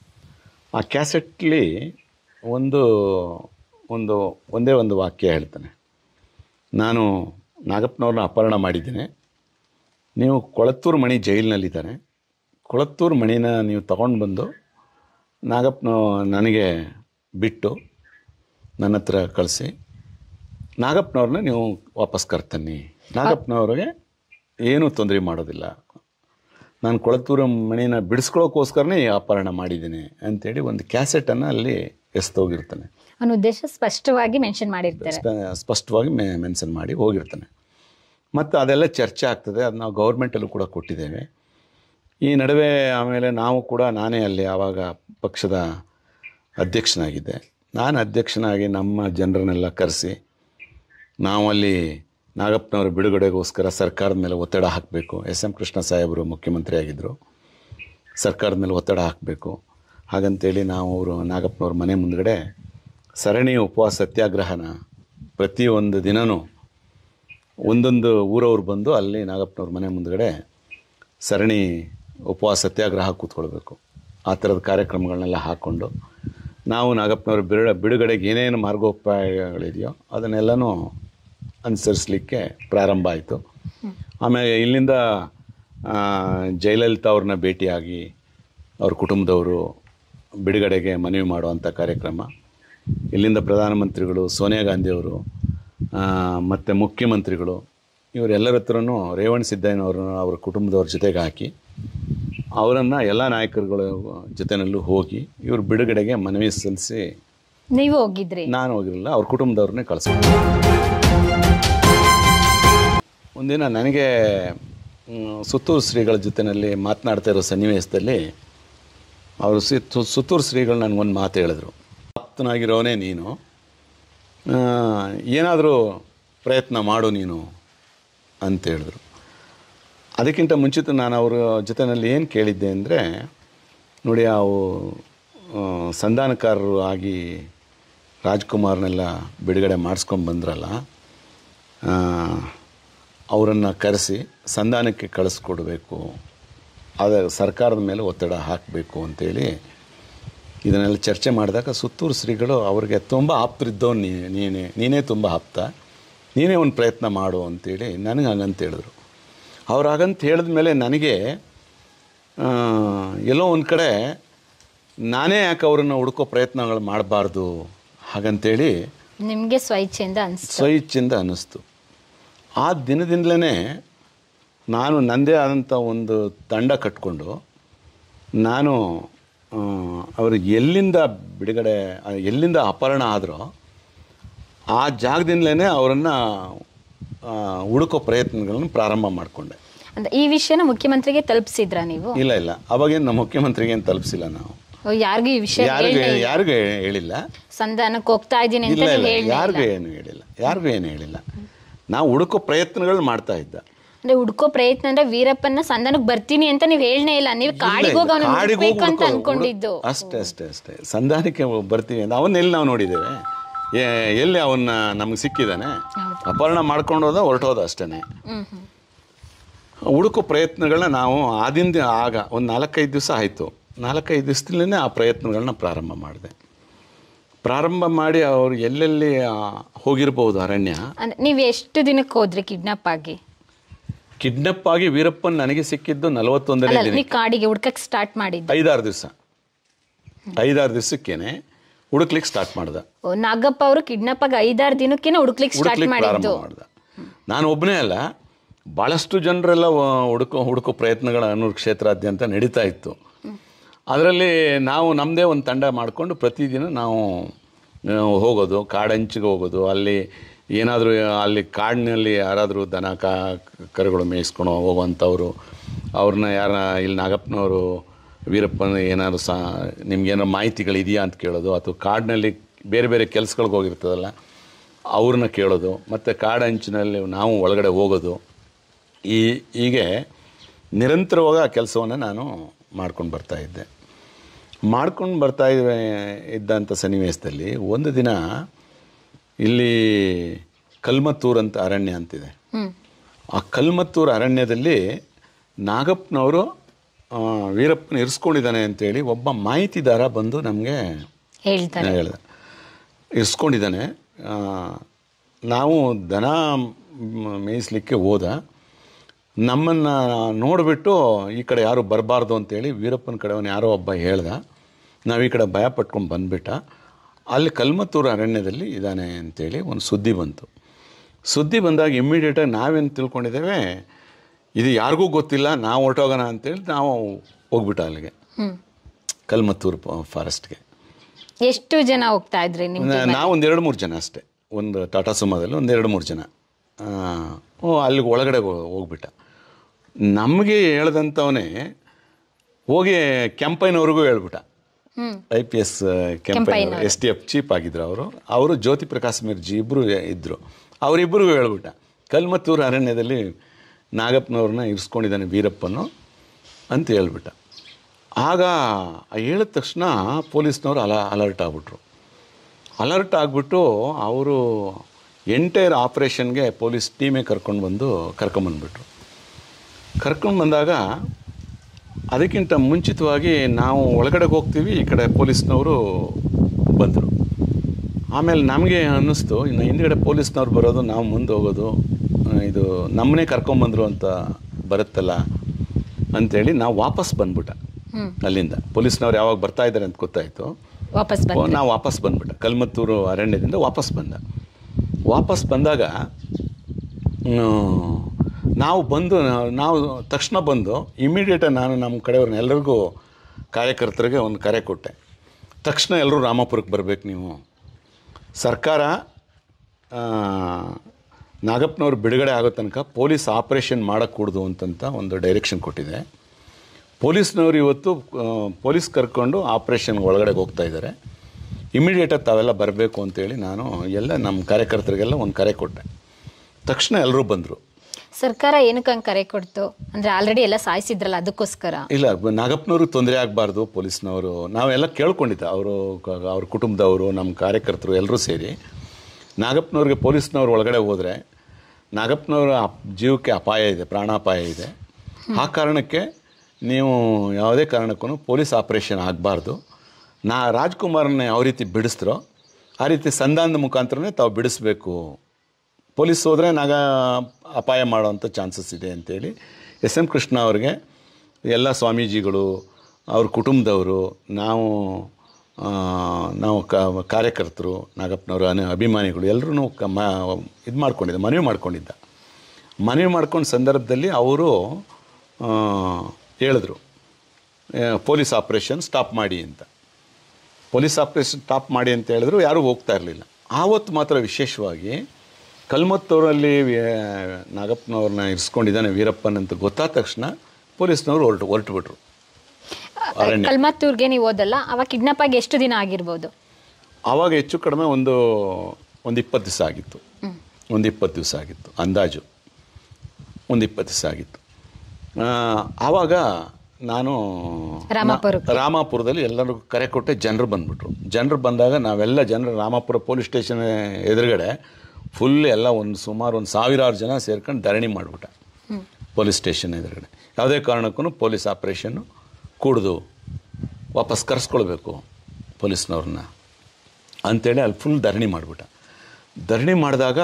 ಆ ಕ್ಯಾಸೆಟ್ಲಿ ಒಂದು ಒಂದು ಒಂದೇ ಒಂದು ವಾಕ್ಯ ಹೇಳ್ತಾನೆ ನಾನು ನಾಗಪ್ಪನವ್ರನ್ನ ಅಪಹರಣ ಮಾಡಿದ್ದೇನೆ ನೀವು ಕೊಳತ್ತೂರು ಮಣಿ ಜೈಲಿನಲ್ಲಿದ್ದಾನೆ ಕೊಳತ್ತೂರು ಮಣಿನ ನೀವು ತಗೊಂಡು ಬಂದು ನಾಗಪ್ಪನ ನನಗೆ ಬಿಟ್ಟು ನನ್ನ ಹತ್ರ ಕಳಿಸಿ ನಾಗಪ್ಪನವ್ರನ್ನ ನೀವು ವಾಪಸ್ ಕರ್ತನ್ನಿ ನಾಗಪ್ಪನವ್ರಿಗೆ ಏನೂ ತೊಂದರೆ ಮಾಡೋದಿಲ್ಲ ನಾನು ಕೊಳತ್ತೂರು ಮಣಿನ ಬಿಡಿಸ್ಕೊಳ್ಳೋಕ್ಕೋಸ್ಕರನೇ ಈ ಅಪಹರಣ ಮಾಡಿದ್ದೀನಿ ಅಂತೇಳಿ ಒಂದು ಕ್ಯಾಸೆಟನ್ನು ಅಲ್ಲಿ ಎಸ್ತೋಗಿರ್ತಾನೆ ಅವನ ಉದ್ದೇಶ ಸ್ಪಷ್ಟವಾಗಿ ಮೆನ್ಷನ್ ಮಾಡಿರ್ತಾರೆ ಸ್ಪ- ಸ್ಪಷ್ಟವಾಗಿ ಮೆ ಮೆನ್ಷನ್ ಮಾಡಿ ಹೋಗಿರ್ತಾನೆ ಮತ್ತು ಅದೆಲ್ಲ ಚರ್ಚೆ ಆಗ್ತದೆ ಅದು ನಾವು ಗೌರ್ಮೆಂಟಲ್ಲೂ ಕೂಡ ಕೊಟ್ಟಿದ್ದೇವೆ ಈ ನಡುವೆ ಆಮೇಲೆ ನಾವು ಕೂಡ ನಾನೇ ಅಲ್ಲಿ ಆವಾಗ ಪಕ್ಷದ ಅಧ್ಯಕ್ಷನಾಗಿದ್ದೆ ನಾನು ಅಧ್ಯಕ್ಷನಾಗಿ ನಮ್ಮ ಜನರನ್ನೆಲ್ಲ ಕರೆಸಿ ನಾವು ಅಲ್ಲಿ ನಾಗಪ್ಪನವರ ಬಿಡುಗಡೆಗೋಸ್ಕರ ಸರ್ಕಾರದ ಮೇಲೆ ಒತ್ತಡ ಹಾಕಬೇಕು ಎಸ್ ಎಂ ಕೃಷ್ಣ ಸಾಹೇಬರು ಮುಖ್ಯಮಂತ್ರಿ ಆಗಿದ್ದರು ಸರ್ಕಾರದ ಮೇಲೆ ಒತ್ತಡ ಹಾಕಬೇಕು ಹಾಗಂತೇಳಿ ನಾವು ಅವರು ನಾಗಪ್ಪನವ್ರ ಮನೆ ಮುಂದ್ಗಡೆ ಸರಣಿ ಉಪವಾಸ ಸತ್ಯಾಗ್ರಹನ ಪ್ರತಿಯೊಂದು ದಿನವೂ ಒಂದೊಂದು ಊರವ್ರು ಬಂದು ಅಲ್ಲಿ ನಾಗಪ್ಪನವ್ರ ಮನೆ ಮುಂದ್ಗಡೆ ಸರಣಿ ಉಪವಾಸ ಸತ್ಯಾಗ್ರಹ ಕೂತ್ಕೊಳ್ಬೇಕು ಆ ಥರದ ಕಾರ್ಯಕ್ರಮಗಳನ್ನೆಲ್ಲ ಹಾಕ್ಕೊಂಡು ನಾವು ನಾಗಪ್ಪನವ್ರ ಬಿಡುಗಡೆ ಬಿಡುಗಡೆಗೆ ಏನೇನು ಮಾರ್ಗೋಪಾಯಗಳಿದೆಯೋ ಅದನ್ನೆಲ್ಲನೂ ಅನುಸರಿಸಲಿಕ್ಕೆ ಪ್ರಾರಂಭ ಆಯಿತು ಆಮೇಲೆ ಇಲ್ಲಿಂದ ಆ, ಜಯಲಲಿತಾ ಅವ್ರನ್ನ ಭೇಟಿಯಾಗಿ ಅವ್ರ ಕುಟುಂಬದವರು ಬಿಡುಗಡೆಗೆ ಮನವಿ ಮಾಡುವಂಥ ಕಾರ್ಯಕ್ರಮ ಇಲ್ಲಿಂದ ಪ್ರಧಾನಮಂತ್ರಿಗಳು ಸೋನಿಯಾ ಗಾಂಧಿಯವರು ಮತ್ತು ಮುಖ್ಯಮಂತ್ರಿಗಳು ಇವರೆಲ್ಲರ ಹತ್ರನೂ ರೇವಣ್ ಸಿದ್ದಯ್ಯನವ್ರನ್ನ ಅವ್ರ ಕುಟುಂಬದವ್ರ ಜೊತೆಗೆ ಹಾಕಿ ಅವರನ್ನು ಎಲ್ಲ ನಾಯಕರುಗಳ ಜೊತೆನಲ್ಲೂ ಹೋಗಿ ಇವ್ರ ಬಿಡುಗಡೆಗೆ ಮನವಿ ಸಲ್ಲಿಸಿ ನೀವು ಹೋಗಿದ್ರಿ ನಾನು ಹೋಗಿರಲಿಲ್ಲ ಅವ್ರ ಕುಟುಂಬದವ್ರನ್ನೇ ಕಳಿಸ್ಕೊಂಡು ಒಂದಿನ ನನಗೆ ಮ್, ಸುತ್ತೂರು ಶ್ರೀಗಳ ಜೊತೆಯಲ್ಲಿ ಮಾತನಾಡ್ತಾ ಇರೋ ಸನ್ನಿವೇಶದಲ್ಲಿ ಅವರು ಸಿ ತು- ಸುತ್ತೂರು ಶ್ರೀಗಳು ನನಗೊಂದು ಮಾತು ಹೇಳಿದ್ರು ಆಪ್ತನಾಗಿರೋನೇ ನೀನು ಏನಾದರೂ ಪ್ರಯತ್ನ ಮಾಡು ನೀನು ಅಂತ ಹೇಳಿದ್ರು ಅದಕ್ಕಿಂತ ಮುಂಚಿತ ನಾನು ಅವರ ಜೊತೆಯಲ್ಲಿ ಏನು ಕೇಳಿದ್ದೆ ಅಂದರೆ ನೋಡಿ ಅವು ಆ, ಸಂಧಾನಕಾರರು ಆಗಿ ರಾಜ್ಕುಮಾರ್ನೆಲ್ಲ ಬಿಡುಗಡೆ ಮಾಡಿಸ್ಕೊಂಡು ಬಂದ್ರಲ್ಲ ಅವರನ್ನು ಕರೆಸಿ ಸಂಧಾನಕ್ಕೆ ಕಳಿಸ್ಕೊಡ್ಬೇಕು ಅದ ಸರ್ಕಾರದ ಮೇಲೆ ಒತ್ತಡ ಹಾಕಬೇಕು ಅಂತೇಳಿ ಇದನ್ನೆಲ್ಲ ಚರ್ಚೆ ಮಾಡಿದಾಗ ಸುತ್ತೂರು ಶ್ರೀಗಳು ಅವ್ರಿಗೆ ತುಂಬ ಆಪ್ತರಿದ್ದವನು ನೀ ನೀನೇ ನೀನೇ ತುಂಬ ಆಪ್ತ ನೀನೇ ಒಂದು ಪ್ರಯತ್ನ ಮಾಡು ಅಂತೇಳಿ ನನಗೆ ಹಂಗಂತ ಹೇಳಿದ್ರು ಅವ್ರು ಹಾಗಂತ ಹೇಳಿದ ಮೇಲೆ ನನಗೆ ಆ, ಎಲ್ಲೋ ಒಂದು ಕಡೆ ನಾನೇ ಯಾಕೆ ಅವ್ರನ್ನ ಹುಡ್ಕೋ ಪ್ರಯತ್ನಗಳು ಮಾಡಬಾರ್ದು ಹಾಗಂತೇಳಿ ನಿಮ್ಗೆ ಸ್ವಇಚ್ಛೆಯಿಂದ ಅನ್ಸ್ತು ಸ್ವಇಚ್ಛೆಯಿಂದ ಅನ್ನಿಸ್ತು ಆ ದಿನದಿಂದಲೇ ನಾನು ನನ್ನದೇ ಆದಂಥ ಒಂದು ತಂಡ ಕಟ್ಕೊಂಡು ನಾನು ಆ, ಅವ್ರಿಗೆ ಎಲ್ಲಿಂದ ಬಿಡುಗಡೆ ಆ, ಎಲ್ಲಿಂದ ಅಪಹರಣ ಆದರೋ ಆ ಜಾಗದಿಂದಲೇ ಅವರನ್ನು ಹುಡುಕೋ ಪ್ರಯತ್ನಗಳನ್ನು ಪ್ರಾರಂಭ ಮಾಡಿಕೊಂಡೆ ಅಂದ್ರೆ ಈ ವಿಷಯನ ಮುಖ್ಯಮಂತ್ರಿಗೆ ತಲುಪಿಸಿದ್ರಾ ನೀವು ಇಲ್ಲ ಇಲ್ಲ ಅವಾಗೇನು ನಮ್ಮ ಮುಖ್ಯಮಂತ್ರಿಗೆ ಏನು ತಲುಪಿಸಿಲ್ಲ ನಾವು ಓ, ಯಾರಿಗೂ ಈ ವಿಷಯ ಯಾರಿಗೂ ಹೇಳ್ಲೇ ಇಲ್ಲ. ಯಾರಿಗೂ ಹೇಳಿಲ್ಲ ಸಂಧಾನಕ್ಕೆ ಹೋಗ್ತಾ ಇದ್ದೀನಿ ಅಂತ ಇಲ್ಲ ನೀವು ಇಲ್ಲ ಹೇಳ್ಲೇ ಯಾರಿಗೂ ಇಲ್ಲ. ಏನು ಹೇಳಿಲ್ಲ ಯಾರಿಗೂ ಏನು ಹೇಳಿಲ್ಲ ನಾವು ಹುಡುಕೋ ಪ್ರಯತ್ನಗಳು ಮಾಡ್ತಾ ಇದ್ದ ಅಂದ್ರೆ ಹುಡ್ಕೋ ಪ್ರಯತ್ನ ಅಂದ್ರೆ ವೀರಪ್ಪನ ಸಂಧಾನಕ್ಕೆ ಬರ್ತೀನಿ ಅಂತ ನೀವು ಹೇಳನೇ ಇಲ್ಲ ನೀವು ಕಾಡಿಗೆ ಹೋಗಿ ಅವನು ಕಾಡಿಗೆ ಹೋಗಿ ಹುಡುಕ್ಬೇಕು ಅಂತ ಹುಡ್ಕೋ- ಅನ್ಕೊಂಡಿದ್ದು ಹುಡುಕ್- ಅಷ್ಟೇ ಅಷ್ಟೇ ಅಷ್ಟೇ ಸಂಧಾನಕ್ಕೆ ಬರ್ತೀವಿ ಅಂತ ಅವನ್ನ ಎಲ್ಲಿ ನಾವು ನೋಡಿದ್ದೇವೆ ಎ- ಎಲ್ಲಿ ಅವನ್ನ ನಮ್ಗೆ ಸಿಕ್ಕಿದ್ದಾನೆ ಅಪಹರಣ ಮಾಡ್ಕೊಂಡು ಹೋದ ಹೊರಟೋದ ಅಷ್ಟೇ ಹ್ಮ್ ಹ್ಮ್ ಹುಡುಕೋ ಪ್ರಯತ್ನಗಳನ್ನ ನಾವು ಆದಿಂದ ಆಗ ಒಂದು ನಾಲ್ಕೈದು ದಿವಸ ಆಯಿತು ನಾಲ್ಕೈದು ದಿವಸದಲ್ಲೇ ಆ ಪ್ರಯತ್ನಗಳನ್ನ ಪ್ರಾರಂಭ ಮಾಡಿದೆ ಪ್ರಾರಂಭ ಮಾಡಿ ಅವ್ರು ಎಲ್ಲೆಲ್ಲಿ ಆ, ಹೋಗಿರ್ಬೋದು ಅರಣ್ಯ ಅಂದ್ರೆ ನೀವು ಎಷ್ಟು ದಿನಕ್ಕೆ ಹೋದ್ರಿ ಕಿಡ್ನಾಪ್ ಆಗಿ ಕಿಡ್ನಪ್ ಆಗಿ ವೀರಪ್ಪನ್ ನನಗೆ ಸಿಕ್ಕಿದ್ದು ನಲವತ್ತೊಂದನೇ ಅಲ್ಲ ದಿನ ನೀವು ಕಾಡಿಗೆ ಹುಡ್ಕಕ್ ಸ್ಟಾರ್ಟ್ ಮಾಡಿದ್ದು ಐದಾರು ದಿವಸ ಐದಾರು ದಿವಸಕ್ಕೇನೆ ಹುಡುಕ್ಲಿಕ್ಕೆ ಸ್ಟಾರ್ಟ್ ಮಾಡ್ದೆ ಓ, ನಾಗಪ್ಪ ಅವರು ಕಿಡ್ನಾಪ್ ಆಗಿ ಐದಾರು ದಿನಕ್ಕೇನೆ ಹುಡುಕ್ಲಿಕ್ಕೆ ಸ್ಟಾರ್ಟ್ ಹುಡುಕ್ಲಿಕ್ಕೆ ಪ್ರಾರಂಭ ಮಾಡಿದ್ದು ಮಾಡ್ದೆ ನಾನು ಒಬ್ಬನೇ ಅಲ್ಲ ಭಾಳಷ್ಟು ಜನರೆಲ್ಲ ವ- ಹುಡುಕೋ ಹುಡುಕೋ ಪ್ರಯತ್ನಗಳ ಅನ್ನೂರು ಕ್ಷೇತ್ರಾದ್ಯಂತ ನಡೀತಾ ಇತ್ತು ಅದರಲ್ಲಿ ನಾವು ನಮ್ಮದೇ ಒಂದು ತಂಡ ಮಾಡಿಕೊಂಡು ಪ್ರತಿದಿನ ನಾವು ಆ, ಹೋಗೋದು ಕಾಡಂಚಿಗೆ ಹೋಗೋದು ಅಲ್ಲಿ ಏನಾದರೂ ಅಲ್ಲಿ ಕಾಡಿನಲ್ಲಿ ಯಾರಾದರೂ ದನ ಕಾ ಕರುಗಳು ಮೇಯಿಸ್ಕೊಂಡು ಹೋಗುವಂಥವ್ರು ಅವ್ರನ್ನ ಯಾರ ಇಲ್ಲಿ ನಾಗಪ್ಪನವರು ವೀರಪ್ಪನ ಏನಾದ್ರು ಸಾ ನಿಮ್ಗೇನಾರು ಮಾಹಿತಿಗಳಿದೆಯಾ ಅಂತ ಕೇಳೋದು ಅಥವಾ ಕಾಡಿನಲ್ಲಿ ಬೇರೆ ಬೇರೆ ಕೆಲಸಗಳಿಗೆ ಹೋಗಿರ್ತದಲ್ಲ ಅವ್ರನ್ನ ಕೇಳೋದು ಮತ್ತು ಕಾಡಂಚಿನಲ್ಲಿ ನಾವು ಒಳಗಡೆ ಹೋಗೋದು ಈ ಹೀಗೆ ನಿರಂತರವಾಗಿ ಆ ಕೆಲಸವನ್ನು ನಾನು ಮಾಡ್ಕೊಂಡು ಬರ್ತಾ ಇದ್ದೆ ಮಾಡ್ಕೊಂಡು ಬರ್ತಾ ಇದ್ದೆ ಇದ್ದಂಥ ಸನ್ನಿವೇಶದಲ್ಲಿ ಒಂದು ದಿನ ಇಲ್ಲಿ ಕಲ್ಮತ್ತೂರು ಅಂತ ಅರಣ್ಯ ಅಂತಿದೆ ಹ್ಮ್ ಆ ಕಲ್ಮತ್ತೂರು ಅರಣ್ಯದಲ್ಲಿ ನಾಗಪ್ಪನವರು ಆ, ವೀರಪ್ಪನ ಇರಿಸ್ಕೊಂಡಿದ್ದಾನೆ ಅಂತೇಳಿ ಒಬ್ಬ ಮಾಹಿತಿದಾರ ಬಂದು ನಮಗೆ ಹೇಳ್ತಾರೆ ಹೇಳ್ದೆ ಇರಿಸ್ಕೊಂಡಿದ್ದಾನೆ ಆ, ನಾವು ದನ ಮ್- ಮೇಯಿಸ್ಲಿಕ್ಕೆ ಹೋದ ನಮ್ಮನ್ನು ನೋಡಿಬಿಟ್ಟು ಈ ಕಡೆ ಯಾರು ಬರಬಾರ್ದು ಅಂತೇಳಿ ವೀರಪ್ಪನ ಕಡೆಯವನು ಯಾರೋ ಒಬ್ಬ ಹೇಳ್ದ ನಾವು ಈ ಕಡೆ ಭಯ ಪಟ್ಕೊಂಡು ಬಂದುಬಿಟ್ಟ ಅಲ್ಲಿ ಕಲ್ಮತ್ತೂರು ಅರಣ್ಯದಲ್ಲಿ ಇದ್ದಾನೆ ಅಂತೇಳಿ ಒಂದು ಸುದ್ದಿ ಬಂತು ಸುದ್ದಿ ಬಂದಾಗ ಇಮ್ಮಿಡಿಯೇಟಾಗಿ ನಾವೇನು ತಿಳ್ಕೊಂಡಿದ್ದೇವೆ ಇದು ಯಾರಿಗೂ ಗೊತ್ತಿಲ್ಲ ನಾವು ಹೊರಟೋಗೋಣ ಅಂತೇಳಿ ನಾವು ಹೋಗ್ಬಿಟ್ಟ ಅಲ್ಲಿಗೆ ಹ್ಮ್ ಕಲ್ಮತ್ತೂರು ಫಾರೆಸ್ಟ್ಗೆ ಎಷ್ಟು ಜನ ಹೋಗ್ತಾ ಇದ್ರಿ ನಿಮ್ ನಾವು ಒಂದು ಎರಡು ಮೂರು ಜನ ಅಷ್ಟೇ ಒಂದು ಟಾಟಾ ಸುಮೋದಲ್ಲಿ ಒಂದು ಎರಡು ಮೂರು ಜನ ಆ, ಓ ಅಲ್ಲಿಗೆ ಒಳಗಡೆ ಹೋ- ಹೋಗ್ಬಿಟ್ಟ ನಮಗೆ ಹೇಳ್ದಂಥವನೇ ಹೋಗಿ ಕೆಂಪೈನವ್ರಿಗೂ ಹೇಳ್ಬಿಟ್ಟ ಹ್ಮ್ ಐ ಪಿ ಎಸ್ ಕೆಂಪೈನವರು ಎಸ್ ಟಿ ಎಫ್ ಚೀಫ್ ಆಗಿದ್ರು ಅವರು ಅವರು ಜ್ಯೋತಿ ಪ್ರಕಾಶ್ ಮಿರ್ಜಿ ಇಬ್ಬರು ಇದ್ದರು ಅವರಿಬ್ಬರಿಗೂ ಹೇಳ್ಬಿಟ್ಟ ಕಲ್ಮತ್ತೂರು ಅರಣ್ಯದಲ್ಲಿ ನಾಗಪ್ಪನವ್ರನ್ನ ಇರಿಸ್ಕೊಂಡಿದ್ದಾನೆ ವೀರಪ್ಪನು ಅಂತ ಹೇಳ್ಬಿಟ್ಟ ಆಗ ಹೇಳಿದ ತಕ್ಷಣ ಪೊಲೀಸ್ನವರು ಅಲ ಅಲರ್ಟ್ ಆಗ್ಬಿಟ್ರು ಅಲರ್ಟ್ ಆಗಿಬಿಟ್ಟು ಅವರು ಎಂಟೈರ್ ಆಪ್ರೇಷನ್ಗೆ ಪೊಲೀಸ್ ಟೀಮೇ ಕರ್ಕೊಂಡು ಬಂದು ಕರ್ಕೊಂಬಂದ್ಬಿಟ್ರು ಕರ್ಕೊಂಡು ಬಂದಾಗ ಅದಕ್ಕಿಂತ ಮುಂಚಿತವಾಗಿ ನಾವು ಒಳಗಡೆ ಹೋಗ್ತೀವಿ ಈ ಕಡೆ ಪೊಲೀಸ್ನವರು ಬಂದರು ಆಮೇಲೆ ನಮಗೆ ಅನ್ನಿಸ್ತು ಇನ್ನು ಹಿಂದ್ಗಡೆ ಪೊಲೀಸ್ನವ್ರು ಬರೋದು ನಾವು ಮುಂದೆ ಹೋಗೋದು ಆ, ಇದು ನಮ್ಮನ್ನೇ ಕರ್ಕೊಂಬಂದರು ಅಂತ ಬರುತ್ತಲ್ಲ ಅಂಥೇಳಿ ನಾವು ವಾಪಸ್ ಬಂದ್ಬಿಟ್ಟ ಹ್ಮ್ ಅಲ್ಲಿಂದ ಪೊಲೀಸ್ನವ್ರು ಯಾವಾಗ ಬರ್ತಾ ಇದ್ದಾರೆ ಅಂತ ಗೊತ್ತಾಯಿತು ವಾಪಸ್ ಬಂದ್ ನಾವು ವಾಪಸ್ ಬಂದ್ಬಿಟ್ಟ ಕಲ್ಮತ್ತೂರು ಅರಣ್ಯದಿಂದ ವಾಪಸ್ ಬಂದ ವಾಪಸ್ ಬಂದಾಗ ಹ್ಮ್, ನಾವು ಬಂದು ನಾವು ತಕ್ಷಣ ಬಂದು ಇಮಿಡಿಯೇಟಾಗಿ ನಾನು ನಮ್ಮ ಕಡೆಯವ್ರನ್ನ ಎಲ್ಲರಿಗೂ ಕಾರ್ಯಕರ್ತರಿಗೆ ಒಂದು ಕರೆ ಕೊಟ್ಟೆ ತಕ್ಷಣ ಎಲ್ಲರೂ ರಾಮಾಪುರಕ್ಕೆ ಬರಬೇಕು ನೀವು ಸರ್ಕಾರ ಆ, ನಾಗಪ್ಪನವ್ರು ಬಿಡುಗಡೆ ಆಗೋ ತನಕ ಪೊಲೀಸ್ ಆಪ್ರೇಷನ್ ಮಾಡೋಕ್ಕೂಡ್ದು ಅಂತಂತ ಒಂದು ಡೈರೆಕ್ಷನ್ ಕೊಟ್ಟಿದೆ ಪೊಲೀಸ್ನವರು ಇವತ್ತು ಆ, ಪೊಲೀಸ್ ಕರ್ಕೊಂಡು ಆಪ್ರೇಷನ್ ಒಳಗಡೆ ಹೋಗ್ತಾ ಇದ್ದಾರೆ ಇಮಿಡಿಯೇಟಾಗಿ ತಾವೆಲ್ಲ ಬರಬೇಕು ಅಂತೇಳಿ ನಾನು ಎಲ್ಲ ನಮ್ಮ ಕಾರ್ಯಕರ್ತರಿಗೆಲ್ಲ ಒಂದು ಕರೆ ಕೊಟ್ಟೆ ತಕ್ಷಣ ಎಲ್ಲರೂ ಬಂದರು ಸರ್ಕಾರ ಏನಕ್ಕೆ ಹಂಗ್ ಕರೆ ಕೊಡ್ತು ಅಂದ್ರೆ ಆಲ್ರೆಡಿ ಎಲ್ಲ ಸಾಯಿಸಿದ್ರಲ್ಲ ಅದಕ್ಕೋಸ್ಕರ ಇಲ್ಲ ಬ- ನಾಗಪ್ಪನವ್ರಿಗೆ ತೊಂದರೆ ಆಗಬಾರ್ದು ಪೊಲೀಸ್ನವರು ನಾವೆಲ್ಲ ಕೇಳ್ಕೊಂಡಿದ್ದೆ ಅವರು ಕ- ಅವ್ರ ಕುಟುಂಬದವರು ನಮ್ಮ ಕಾರ್ಯಕರ್ತರು ಎಲ್ಲರೂ ಸೇರಿ ನಾಗಪ್ಪನವ್ರಿಗೆ ಪೊಲೀಸ್ನವ್ರು ಒಳಗಡೆ ಹೋದರೆ ನಾಗಪ್ಪನವರ ಅಪ್- ಜೀವಕ್ಕೆ ಅಪಾಯ ಇದೆ ಪ್ರಾಣಾಪಾಯ ಇದೆ ಆ ಕಾರಣಕ್ಕೆ ನೀವು ಯಾವುದೇ ಕಾರಣಕ್ಕೂ ಪೊಲೀಸ್ ಆಪ್ರೇಷನ್ ಆಗಬಾರ್ದು ನಾ ರಾಜ್ಕುಮಾರನ್ನ ಯಾವ ರೀತಿ ಬಿಡಿಸ್ತಾರೋ ಆ ರೀತಿ ಸಂಧಾನದ ಮುಖಾಂತರನೇ ತಾವು ಬಿಡಿಸ್ಬೇಕು ಪೊಲೀಸ್ ಹೋದರೆ ನಾಗ ಅಪಾಯ ಮಾಡೋವಂಥ ಚಾನ್ಸಸ್ ಇದೆ ಅಂತೇಳಿ ಎಸ್ ಎಂ ಕೃಷ್ಣ ಅವ್ರಿಗೆ ಎಲ್ಲ ಸ್ವಾಮೀಜಿಗಳು ಅವ್ರ ಕುಟುಂಬದವರು ನಾವು ಆ, ನಾವು ಕ ಕಾರ್ಯಕರ್ತರು ನಾಗಪ್ಪನವರು ಅನ ಅಭಿಮಾನಿಗಳು ಎಲ್ಲರೂ ಕ ಮ ಇದು ಮಾಡ್ಕೊಂಡಿದ್ದ ಮನವಿ ಮಾಡ್ಕೊಂಡಿದ್ದ ಮನವಿ ಮಾಡ್ಕೊಂಡ ಸಂದರ್ಭದಲ್ಲಿ ಅವರು ಆ, ಹೇಳಿದ್ರು ಆ, ಪೊಲೀಸ್ ಆಪ್ರೇಷನ್ ಸ್ಟಾಪ್ ಮಾಡಿ ಅಂತ ಪೊಲೀಸ್ ಆಪ್ರೇಷನ್ ಸ್ಟಾಪ್ ಮಾಡಿ ಅಂತ ಹೇಳಿದ್ರು ಯಾರೂ ಹೋಗ್ತಾ ಇರಲಿಲ್ಲ ಆವತ್ತು ಮಾತ್ರ ವಿಶೇಷವಾಗಿ ಕಲ್ಮತ್ತೂರಲ್ಲಿ ವೇ- ನಾಗಪ್ಪನವ್ರನ್ನ ಇರಿಸ್ಕೊಂಡಿದ್ದಾನೆ ವೀರಪ್ಪನ್ ಅಂತ ಗೊತ್ತಾದ ತಕ್ಷಣ ಪೊಲೀಸ್ನವರು ಹೊರಟು ಹೊರಟುಬಿಟ್ರು ಅರಣ್ಯ ಕಲ್ಮತ್ತೂರ್ಗೆ ನೀವು ಹೋದಲ್ಲ ಅವಾಗ ಕಿಡ್ನಾಪ್ ಆಗಿ ಎಷ್ಟು ದಿನ ಆಗಿರ್ಬೋದು ಆವಾಗ ಹೆಚ್ಚು ಕಡಿಮೆ ಒಂದು ಒಂದು ಇಪ್ಪತ್ತು ದಿವಸ ಆಗಿತ್ತು ಒಂದು ಇಪ್ಪತ್ತು ದಿವಸ ಆಗಿತ್ತು ಅಂದಾಜು ಒಂದು ಇಪ್ಪತ್ತು ದಿವಸ ಆಗಿತ್ತು ಆ, ಆವಾಗ ನಾನು ರಾಮಾಪುರಕ್ಕೆ. ನಾ- ರಾಮಾಪುರದಲ್ಲಿ ಎಲ್ಲರಿಗೂ ಕರೆ ಕೊಟ್ಟೆ ಜನರು ಬಂದ್ಬಿಟ್ರು ಜನರು ಬಂದಾಗ ನಾವೆಲ್ಲ ಜನರು ರಾಮಾಪುರ ಪೊಲೀಸ್ ಸ್ಟೇಷನ್ ಎದುರುಗಡೆ ಫುಲ್ ಎಲ್ಲ ಒಂದು ಸುಮಾರು ಒಂದು ಸಾವಿರಾರು ಜನ ಸೇರ್ಕೊಂಡು ಧರಣಿ ಮಾಡಿಬಿಟ್ಟ ಪೊಲೀಸ್ ಸ್ಟೇಷನ್ ಎದುರುಗಡೆ ಯಾವುದೇ ಕಾರಣಕ್ಕೂ ಪೊಲೀಸ್ ಆಪ್ರೇಷನ್ನು ಕೂಡ್ದು ವಾಪಸ್ ಕರೆಸ್ಕೊಳ್ಬೇಕು ಪೊಲೀಸ್ನವ್ರನ್ನ ಅಂಥೇಳಿ ಅಲ್ಲಿ ಫುಲ್ ಧರಣಿ ಮಾಡಿಬಿಟ್ಟ ಧರಣಿ ಮಾಡಿದಾಗ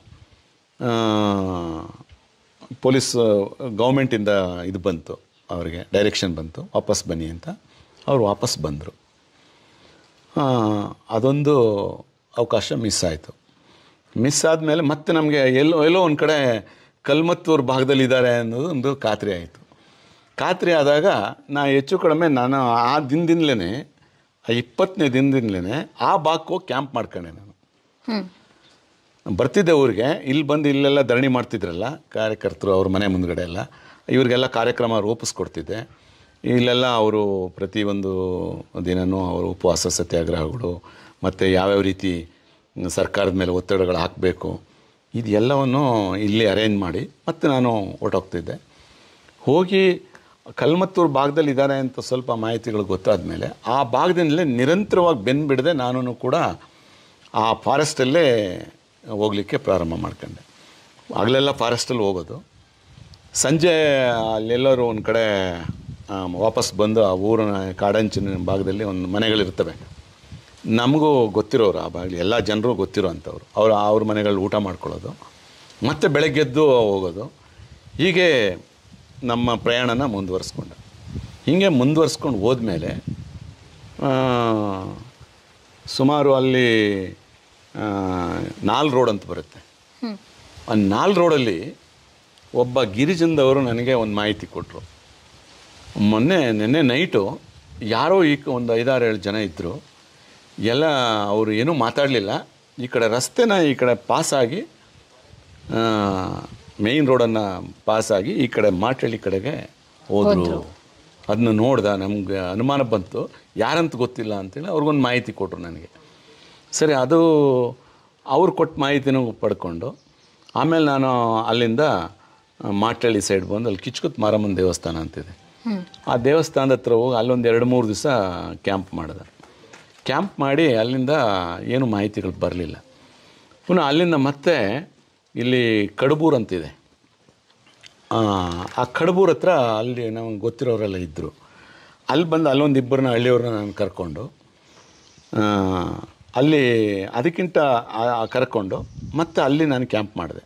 ಪೊಲೀಸ್ ಗೌರ್ಮೆಂಟಿಂದ ಇದು ಬಂತು ಅವರಿಗೆ ಡೈರೆಕ್ಷನ್ ಬಂತು ವಾಪಸ್ ಬನ್ನಿ ಅಂತ ಅವ್ರು ವಾಪಸ್ ಬಂದರು ಅದೊಂದು ಅವಕಾಶ ಮಿಸ್ ಆಯಿತು ಮಿಸ್ ಆದಮೇಲೆ ಮತ್ತೆ ನಮಗೆ ಎಲ್ಲೋ ಎಲ್ಲೋ ಒಂದು ಕಡೆ ಕಲ್ಮತ್ತೂರು ಭಾಗದಲ್ಲಿ ಇದ್ದಾರೆ ಅನ್ನೋದು ಒಂದು ಖಾತ್ರಿ ಆಯಿತು ಖಾತ್ರಿ ಆದಾಗ ನಾ ಹೆಚ್ಚು ಕಡಿಮೆ ನಾನು ಆ ದಿನದಿಂದಲೇ ಆ ಇಪ್ಪತ್ತನೇ ದಿನದಿಂದಲೇ ಆ ಭಾಗಕ್ಕೆ ಹೋಗಿ ಕ್ಯಾಂಪ್ ಮಾಡ್ಕೊಂಡೆ ನಾನು ಹ್ಮ್ ಬರ್ತಿದ್ದೆ ಊರಿಗೆ ಇಲ್ಲಿ ಬಂದು ಇಲ್ಲೆಲ್ಲ ಧರಣಿ ಮಾಡ್ತಿದ್ರಲ್ಲ ಕಾರ್ಯಕರ್ತರು ಅವ್ರ ಮನೆ ಮುಂದ್ಗಡೆ ಎಲ್ಲ ಇವ್ರಿಗೆಲ್ಲ ಕಾರ್ಯಕ್ರಮ ರೂಪಿಸ್ಕೊಡ್ತಿದ್ದೆ ಇಲ್ಲೆಲ್ಲ ಅವರು ಪ್ರತಿಯೊಂದು ದಿನವೂ ಅವರು ಉಪವಾಸ ಸತ್ಯಾಗ್ರಹಗಳು ಮತ್ತು ಯಾವ್ಯಾವ ರೀತಿ ಸರ್ಕಾರದ ಮೇಲೆ ಒತ್ತಡಗಳು ಹಾಕಬೇಕು ಇದು ಎಲ್ಲವನ್ನು ಇಲ್ಲಿ ಅರೇಂಜ್ ಮಾಡಿ ಮತ್ತೆ ನಾನು ಹೊರಟೋಗ್ತಿದ್ದೆ ಹೋಗಿ ಕಲ್ಮತ್ತೂರು ಭಾಗದಲ್ಲಿ ಇದ್ದಾರೆ ಅಂತ ಸ್ವಲ್ಪ ಮಾಹಿತಿಗಳು ಗೊತ್ತಾದ ಮೇಲೆ ಆ ಭಾಗದಿಂದಲೇ ನಿರಂತರವಾಗಿ ಬೆನ್ನು ಬಿಡದೆ ನಾನು ಕೂಡ ಆ ಫಾರೆಸ್ಟಲ್ಲೇ ಹೋಗಲಿಕ್ಕೆ ಪ್ರಾರಂಭ ಮಾಡ್ಕೊಂಡೆ ಆಗಲೆಲ್ಲ ಫಾರೆಸ್ಟಲ್ಲಿ ಹೋಗೋದು ಸಂಜೆ ಅಲ್ಲೆಲ್ಲರೂ ಒಂದು ಕಡೆ ಆ, ವಾಪಸ್ ಬಂದು ಆ ಊರಿನ ಕಾಡಂಚಿನ ಭಾಗದಲ್ಲಿ ಒಂದು ಮನೆಗಳಿರ್ತವೆ ನಮಗೂ ಗೊತ್ತಿರೋರು ಆ ಭಾಗದಲ್ಲಿ ಎಲ್ಲ ಜನರು ಗೊತ್ತಿರೋ ಅಂಥವ್ರು ಅವ್ರು ಅವ್ರ ಮನೆಗಳಲ್ಲಿ ಊಟ ಮಾಡ್ಕೊಳ್ಳೋದು ಮತ್ತೆ ಬೆಳಗ್ಗೆದ್ದು ಹೋಗೋದು ಹೀಗೆ ನಮ್ಮ ಪ್ರಯಾಣನ ಮುಂದುವರಿಸ್ಕೊಂಡೆ ಹೀಗೆ ಮುಂದುವರಿಸ್ಕೊಂಡು ಹೋದ್ಮೇಲೆ ಆ, ಸುಮಾರು ಅಲ್ಲಿ ಆ, ನಾಲ್ ರೋಡ್ ಅಂತ ಬರುತ್ತೆ ಆ ನಾಲ್ ರೋಡಲ್ಲಿ ಒಬ್ಬ ಗಿರಿಜನದವರು ನನಗೆ ಒಂದು ಮಾಹಿತಿ ಕೊಟ್ಟರು ಮೊನ್ನೆ ನಿನ್ನೆ ನೈಟು ಯಾರೋ ಈ ಕ- ಒಂದು ಐದಾರು ಏಳು ಜನ ಇದ್ದರು ಎಲ್ಲ ಅವರು ಏನೂ ಮಾತಾಡಲಿಲ್ಲ ಈ ಕಡೆ ರಸ್ತೆನ ಈ ಕಡೆ ಪಾಸಾಗಿ ಮೇಯ್ನ್ ರೋಡನ್ನು ಪಾಸಾಗಿ ಈ ಕಡೆ ಮಾಟಳ್ಳಿ ಕಡೆಗೆ ಹೋದರು ಅದನ್ನ ನೋಡ್ದ ನಮ್ಗೆ ಅನುಮಾನ ಬಂತು ಯಾರಂತ ಗೊತ್ತಿಲ್ಲ ಅಂತೇಳಿ ಅವ್ರಿಗೊಂದು ಮಾಹಿತಿ ಕೊಟ್ಟರು ನನಗೆ ಸರಿ ಅದು ಅವ್ರು ಕೊಟ್ಟ ಮಾಹಿತಿನೂ ಪಡ್ಕೊಂಡು ಆಮೇಲೆ ನಾನು ಅಲ್ಲಿಂದ ಆ, ಮಾಟಳ್ಳಿ ಸೈಡ್ ಬಂದು ಅಲ್ಲಿ ಕಿಚ್ಕುತ್ ಮಾರಮ್ಮನ ದೇವಸ್ಥಾನ ಅಂತಿದೆ ಆ ದೇವಸ್ಥಾನದ ಹತ್ರ ಹೋಗಿ ಅಲ್ಲೊಂದು ಎರಡು ಮೂರು ದಿವಸ ಕ್ಯಾಂಪ್ ಮಾಡಿದೆ ಕ್ಯಾಂಪ್ ಮಾಡಿ ಅಲ್ಲಿಂದ ಏನು ಮಾಹಿತಿಗಳು ಬರಲಿಲ್ಲ ಪುನಃ ಅಲ್ಲಿಂದ ಮತ್ತೆ ಇಲ್ಲಿ ಕಡಬೂರು ಅಂತಿದೆ ಆ, ಆ ಕಡಬೂರ್ ಹತ್ರ ಅಲ್ಲಿ ನಮಗೆ ಗೊತ್ತಿರೋರೆಲ್ಲ ಇದ್ದರು ಅಲ್ಲಿ ಬಂದು ಅಲ್ಲೊಂದು ಇಬ್ಬರನ್ನ ಹಳ್ಳಿಯವ್ರನ್ನ ನಾನು ಕರ್ಕೊಂಡು ಆ, ಅಲ್ಲಿ ಅದಕ್ಕಿಂತ ಆ- ಆ ಕರ್ಕೊಂಡು ಮತ್ತೆ ಅಲ್ಲಿ ನಾನು ಕ್ಯಾಂಪ್ ಮಾಡಿದೆ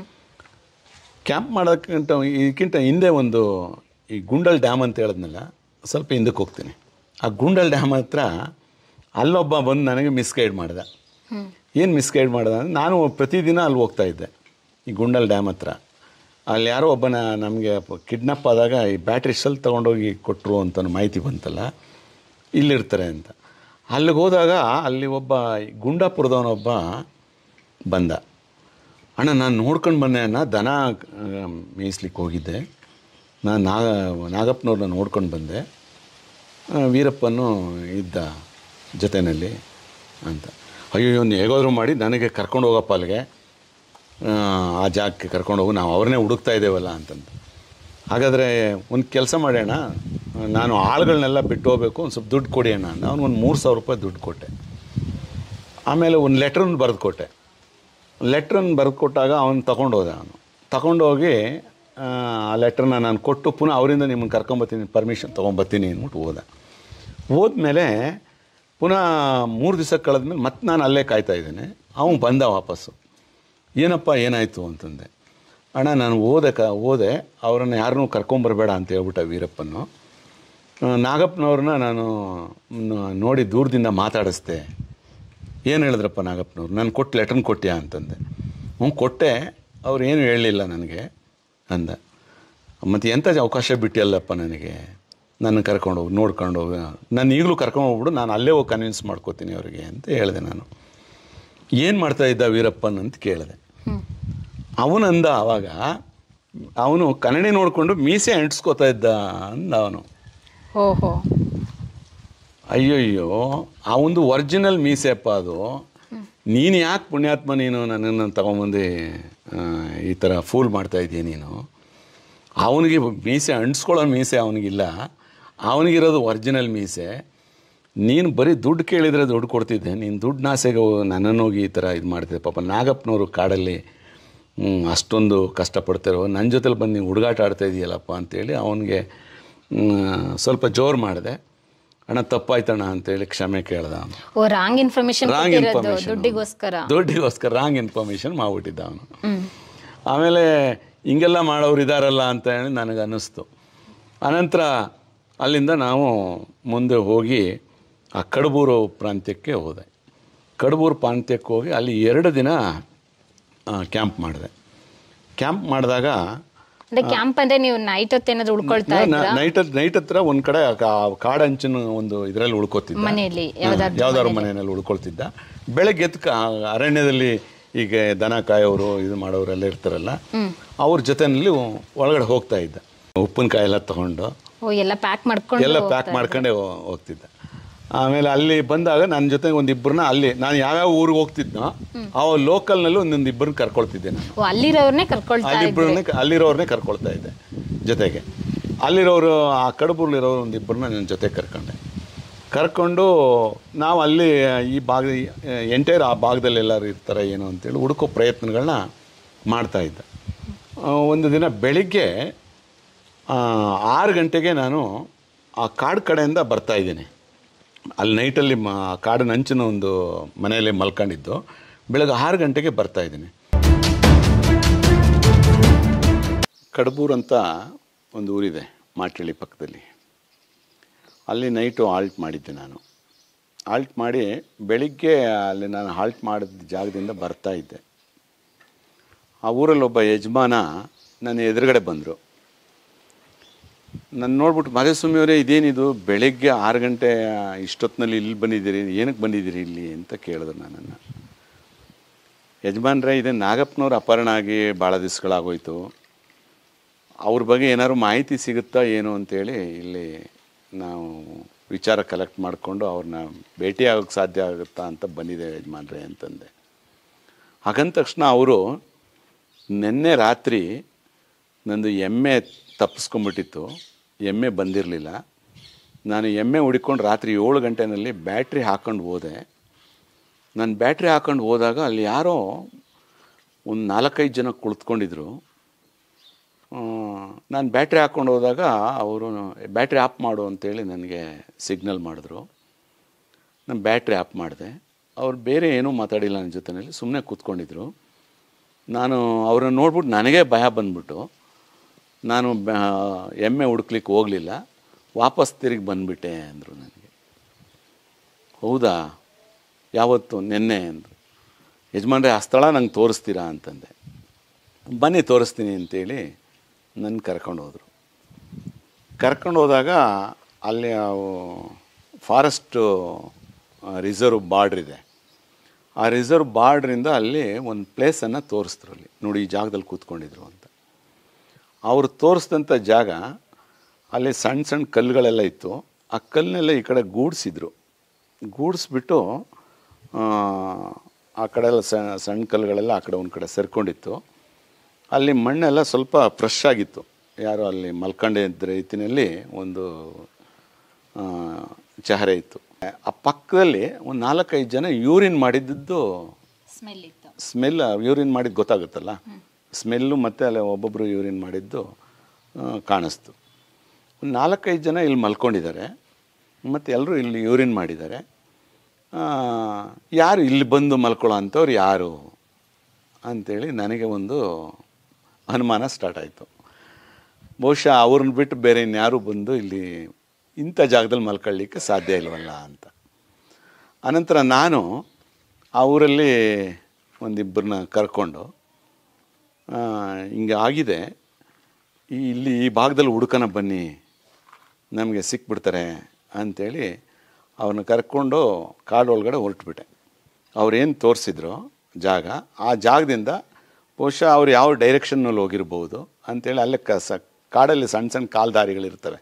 ಕ್ಯಾಂಪ್ ಮಾಡೋಕ್ಕಿಂತ ಇದಕ್ಕಿಂತ ಹಿಂದೆ ಒಂದು ಈ ಗುಂಡಲ್ ಡ್ಯಾಮ್ ಅಂತ ಹೇಳಿದ್ನಲ್ಲ ಸ್ವಲ್ಪ ಹಿಂದಕ್ಕೆ ಹೋಗ್ತೀನಿ ಆ ಗುಂಡಲ್ ಡ್ಯಾಮ್ ಹತ್ರ ಅಲ್ಲೊಬ್ಬ ಬಂದು ನನಗೆ ಮಿಸ್ಗೈಡ್ ಮಾಡಿದ ಏನು ಮಿಸ್ಗೈಡ್ ಮಾಡಿದ ಅಂದರೆ ನಾನು ಪ್ರತಿದಿನ ಅಲ್ಲಿ ಹೋಗ್ತಾ ಇದ್ದೆ ಈ ಗುಂಡಲ್ ಡ್ಯಾಮ್ ಹತ್ರ ಅಲ್ಲಿ ಯಾರೋ ಒಬ್ಬನ ನಮಗೆ ಕಿಡ್ನಪ್ ಆದಾಗ ಈ ಬ್ಯಾಟ್ರಿ ಸೆಲ್ ತೊಗೊಂಡೋಗಿ ಕೊಟ್ಟರು ಅಂತ ಮಾಹಿತಿ ಬಂತಲ್ಲ ಇಲ್ಲಿರ್ತಾರೆ ಅಂತ ಅಲ್ಲಿಗೆ ಹೋದಾಗ ಅಲ್ಲಿ ಒಬ್ಬ ಈ ಗುಂಡಾಪುರದವನೊಬ್ಬ ಬಂದ ಅಣ್ಣ ನಾನು ನೋಡ್ಕೊಂಡು ಬಂದೆ ಅಣ್ಣ ದನ ಆ, ಮೇಯಿಸ್ಲಿಕ್ಕೆ ಹೋಗಿದ್ದೆ ನಾನು ನಾಗ ನಾಗಪ್ಪನವ್ರನ್ನ ನೋಡ್ಕೊಂಡು ಬಂದೆ ಆ, ವೀರಪ್ಪನು ಇದ್ದ ಜೊತೆಯಲ್ಲಿ ಅಂತ ಅಯ್ಯೋ ಇವನು ಹೇಗಾದರೂ ಮಾಡಿ ನನಗೆ ಕರ್ಕೊಂಡು ಹೋಗಪ್ಪ ಅಲ್ಲಿಗೆ ಆ, ಆ ಜಾಗಕ್ಕೆ ಕರ್ಕೊಂಡು ಹೋಗು ನಾವು ಅವ್ರನ್ನೇ ಹುಡುಕ್ತಾ ಇದ್ದೇವಲ್ಲ ಅಂತಂದು ಹಾಗಾದರೆ ಒಂದು ಕೆಲಸ ಮಾಡೋಣ ನಾನು ಆಳುಗಳನ್ನೆಲ್ಲ ಬಿಟ್ಟು ಹೋಗ್ಬೇಕು ಒಂದು ಸ್ವಲ್ಪ ದುಡ್ಡು ಕೊಡಿ ಅಣ್ಣ ನಾನು ಒಂದು ಮೂರು ಸಾವಿರ ರೂಪಾಯಿ ದುಡ್ಡು ಕೊಟ್ಟೆ ಆಮೇಲೆ ಒಂದು ಲೆಟ್ರನ್ನು ಬರೆದು ಕೊಟ್ಟೆ ಲೆಟ್ರನ್ನು ಬರೆದು ಕೊಟ್ಟಾಗ ಅವನು ತಗೊಂಡೋದ ಅವನು ತಗೊಂಡೋಗಿ ಆ, ಆ ಲೆಟ್ರನ್ನ ನಾನು ಕೊಟ್ಟು ಪುನಃ ಅವರಿಂದ ನಿಮ್ಮನ್ನು ಕರ್ಕೊಂಬರ್ತೀನಿ ಪರ್ಮಿಷನ್ ತೊಗೊಂಬರ್ತೀನಿ ಅಂದ್ಬಿಟ್ಟು ಹೋದ ಹೋದ್ಮೇಲೆ ಪುನಃ ಮೂರು ದಿವಸ ಕಳೆದ್ಮೇಲೆ ಮತ್ತೆ ನಾನು ಅಲ್ಲೇ ಕಾಯ್ತಾ ಇದ್ದೇನೆ ಅವನು ಬಂದ ವಾಪಸ್ಸು ಏನಪ್ಪ ಏನಾಯಿತು ಅಂತಂದೆ ಅಣ್ಣ ನಾನು ಓದೆ ಕ ಓದೆ ಅವರನ್ನು ಯಾರನ್ನೂ ಕರ್ಕೊಂಬರ್ಬೇಡ ಅಂತ ಹೇಳ್ಬಿಟ್ಟ ವೀರಪ್ಪನು ಆ, ನಾಗಪ್ಪನವ್ರನ್ನ ನಾನು ನ- ನೋಡಿ ದೂರದಿಂದ ಮಾತಾಡಿಸ್ದೆ ಏನು ಹೇಳಿದ್ರಪ್ಪ ನಾಗಪ್ಪನವ್ರು ನಾನು ಕೊಟ್ಟು ಲೆಟ್ರನ್ ಕೊಟ್ಟ್ಯಾ ಅಂತಂದೆ ಹ್ಞೂ ಕೊಟ್ಟೆ ಅವ್ರು ಏನು ಹೇಳಲಿಲ್ಲ ನನಗೆ ಅಂದ ಮತ್ತು ಎಂಥ ಅವಕಾಶ ಬಿಟ್ಟಿಯಲ್ಲಪ್ಪ ನನಗೆ ನನ್ನ ಕರ್ಕೊಂಡು ಹೋಗಿ ನೋಡ್ಕೊಂಡು ಹೋಗಿ ನಾನು ಈಗಲೂ ಕರ್ಕೊಂಡು ಹೋಗ್ಬಿಡು ನಾನು ಅಲ್ಲೇ ಹೋಗಿ ಕನ್ವಿನ್ಸ್ ಮಾಡ್ಕೋತೀನಿ ಅವರಿಗೆ ಅಂತ ಹೇಳಿದೆ ನಾನು ಏನು ಮಾಡ್ತಾ ಇದ್ದ ವೀರಪ್ಪನ್ ಅಂತ ಕೇಳಿದೆ ಅವನಂದ ಆವಾಗ ಅವನು ಕನ್ನಡಿ ನೋಡಿಕೊಂಡು ಮೀಸೆ ಅಂಟಿಸ್ಕೋತಾ ಇದ್ದ ಅಂದ ಅವನು ಓಹೋ ಅಯ್ಯಯ್ಯೋ ಆ ಒಂದು ಒರಿಜಿನಲ್ ಮೀಸೆಪ್ಪ ಅದು ನೀನು ಯಾಕೆ ಪುಣ್ಯಾತ್ಮ ನೀನು ನನ್ನನ್ನು ತಗೊಂಬಂದು ಆ, ಈ ಥರ ಫೂಲ್ ಮಾಡ್ತಾ ಇದೀಯ ನೀನು ಅವನಿಗೆ ಮೀಸೆ ಅಂಟಿಸ್ಕೊಳ್ಳೋ ಮೀಸೆ ಅವನಿಗಿಲ್ಲ ಅವನಿಗಿರೋದು ಒರಿಜಿನಲ್ ಮೀಸೆ ನೀನು ಬರೀ ದುಡ್ಡು ಕೇಳಿದರೆ ದುಡ್ಡು ಕೊಡ್ತಿದ್ದೆ ನೀನು ದುಡ್ಡು ನಾಸೆಗೆ ಹೋ- ನನ್ನನ್ನು ಹೋಗಿ ಈ ಥರ ಇದು ಮಾಡ್ತಿದ್ದೆ ಪಾಪ ನಾಗಪ್ಪನವರು ಕಾಡಲ್ಲಿ ಹ್ಮ್, ಅಷ್ಟೊಂದು ಕಷ್ಟಪಡ್ತಿರೋ ನನ್ನ ಜೊತೆಲಿ ಬಂದು ನೀವು ಹುಡುಗಾಟ ಆಡ್ತಾ ಇದೆಯಲ್ಲಪ್ಪ ಅಂತೇಳಿ ಅವನಿಗೆ ಸ್ವಲ್ಪ ಜೋರು ಮಾಡಿದೆ ಅಣ್ಣ ತಪ್ಪಾಯ್ತಣ್ಣ ಅಂತೇಳಿ ಕ್ಷಮೆ ಕೇಳ್ದ ಅವನು ಓ ರಾಂಗ್ ಇನ್ಫಾರ್ಮೇಶನ್ ರಾಂಗ್ ಕೊಟ್ಟಿರೋದು ಇನ್ಫಾರ್ಮೇಷನ್ ದುಡ್ಡಿಗೋಸ್ಕರ ದುಡ್ಡಿಗೋಸ್ಕರ ರಾಂಗ್ ಇನ್ಫಾರ್ಮೇಷನ್ ಮಾಡ್ಬಿಟ್ಟಿದ್ದ ಅವನು ಆಮೇಲೆ ಹಿಂಗೆಲ್ಲ ಮಾಡೋರು ಇದಾರಲ್ಲ ಅಂತ ಹೇಳಿ ನನಗೆ ಅನ್ನಿಸ್ತು ಅನಂತರ ಅಲ್ಲಿಂದ ನಾವು ಮುಂದೆ ಹೋಗಿ ಆ ಕಡಬೂರು ಪ್ರಾಂತ್ಯಕ್ಕೆ ಹೋದೆ ಕಡಬೂರು ಪ್ರಾಂತ್ಯಕ್ಕೆ ಹೋಗಿ ಅಲ್ಲಿ ಎರಡು ದಿನ ಕ್ಯಾಂಪ್ ಮಾಡಿದೆ ಕ್ಯಾಂಪ್ ಮಾಡಿದಾಗ ಅಂದ್ರೆ ಕ್ಯಾಂಪ್ ಅಂದ್ರೆ ನೀವು ನೈಟ್ ಹೊತ್ತು ಏನಾದ್ರು ಉಳ್ಕೊಳ್ತಾ ಇದ್ರ ನೈಟ್ ನೈಟ್ ಹತ್ರ ಒಂದು ಕಡೆ ಕಾ- ಕಾಡಂಚಿನ ಒಂದು ಇದರಲ್ಲಿ ಉಳ್ಕೋತಿದ್ದ ಮನೆಯಲ್ಲಿ ಹ್ಮ್, ಯಾವ್ದಾದ್ರು ಮನೆಯಲ್ಲಿ ಉಳ್ಕೊಳ್ತಿದ್ದ ಬೆಳಗ್ಗೆ ಎದ್ದು ಕಾ- ಅರಣ್ಯದಲ್ಲಿ ಈಗ ದನ ಕಾಯೋರು ಇದು ಮಾಡೋರೆಲ್ಲ ಇರ್ತಾರಲ್ಲ ಅವ್ರ ಜೊತೆನಲ್ಲಿ ಒಳಗಡೆ ಹೋಗ್ತಾ ಇದ್ದ ಉಪ್ಪಿನಕಾಯಿ ಎಲ್ಲ ತಗೊಂಡು ಓ ಎಲ್ಲ ಪ್ಯಾಕ್ ಮಾಡ್ಕೊಂಡು ಎಲ್ಲ ಪ್ಯಾಕ್ ಮಾಡ್ಕೊಂಡೇ ಹೋ- ಹೋಗ್ತಿದ್ದ ಆಮೇಲೆ ಅಲ್ಲಿ ಬಂದಾಗ ನನ್ನ ಜೊತೆ ಒಂದು ಇಬ್ಬರನ್ನ ಅಲ್ಲಿ ನಾನು ಯಾವ್ಯಾವ ಊರಿಗೆ ಹೋಗ್ತಿದ್ನೋ ಆ ಲೋಕಲ್ನಲ್ಲಿ ಒಂದೊಂದು ಇಬ್ಬರನ್ನ ಕರ್ಕೊಳ್ತಿದ್ದೆ ನಾನು ಓ ಅಲ್ಲಿರೋರ್ನೇ ಕರ್ಕೊಳ್ತಾ ಇದ್ರು ಅಲ್ಲಿಬ್ಬರನ್ನೇ ಅಲ್ಲಿರೋರ್ನೇ ಕರ್ಕೊಳ್ತಾ ಇದ್ದೆ ಜೊತೆಗೆ ಅಲ್ಲಿರೋರು ಆ ಕಡಬೂರ್ಲಿರೋರು ಒಂದು ಇಬ್ಬರನ್ನ ನನ್ನ ಜೊತೆ ಕರ್ಕೊಂಡೆ ಕರ್ಕೊಂಡು ನಾವು ಅಲ್ಲಿ ಈ ಭಾಗ ಎಂಟೈರ್ ಆ ಭಾಗದಲ್ಲಿ ಎಲ್ಲರೂ ಇರ್ತಾರೆ ಏನೋ ಅಂತೇಳಿ ಹುಡುಕೋ ಪ್ರಯತ್ನಗಳನ್ನ ಮಾಡ್ತಾಯಿದ್ದೆ ಒಂದು ದಿನ ಬೆಳಿಗ್ಗೆ ಆ, ಆರು ಗಂಟೆಗೆ ನಾನು ಆ ಕಾಡು ಕಡೆಯಿಂದ ಬರ್ತಾ ಇದ್ದೀನಿ ಅಲ್ಲಿ ನೈಟಲ್ಲಿ ಮ ಕಾಡಿನ ಅಂಚಿನ ಒಂದು ಮನೆಯಲ್ಲಿ ಮಲ್ಕೊಂಡಿದ್ದು ಬೆಳಗ್ಗೆ ಆರು ಗಂಟೆಗೆ ಬರ್ತಾ ಇದ್ದೀನಿ ಕಡಬೂರ್ ಅಂತ ಒಂದು ಊರಿದೆ ಮಾಟಳ್ಳಿ ಪಕ್ಕದಲ್ಲಿ ಅಲ್ಲಿ ನೈಟು ಆಲ್ಟ್ ಮಾಡಿದ್ದೆ ನಾನು ಆಲ್ಟ್ ಮಾಡಿ ಬೆಳಿಗ್ಗೆ ಅಲ್ಲಿ ನಾನು ಹಾಲ್ಟ್ ಮಾಡಿದ ಜಾಗದಿಂದ ಬರ್ತಾ ಇದ್ದೆ ಆ ಊರಲ್ಲಿ ಒಬ್ಬ ಯಜಮಾನ ನನ್ನ ಎದುರುಗಡೆ ಬಂದರು ನಾನು ನೋಡ್ಬಿಟ್ಟು ಮಧುಸ್ವಾಮಿಯವರೇ ಇದೇನಿದು ಬೆಳಗ್ಗೆ ಆರು ಗಂಟೆ ಇಷ್ಟೊತ್ತಿನಲ್ಲಿ ಇಲ್ಲಿ ಬಂದಿದ್ದೀರಿ ಏನಕ್ಕೆ ಬಂದಿದ್ದೀರಿ ಇಲ್ಲಿ ಅಂತ ಕೇಳಿದ್ರು ನನ್ನನ್ನು ಯಜಮಾನ್ರೆ ಇದೆ ನಾಗಪ್ಪನವ್ರ ಅಪಹರಣ ಆಗಿ ಭಾಳ ದಿವಸಗಳಾಗೋಯ್ತು ಅವ್ರ ಬಗ್ಗೆ ಏನಾದ್ರು ಮಾಹಿತಿ ಸಿಗುತ್ತಾ ಏನು ಅಂತೇಳಿ ಇಲ್ಲಿ ನಾವು ವಿಚಾರ ಕಲೆಕ್ಟ್ ಮಾಡಿಕೊಂಡು ಅವ್ರನ್ನ ಭೇಟಿ ಆಗೋಕ್ಕೆ ಸಾಧ್ಯ ಆಗುತ್ತಾ ಅಂತ ಬಂದಿದೆ ಯಜಮಾನ್ರೆ ಅಂತಂದೆ ಹಾಗಂದ ತಕ್ಷಣ ಅವರು ನಿನ್ನೆ ರಾತ್ರಿ ನಂದು ಎಮ್ಮೆ ತಪ್ಪಿಸ್ಕೊಂಬಿಟ್ಟಿತ್ತು ಎಮ್ಮೆ ಬಂದಿರಲಿಲ್ಲ ನಾನು ಎಮ್ಮೆ ಹುಡ್ಕೊಂಡು ರಾತ್ರಿ ಏಳು ಗಂಟೆನಲ್ಲಿ ಬ್ಯಾಟ್ರಿ ಹಾಕ್ಕೊಂಡು ಹೋದೆ ನಾನು ಬ್ಯಾಟ್ರಿ ಹಾಕ್ಕೊಂಡು ಹೋದಾಗ ಅಲ್ಲಿ ಯಾರೋ ಒಂದು ನಾಲ್ಕೈದು ಜನ ಕುಳಿತುಕೊಂಡಿದ್ರು ನಾನು ಬ್ಯಾಟ್ರಿ ಹಾಕ್ಕೊಂಡು ಹೋದಾಗ ಅವರು ಬ್ಯಾಟ್ರಿ ಆಫ್ ಮಾಡು ಅಂತೇಳಿ ನನಗೆ ಸಿಗ್ನಲ್ ಮಾಡಿದ್ರು ನಾನು ಬ್ಯಾಟ್ರಿ ಆಫ್ ಮಾಡಿದೆ ಅವ್ರು ಬೇರೆ ಏನೂ ಮಾತಾಡಿಲ್ಲ ನನ್ನ ಜೊತೆಯಲ್ಲಿ ಸುಮ್ಮನೆ ಕೂತ್ಕೊಂಡಿದ್ರು ನಾನು ಅವ್ರನ್ನ ನೋಡ್ಬಿಟ್ಟು ನನಗೆ ಭಯ ಬಂದ್ಬಿಟ್ಟು ನಾನು ಬ- ಎಮ್ಮೆ ಹುಡುಕ್ಲಿಕ್ಕೆ ಹೋಗಲಿಲ್ಲ ವಾಪಸ್ ತಿರುಗಿ ಬಂದುಬಿಟ್ಟೆ ಅಂದರು ನನಗೆ ಹೌದಾ ಯಾವತ್ತು ನಿನ್ನೆ ಅಂದರು ಯಜಮಾನ್ರೆ ಆ ಸ್ಥಳ ನಂಗೆ ತೋರಿಸ್ತೀರಾ ಅಂತಂದೆ ಬನ್ನಿ ತೋರಿಸ್ತೀನಿ ಅಂತೇಳಿ ನನ್ನ ಕರ್ಕೊಂಡು ಹೋದರು ಕರ್ಕೊಂಡು ಹೋದಾಗ ಅಲ್ಲಿ ಫಾರೆಸ್ಟು ರಿಸರ್ವ್ ಬಾರ್ಡ್ರ್ ಇದೆ ಆ ರಿಸರ್ವ್ ಬಾರ್ಡ್ರಿಂದ ಅಲ್ಲಿ ಒಂದು ಪ್ಲೇಸನ್ನು ತೋರಿಸಿದ್ರು ಅಲ್ಲಿ ನೋಡಿ ಈ ಜಾಗದಲ್ಲಿ ಕೂತ್ಕೊಂಡಿದ್ರು ಅಂತ ಅವರು ತೋರಿಸಿದಂಥ ಜಾಗ ಅಲ್ಲಿ ಸಣ್ಣ ಸಣ್ಣ ಕಲ್ಲುಗಳೆಲ್ಲ ಇತ್ತು ಆ ಕಲ್ಲನ್ನೆಲ್ಲ ಈ ಕಡೆ ಗೂಡಿಸಿದ್ರು ಗೂಡಿಸ್ಬಿಟ್ಟು ಆ, ಆ ಕಡೆ ಎಲ್ಲ ಸಣ್ಣ ಸಣ್ಣ ಕಲ್ಲುಗಳೆಲ್ಲ ಆ ಕಡೆ ಒಂದು ಕಡೆ ಸೇರ್ಕೊಂಡಿತ್ತು ಅಲ್ಲಿ ಮಣ್ಣೆಲ್ಲ ಸ್ವಲ್ಪ ಫ್ರೆಶ್ ಆಗಿತ್ತು ಯಾರೋ ಅಲ್ಲಿ ಮಲ್ಕೊಂಡಿದ್ದ ರೀತಿಯಲ್ಲಿ ಒಂದು ಆ, ಚಹರೆ ಇತ್ತು ಆ ಪಕ್ಕದಲ್ಲಿ ಒಂದು ನಾಲ್ಕೈದು ಜನ ಯೂರಿನ್ ಮಾಡಿದ್ದದ್ದು ಸ್ಮೆಲ್ ಇತ್ತು ಸ್ಮೆಲ್ ಯೂರಿನ್ ಮಾಡಿದ್ದು ಗೊತ್ತಾಗುತ್ತಲ್ಲ ಸ್ಮೆಲ್ಲು ಮತ್ತು ಅಲ್ಲಿ ಒಬ್ಬೊಬ್ಬರು ಯೂರಿನ್ ಮಾಡಿದ್ದು ಆ, ಕಾಣಿಸ್ತು ಒಂದು ನಾಲ್ಕೈದು ಜನ ಇಲ್ಲಿ ಮಲ್ಕೊಂಡಿದ್ದಾರೆ ಮತ್ತು ಎಲ್ಲರೂ ಇಲ್ಲಿ ಯೂರಿನ್ ಮಾಡಿದ್ದಾರೆ ಆ, ಯಾರು ಇಲ್ಲಿ ಬಂದು ಮಲ್ಕೊಳ್ಳೋ ಅಂಥವ್ರು ಯಾರು ಅಂಥೇಳಿ ನನಗೆ ಒಂದು ಅನುಮಾನ ಸ್ಟಾರ್ಟ್ ಆಯಿತು ಬಹುಶಃ ಅವ್ರನ್ನ ಬಿಟ್ಟು ಬೇರೆ ಇನ್ಯಾರೂ ಬಂದು ಇಲ್ಲಿ ಇಂಥ ಜಾಗದಲ್ಲಿ ಮಲ್ಕೊಳ್ಳಿಕ್ಕೆ ಸಾಧ್ಯ ಇಲ್ವಲ್ಲ ಅಂತ ಅನಂತರ ನಾನು ಆ ಊರಲ್ಲಿ ಒಂದಿಬ್ಬರನ್ನ ಕರ್ಕೊಂಡು ಆ, ಹಿಂಗೆ ಆಗಿದೆ ಈ ಇಲ್ಲಿ ಈ ಭಾಗದಲ್ಲಿ ಹುಡುಕನ ಬನ್ನಿ ನಮಗೆ ಸಿಕ್ಬಿಡ್ತಾರೆ ಅಂಥೇಳಿ ಅವ್ರನ್ನ ಕರ್ಕೊಂಡು ಕಾಡು ಒಳಗಡೆ ಹೊರಟ್ಬಿಟ್ಟೆ ಅವ್ರೇನು ತೋರಿಸಿದ್ರು ಜಾಗ ಆ ಜಾಗದಿಂದ ಬಹುಶಃ ಅವ್ರು ಯಾವ ಡೈರೆಕ್ಷನ್ನಲ್ಲಿ ಹೋಗಿರ್ಬೋದು ಅಂಥೇಳಿ ಅಲ್ಲೇ ಕ ಸ ಕಾಡಲ್ಲಿ ಸಣ್ಣ ಸಣ್ಣ ಕಾಲು ದಾರಿಗಳಿರ್ತವೆ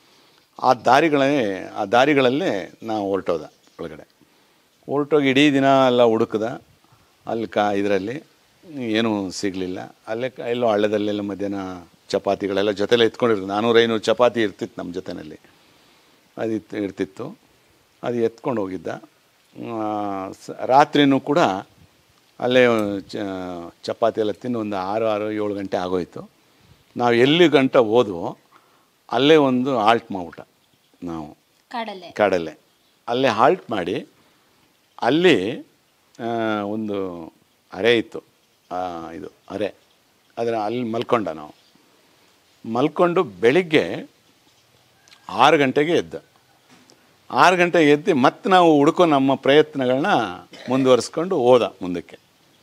ಆ ದಾರಿಗಳೇ ಆ ದಾರಿಗಳಲ್ಲೇ ನಾವು ಹೊರಟೋದ ಒಳಗಡೆ ಹೊರಟೋಗಿ ಇಡೀ ದಿನ ಎಲ್ಲ ಹುಡುಕದ ಅಲ್ಲಿ ಕಾ ಇದರಲ್ಲಿ ಏನೂ ಸಿಗಲಿಲ್ಲ ಅಲ್ಲೇ ಕ- ಎಲ್ಲೋ ಹಳ್ಳದಲ್ಲೆಲ್ಲ ಮಧ್ಯಾಹ್ನ ಚಪಾತಿಗಳೆಲ್ಲ ಜೊತೆಲೆ ಎತ್ಕೊಂಡಿರ್ತು ನಾನ್ನೂರು ಐನೂರು ಚಪಾತಿ ಇರ್ತಿತ್ತು ನಮ್ಮ ಜೊತೆಯಲ್ಲಿ ಅದು ಇತ್ತು ಇರ್ತಿತ್ತು ಅದು ಎತ್ಕೊಂಡು ಹೋಗಿದ್ದ ಆ, ಸ- ರಾತ್ರಿನೂ ಕೂಡ ಅಲ್ಲೇ ಚ ಚಪಾತಿ ಎಲ್ಲ ತಿಂದು ಒಂದು ಆರು ಆರು ಏಳು ಗಂಟೆ ಆಗೋಯ್ತು ನಾವು ಎಲ್ಲಿ ಗಂಟ ಹೋದ್ವೋ ಅಲ್ಲೇ ಒಂದು ಆಲ್ಟ್ ಮಾಡ್ಬಿಟ್ಟ ನಾವು ಕಾಡಲ್ಲೇ ಕಾಡಲ್ಲೇ ಅಲ್ಲೇ ಹಾಲ್ಟ್ ಮಾಡಿ ಅಲ್ಲಿ ಆ, ಒಂದು ಅರೆ ಇತ್ತು ಆ, ಇದು ಅರೆ ಅದರ ಅಲ್ಲಿ ಮಲ್ಕೊಂಡ ನಾವು ಮಲ್ಕೊಂಡು ಬೆಳಿಗ್ಗೆ ಆರು ಗಂಟೆಗೆ ಎದ್ದ ಆರು ಗಂಟೆಗೆ ಎದ್ದು ಮತ್ತೆ ನಾವು ಹುಡುಕೋ ನಮ್ಮ ಪ್ರಯತ್ನಗಳನ್ನ ಮುಂದುವರಿಸ್ಕೊಂಡು ಹೋದ ಮುಂದಕ್ಕೆ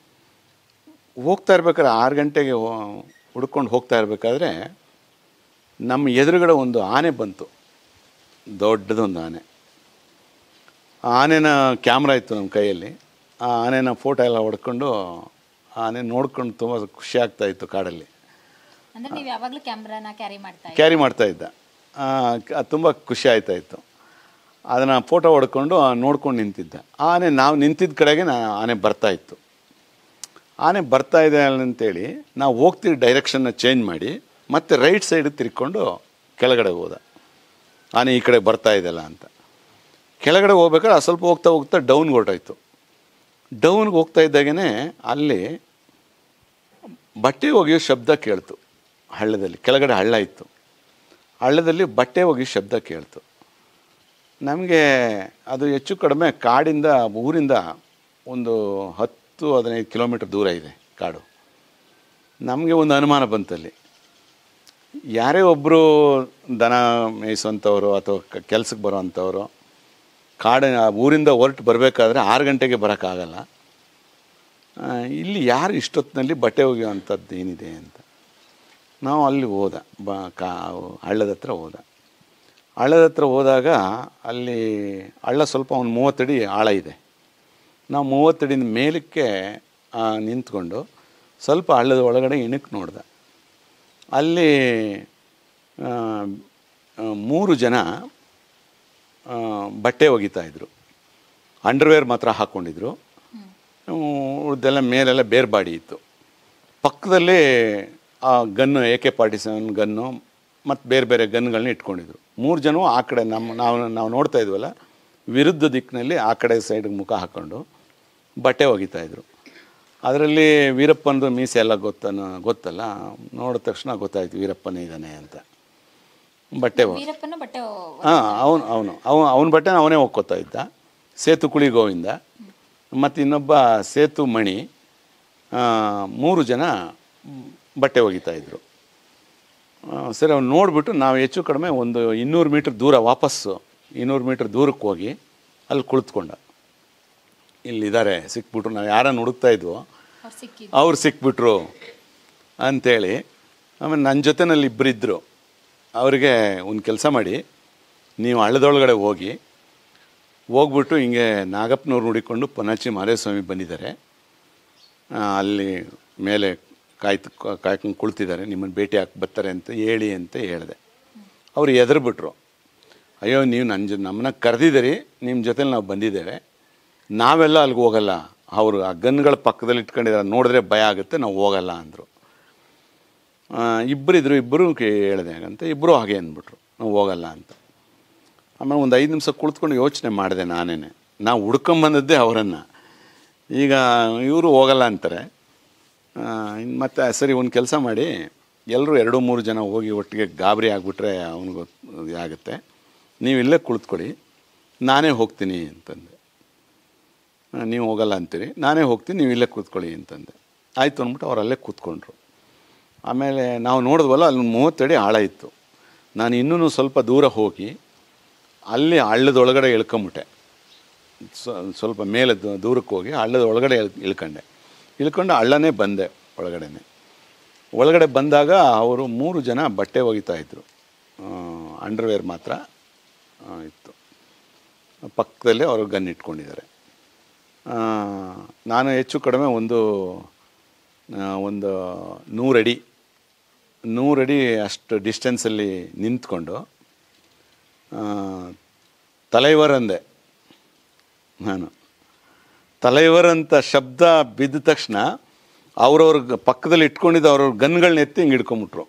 ಹೋಗ್ತಾ ಇರ್ಬೇಕಾದ್ರೆ ಆರು ಗಂಟೆಗೆ ಹೋ- ಹುಡ್ಕೊಂಡು ಹೋಗ್ತಾ ಇರಬೇಕಾದ್ರೆ ನಮ್ಮ ಎದುರುಗಡೆ ಒಂದು ಆನೆ ಬಂತು ದೊಡ್ಡದೊಂದು ಆನೆ ಆ ಆನೆನ ಕ್ಯಾಮ್ರಾ ಇತ್ತು ನಮ್ಮ ಕೈಯಲ್ಲಿ ಆ ಆನೆನ ಫೋಟೋ ಎಲ್ಲ ಹೊಡ್ಕೊಂಡು ಆ ಆನೆ ನೋಡ್ಕೊಂಡು ತುಂಬ ಖುಷಿ ಆಗ್ತಾ ಇತ್ತು ಕಾಡಲ್ಲಿ ಅಂದ್ರೆ ನೀವು ಯಾವಾಗಲೂ ಕ್ಯಾಮ್ರಾನ ಕ್ಯಾರಿ ಮಾಡ್ತಾ ಕ್ಯಾರಿ ಮಾಡ್ತಾ ಇದ್ದ ತುಂಬ ಖುಷಿ ಆಯ್ತಾ ಇತ್ತು ಅದನ್ನು ಫೋಟೋ ಹೊಡ್ಕೊಂಡು ನೋಡ್ಕೊಂಡು ನಿಂತಿದ್ದ ಆ ಆನೆ ನಾವು ನಿಂತಿದ್ದ ಕಡೆಗೆ ನಾ ಆನೆ ಬರ್ತಾ ಇತ್ತು ಆನೆ ಬರ್ತಾ ಇದೆ ಅಂತೇಳಿ ನಾವು ಹೋಗ್ತಿದ್ದ ಡೈರೆಕ್ಷನ್ನ ಚೇಂಜ್ ಮಾಡಿ ಮತ್ತೆ ರೈಟ್ ಸೈಡ್ ತಿರ್ಕೊಂಡು ಕೆಳಗಡೆ ಹೋದ ಆನೆ ಈ ಕಡೆ ಬರ್ತಾ ಇದೆಯಲ್ಲ ಅಂತ ಕೆಳಗಡೆ ಹೋಗ್ಬೇಕಾದ್ರೆ ಆ ಸ್ವಲ್ಪ ಹೋಗ್ತಾ ಹೋಗ್ತಾ ಡೌನ್ಗೆ ಹೊರಟಾಯ್ತು ಡೌನ್ಗೆ ಹೋಗ್ತಾ ಇದ್ದಾಗೇ ಅಲ್ಲಿ ಬಟ್ಟೆ ಒಗೆಯೋ ಶಬ್ದ ಕೇಳ್ತು ಹಳ್ಳದಲ್ಲಿ ಕೆಳಗಡೆ ಹಳ್ಳ ಇತ್ತು ಹಳ್ಳದಲ್ಲಿ ಬಟ್ಟೆ ಒಗೆಯೋ ಶಬ್ದ ಕೇಳ್ತು ನಮಗೆ ಅದು ಹೆಚ್ಚು ಕಡಿಮೆ ಕಾಡಿಂದ ಊರಿಂದ ಒಂದು ಹತ್ತು ಹದಿನೈದು ಕಿಲೋಮೀಟ್ರ್ ದೂರ ಇದೆ ಕಾಡು ನಮಗೆ ಒಂದು ಅನುಮಾನ ಬಂತಲ್ಲಿ ಯಾರೇ ಒಬ್ಬರು ದನ ಮೇಯಿಸುವಂಥವ್ರು ಅಥವಾ ಕೆಲಸಕ್ಕೆ ಬರೋವಂಥವ್ರು ಕಾಡಿನ ಊರಿಂದ ಹೊರಟು ಬರಬೇಕಾದ್ರೆ ಆರು ಗಂಟೆಗೆ ಬರೋಕ್ಕಾಗಲ್ಲ ಆ, ಇಲ್ಲಿ ಯಾರು ಇಷ್ಟೊತ್ತಿನಲ್ಲಿ ಬಟ್ಟೆ ಒಗೆಯುವಂಥದ್ದು ಏನಿದೆ ಅಂತ ನಾವು ಅಲ್ಲಿ ಹೋದ ಬ ಕಾ ಹಳ್ಳದ ಹತ್ರ ಹೋದ ಹಳ್ಳದ ಹತ್ರ ಹೋದಾಗ ಅಲ್ಲಿ ಹಳ್ಳ ಸ್ವಲ್ಪ ಒಂದು ಮೂವತ್ತಡಿ ಆಳ ಇದೆ ನಾವು ಮೂವತ್ತಡಿನ ಮೇಲಕ್ಕೆ ಆ, ನಿಂತ್ಕೊಂಡು ಸ್ವಲ್ಪ ಹಳ್ಳದ ಒಳಗಡೆ ಇಣಕ್ಕೆ ನೋಡ್ದೆ ಅಲ್ಲಿ ಆ, ಆ, ಮೂರು ಜನ ಆ, ಬಟ್ಟೆ ಒಗಿತಾ ಇದ್ರು ಅಂಡರ್ವೇರ್ ಮಾತ್ರ ಹಾಕ್ಕೊಂಡಿದ್ರು ಉಳ್ದೆಲ್ಲ ಮೇಲೆಲ್ಲ ಬೇರೆ ಬಾಡಿ ಇತ್ತು ಪಕ್ಕದಲ್ಲಿ ಆ gun A K forty seven gun ಮತ್ತು ಬೇರೆ ಬೇರೆ ಗನ್ಗಳನ್ನ ಇಟ್ಕೊಂಡಿದ್ರು ಮೂರು ಜನವು ಆ ಕಡೆ ನಮ್ಮ ನಾವು ನಾವು ನೋಡ್ತಾ ಇದ್ವಲ್ಲ ವಿರುದ್ಧ ದಿಕ್ಕಿನಲ್ಲಿ ಆ ಕಡೆ ಸೈಡ್ಗೆ ಮುಖ ಹಾಕ್ಕೊಂಡು ಬಟ್ಟೆ ಒಗಿತಾ ಇದ್ರು ಅದರಲ್ಲಿ ವೀರಪ್ಪನದು ಮೀಸೆ ಎಲ್ಲ ಗೊತ್ತನ ಗೊತ್ತಲ್ಲ ನೋಡಿದ ತಕ್ಷಣ ಗೊತ್ತಾಯ್ತು ವೀರಪ್ಪನೇ ಇದ್ದಾನೆ ಅಂತ ಬಟ್ಟೆ ಒ- ವೀರಪ್ಪನ ಬಟ್ಟೆ ಹಾಂ ಅವನು ಅವನು ಅವನು ಅವನ ಬಟ್ಟೆನ ಅವನೇ ಒಕ್ಕೋತಾ ಇದ್ದ ಸೇತು ಕುಳಿ ಗೋವಿಂದ ಮತ್ತು ಇನ್ನೊಬ್ಬ ಸೇತು ಮಣಿ ಆ, ಮೂರು ಜನ ಮ್, ಬಟ್ಟೆ ಒಗಿತಾ ಇದ್ರು ಆ, ಸರಿ ಅವ್ನು ನೋಡಿಬಿಟ್ಟು ನಾವು ಹೆಚ್ಚು ಕಡಿಮೆ ಒಂದು ಇನ್ನೂರು ಮೀಟ್ರ್ ದೂರ ವಾಪಸ್ಸು ಇನ್ನೂರು ಮೀಟ್ರ್ ದೂರಕ್ಕೆ ಹೋಗಿ ಅಲ್ಲಿ ಕುಳಿತುಕೊಂಡ ಇಲ್ಲಿದ್ದಾರೆ ಸಿಕ್ಬಿಟ್ರು ನಾವು ಯಾರನ್ನು ಹುಡುಕ್ತಾ ಇದ್ವೋ ಅವ್ರು ಸಿಕ್ಕಿದ್ರು ಅವ್ರು ಸಿಕ್ಬಿಟ್ರು ಅಂಥೇಳಿ ಆಮೇಲೆ ನನ್ನ ಜೊತೆನಲ್ಲಿ ಇಬ್ಬರಿದ್ದರು ಅವರಿಗೆ ಒಂದು ಕೆಲಸ ಮಾಡಿ ನೀವು ಹಳ್ಳದೊಳಗಡೆ ಹೋಗಿ ಹೋಗ್ಬಿಟ್ಟು ಹಿಂಗೆ ನಾಗಪ್ಪನವ್ರು ನೋಡಿಕೊಂಡು ಪನಾಚಿ ಮಾದೇಸ್ವಾಮಿ ಬಂದಿದ್ದಾರೆ ಆ, ಅಲ್ಲಿ ಮೇಲೆ ಕಾಯ್ತು ಕಾಯ್ಕೊಂಡು ಕುಳ್ತಿದ್ದಾರೆ ನಿಮ್ಮನ್ನು ಭೇಟಿ ಹಾಕಿ ಬರ್ತಾರೆ ಅಂತ ಹೇಳಿ ಅಂತ ಹೇಳಿದೆ ಅವ್ರು ಎದುರುಬಿಟ್ರು ಅಯ್ಯೋ ನೀವು ನನ್ನ ಜೊ ನಮ್ಮನ್ನ ಕರೆದಿದ್ದೀರಿ ನಿಮ್ಮ ಜೊತೆಲಿ ನಾವು ಬಂದಿದ್ದೇವೆ ನಾವೆಲ್ಲ ಅಲ್ಲಿಗೆ ಹೋಗಲ್ಲ ಅವರು ಆ ಗನ್ಗಳ ಪಕ್ಕದಲ್ಲಿ ಇಟ್ಕೊಂಡಿದ್ದಾರೆ ನೋಡಿದ್ರೆ ಭಯ ಆಗುತ್ತೆ ನಾವು ಹೋಗಲ್ಲ ಅಂದರು ಇಬ್ಬರಿದ್ರು ಇಬ್ಬರು ಹೇಳಿದೆ ಹಾಗಂತ ಇಬ್ಬರು ಹಾಗೆ ಅಂದ್ಬಿಟ್ರು ನಾವು ಹೋಗಲ್ಲ ಅಂತ ಆಮೇಲೆ ಒಂದು ಐದು ನಿಮಿಷ ಕುಳಿತುಕೊಂಡು ಯೋಚನೆ ಮಾಡಿದೆ ನಾನೇ ನಾವು ಹುಡ್ಕೊಂಬಂದದ್ದೇ ಅವರನ್ನು ಈಗ ಇವರು ಹೋಗಲ್ಲ ಅಂತಾರೆ ಆ, ಇನ್ ಮತ್ತೆ ಸರಿ ಒಂದು ಕೆಲಸ ಮಾಡಿ ಎಲ್ಲರೂ ಎರಡು ಮೂರು ಜನ ಹೋಗಿ ಒಟ್ಟಿಗೆ ಗಾಬರಿ ಆಗಿಬಿಟ್ರೆ ಅವನಿಗೆ ಆಗುತ್ತೆ ನೀವು ಇಲ್ಲೇ ಕುಳಿತುಕೊಡಿ ನಾನೇ ಹೋಗ್ತೀನಿ ಅಂತಂದೆ ಆ, ನೀವು ಹೋಗಲ್ಲ ಅಂತೀರಿ ನಾನೇ ಹೋಗ್ತೀನಿ ನೀವು ಇಲ್ಲೇ ಕೂತ್ಕೊಳ್ಳಿ ಅಂತಂದೆ ಆಯಿತು ಅಂದ್ಬಿಟ್ಟು ಅವ್ರು ಅಲ್ಲೇ ಕೂತ್ಕೊಂಡ್ರು ಆಮೇಲೆ ನಾವು ನೋಡಿದ್ವಲ್ಲ ಅಲ್ಲಿ ಮೂವತ್ತಡಿ ಆಳ ಇತ್ತು ನಾನು ಇನ್ನೂ ಸ್ವಲ್ಪ ದೂರ ಹೋಗಿ ಅಲ್ಲಿ ಹಳ್ಳದ ಒಳಗಡೆ ಇಳ್ಕೊಂಬಿಟ್ಟೆ ಸ್ವ- ಸ್ವಲ್ಪ ಮೇಲೆ ದೂ- ದೂರಕ್ಕೆ ಹೋಗಿ ಹಳ್ಳದ ಒಳಗಡೆ ಇಳ್ ಇಳ್ಕೊಂಡೆ ಇಳ್ಕೊಂಡು ಹಳ್ಳನೇ ಬಂದೆ ಒಳಗಡೆನೆ ಒಳಗಡೆ ಬಂದಾಗ ಅವರು ಮೂರು ಜನ ಬಟ್ಟೆ ಒಗಿತಾ ಇದ್ರು ಅಂಡರ್ವೇರ್ ಮಾತ್ರ ಆ, ಇತ್ತು ಪಕ್ಕದಲ್ಲೇ ಅವರು ಗನ್ ಇಟ್ಕೊಂಡಿದ್ದಾರೆ ಆ, ನಾನು ಹೆಚ್ಚು ಕಡಿಮೆ ಒಂದು ಆ, ಒಂದು ನೂರಡಿ ನೂರಡಿ ಅಷ್ಟು ಡಿಸ್ಟೆನ್ಸಲ್ಲಿ ನಿಂತ್ಕೊಂಡು ಆ, ತಲೈವರ್ ಅಂದೆ ನಾನು ತಲೈವರ್ ಅಂತ ಶಬ್ದ ಬಿದ್ದ ತಕ್ಷಣ ಅವ್ರವ್ರ ಗ- ಪಕ್ಕದಲ್ಲಿ ಇಟ್ಕೊಂಡಿದ್ದ ಅವ್ರವ್ರ ಗನ್ಗಳನ್ನ ಎತ್ತಿ ಹಿಂಗೆ ಹಿಡ್ಕೊಂಬಿಟ್ರು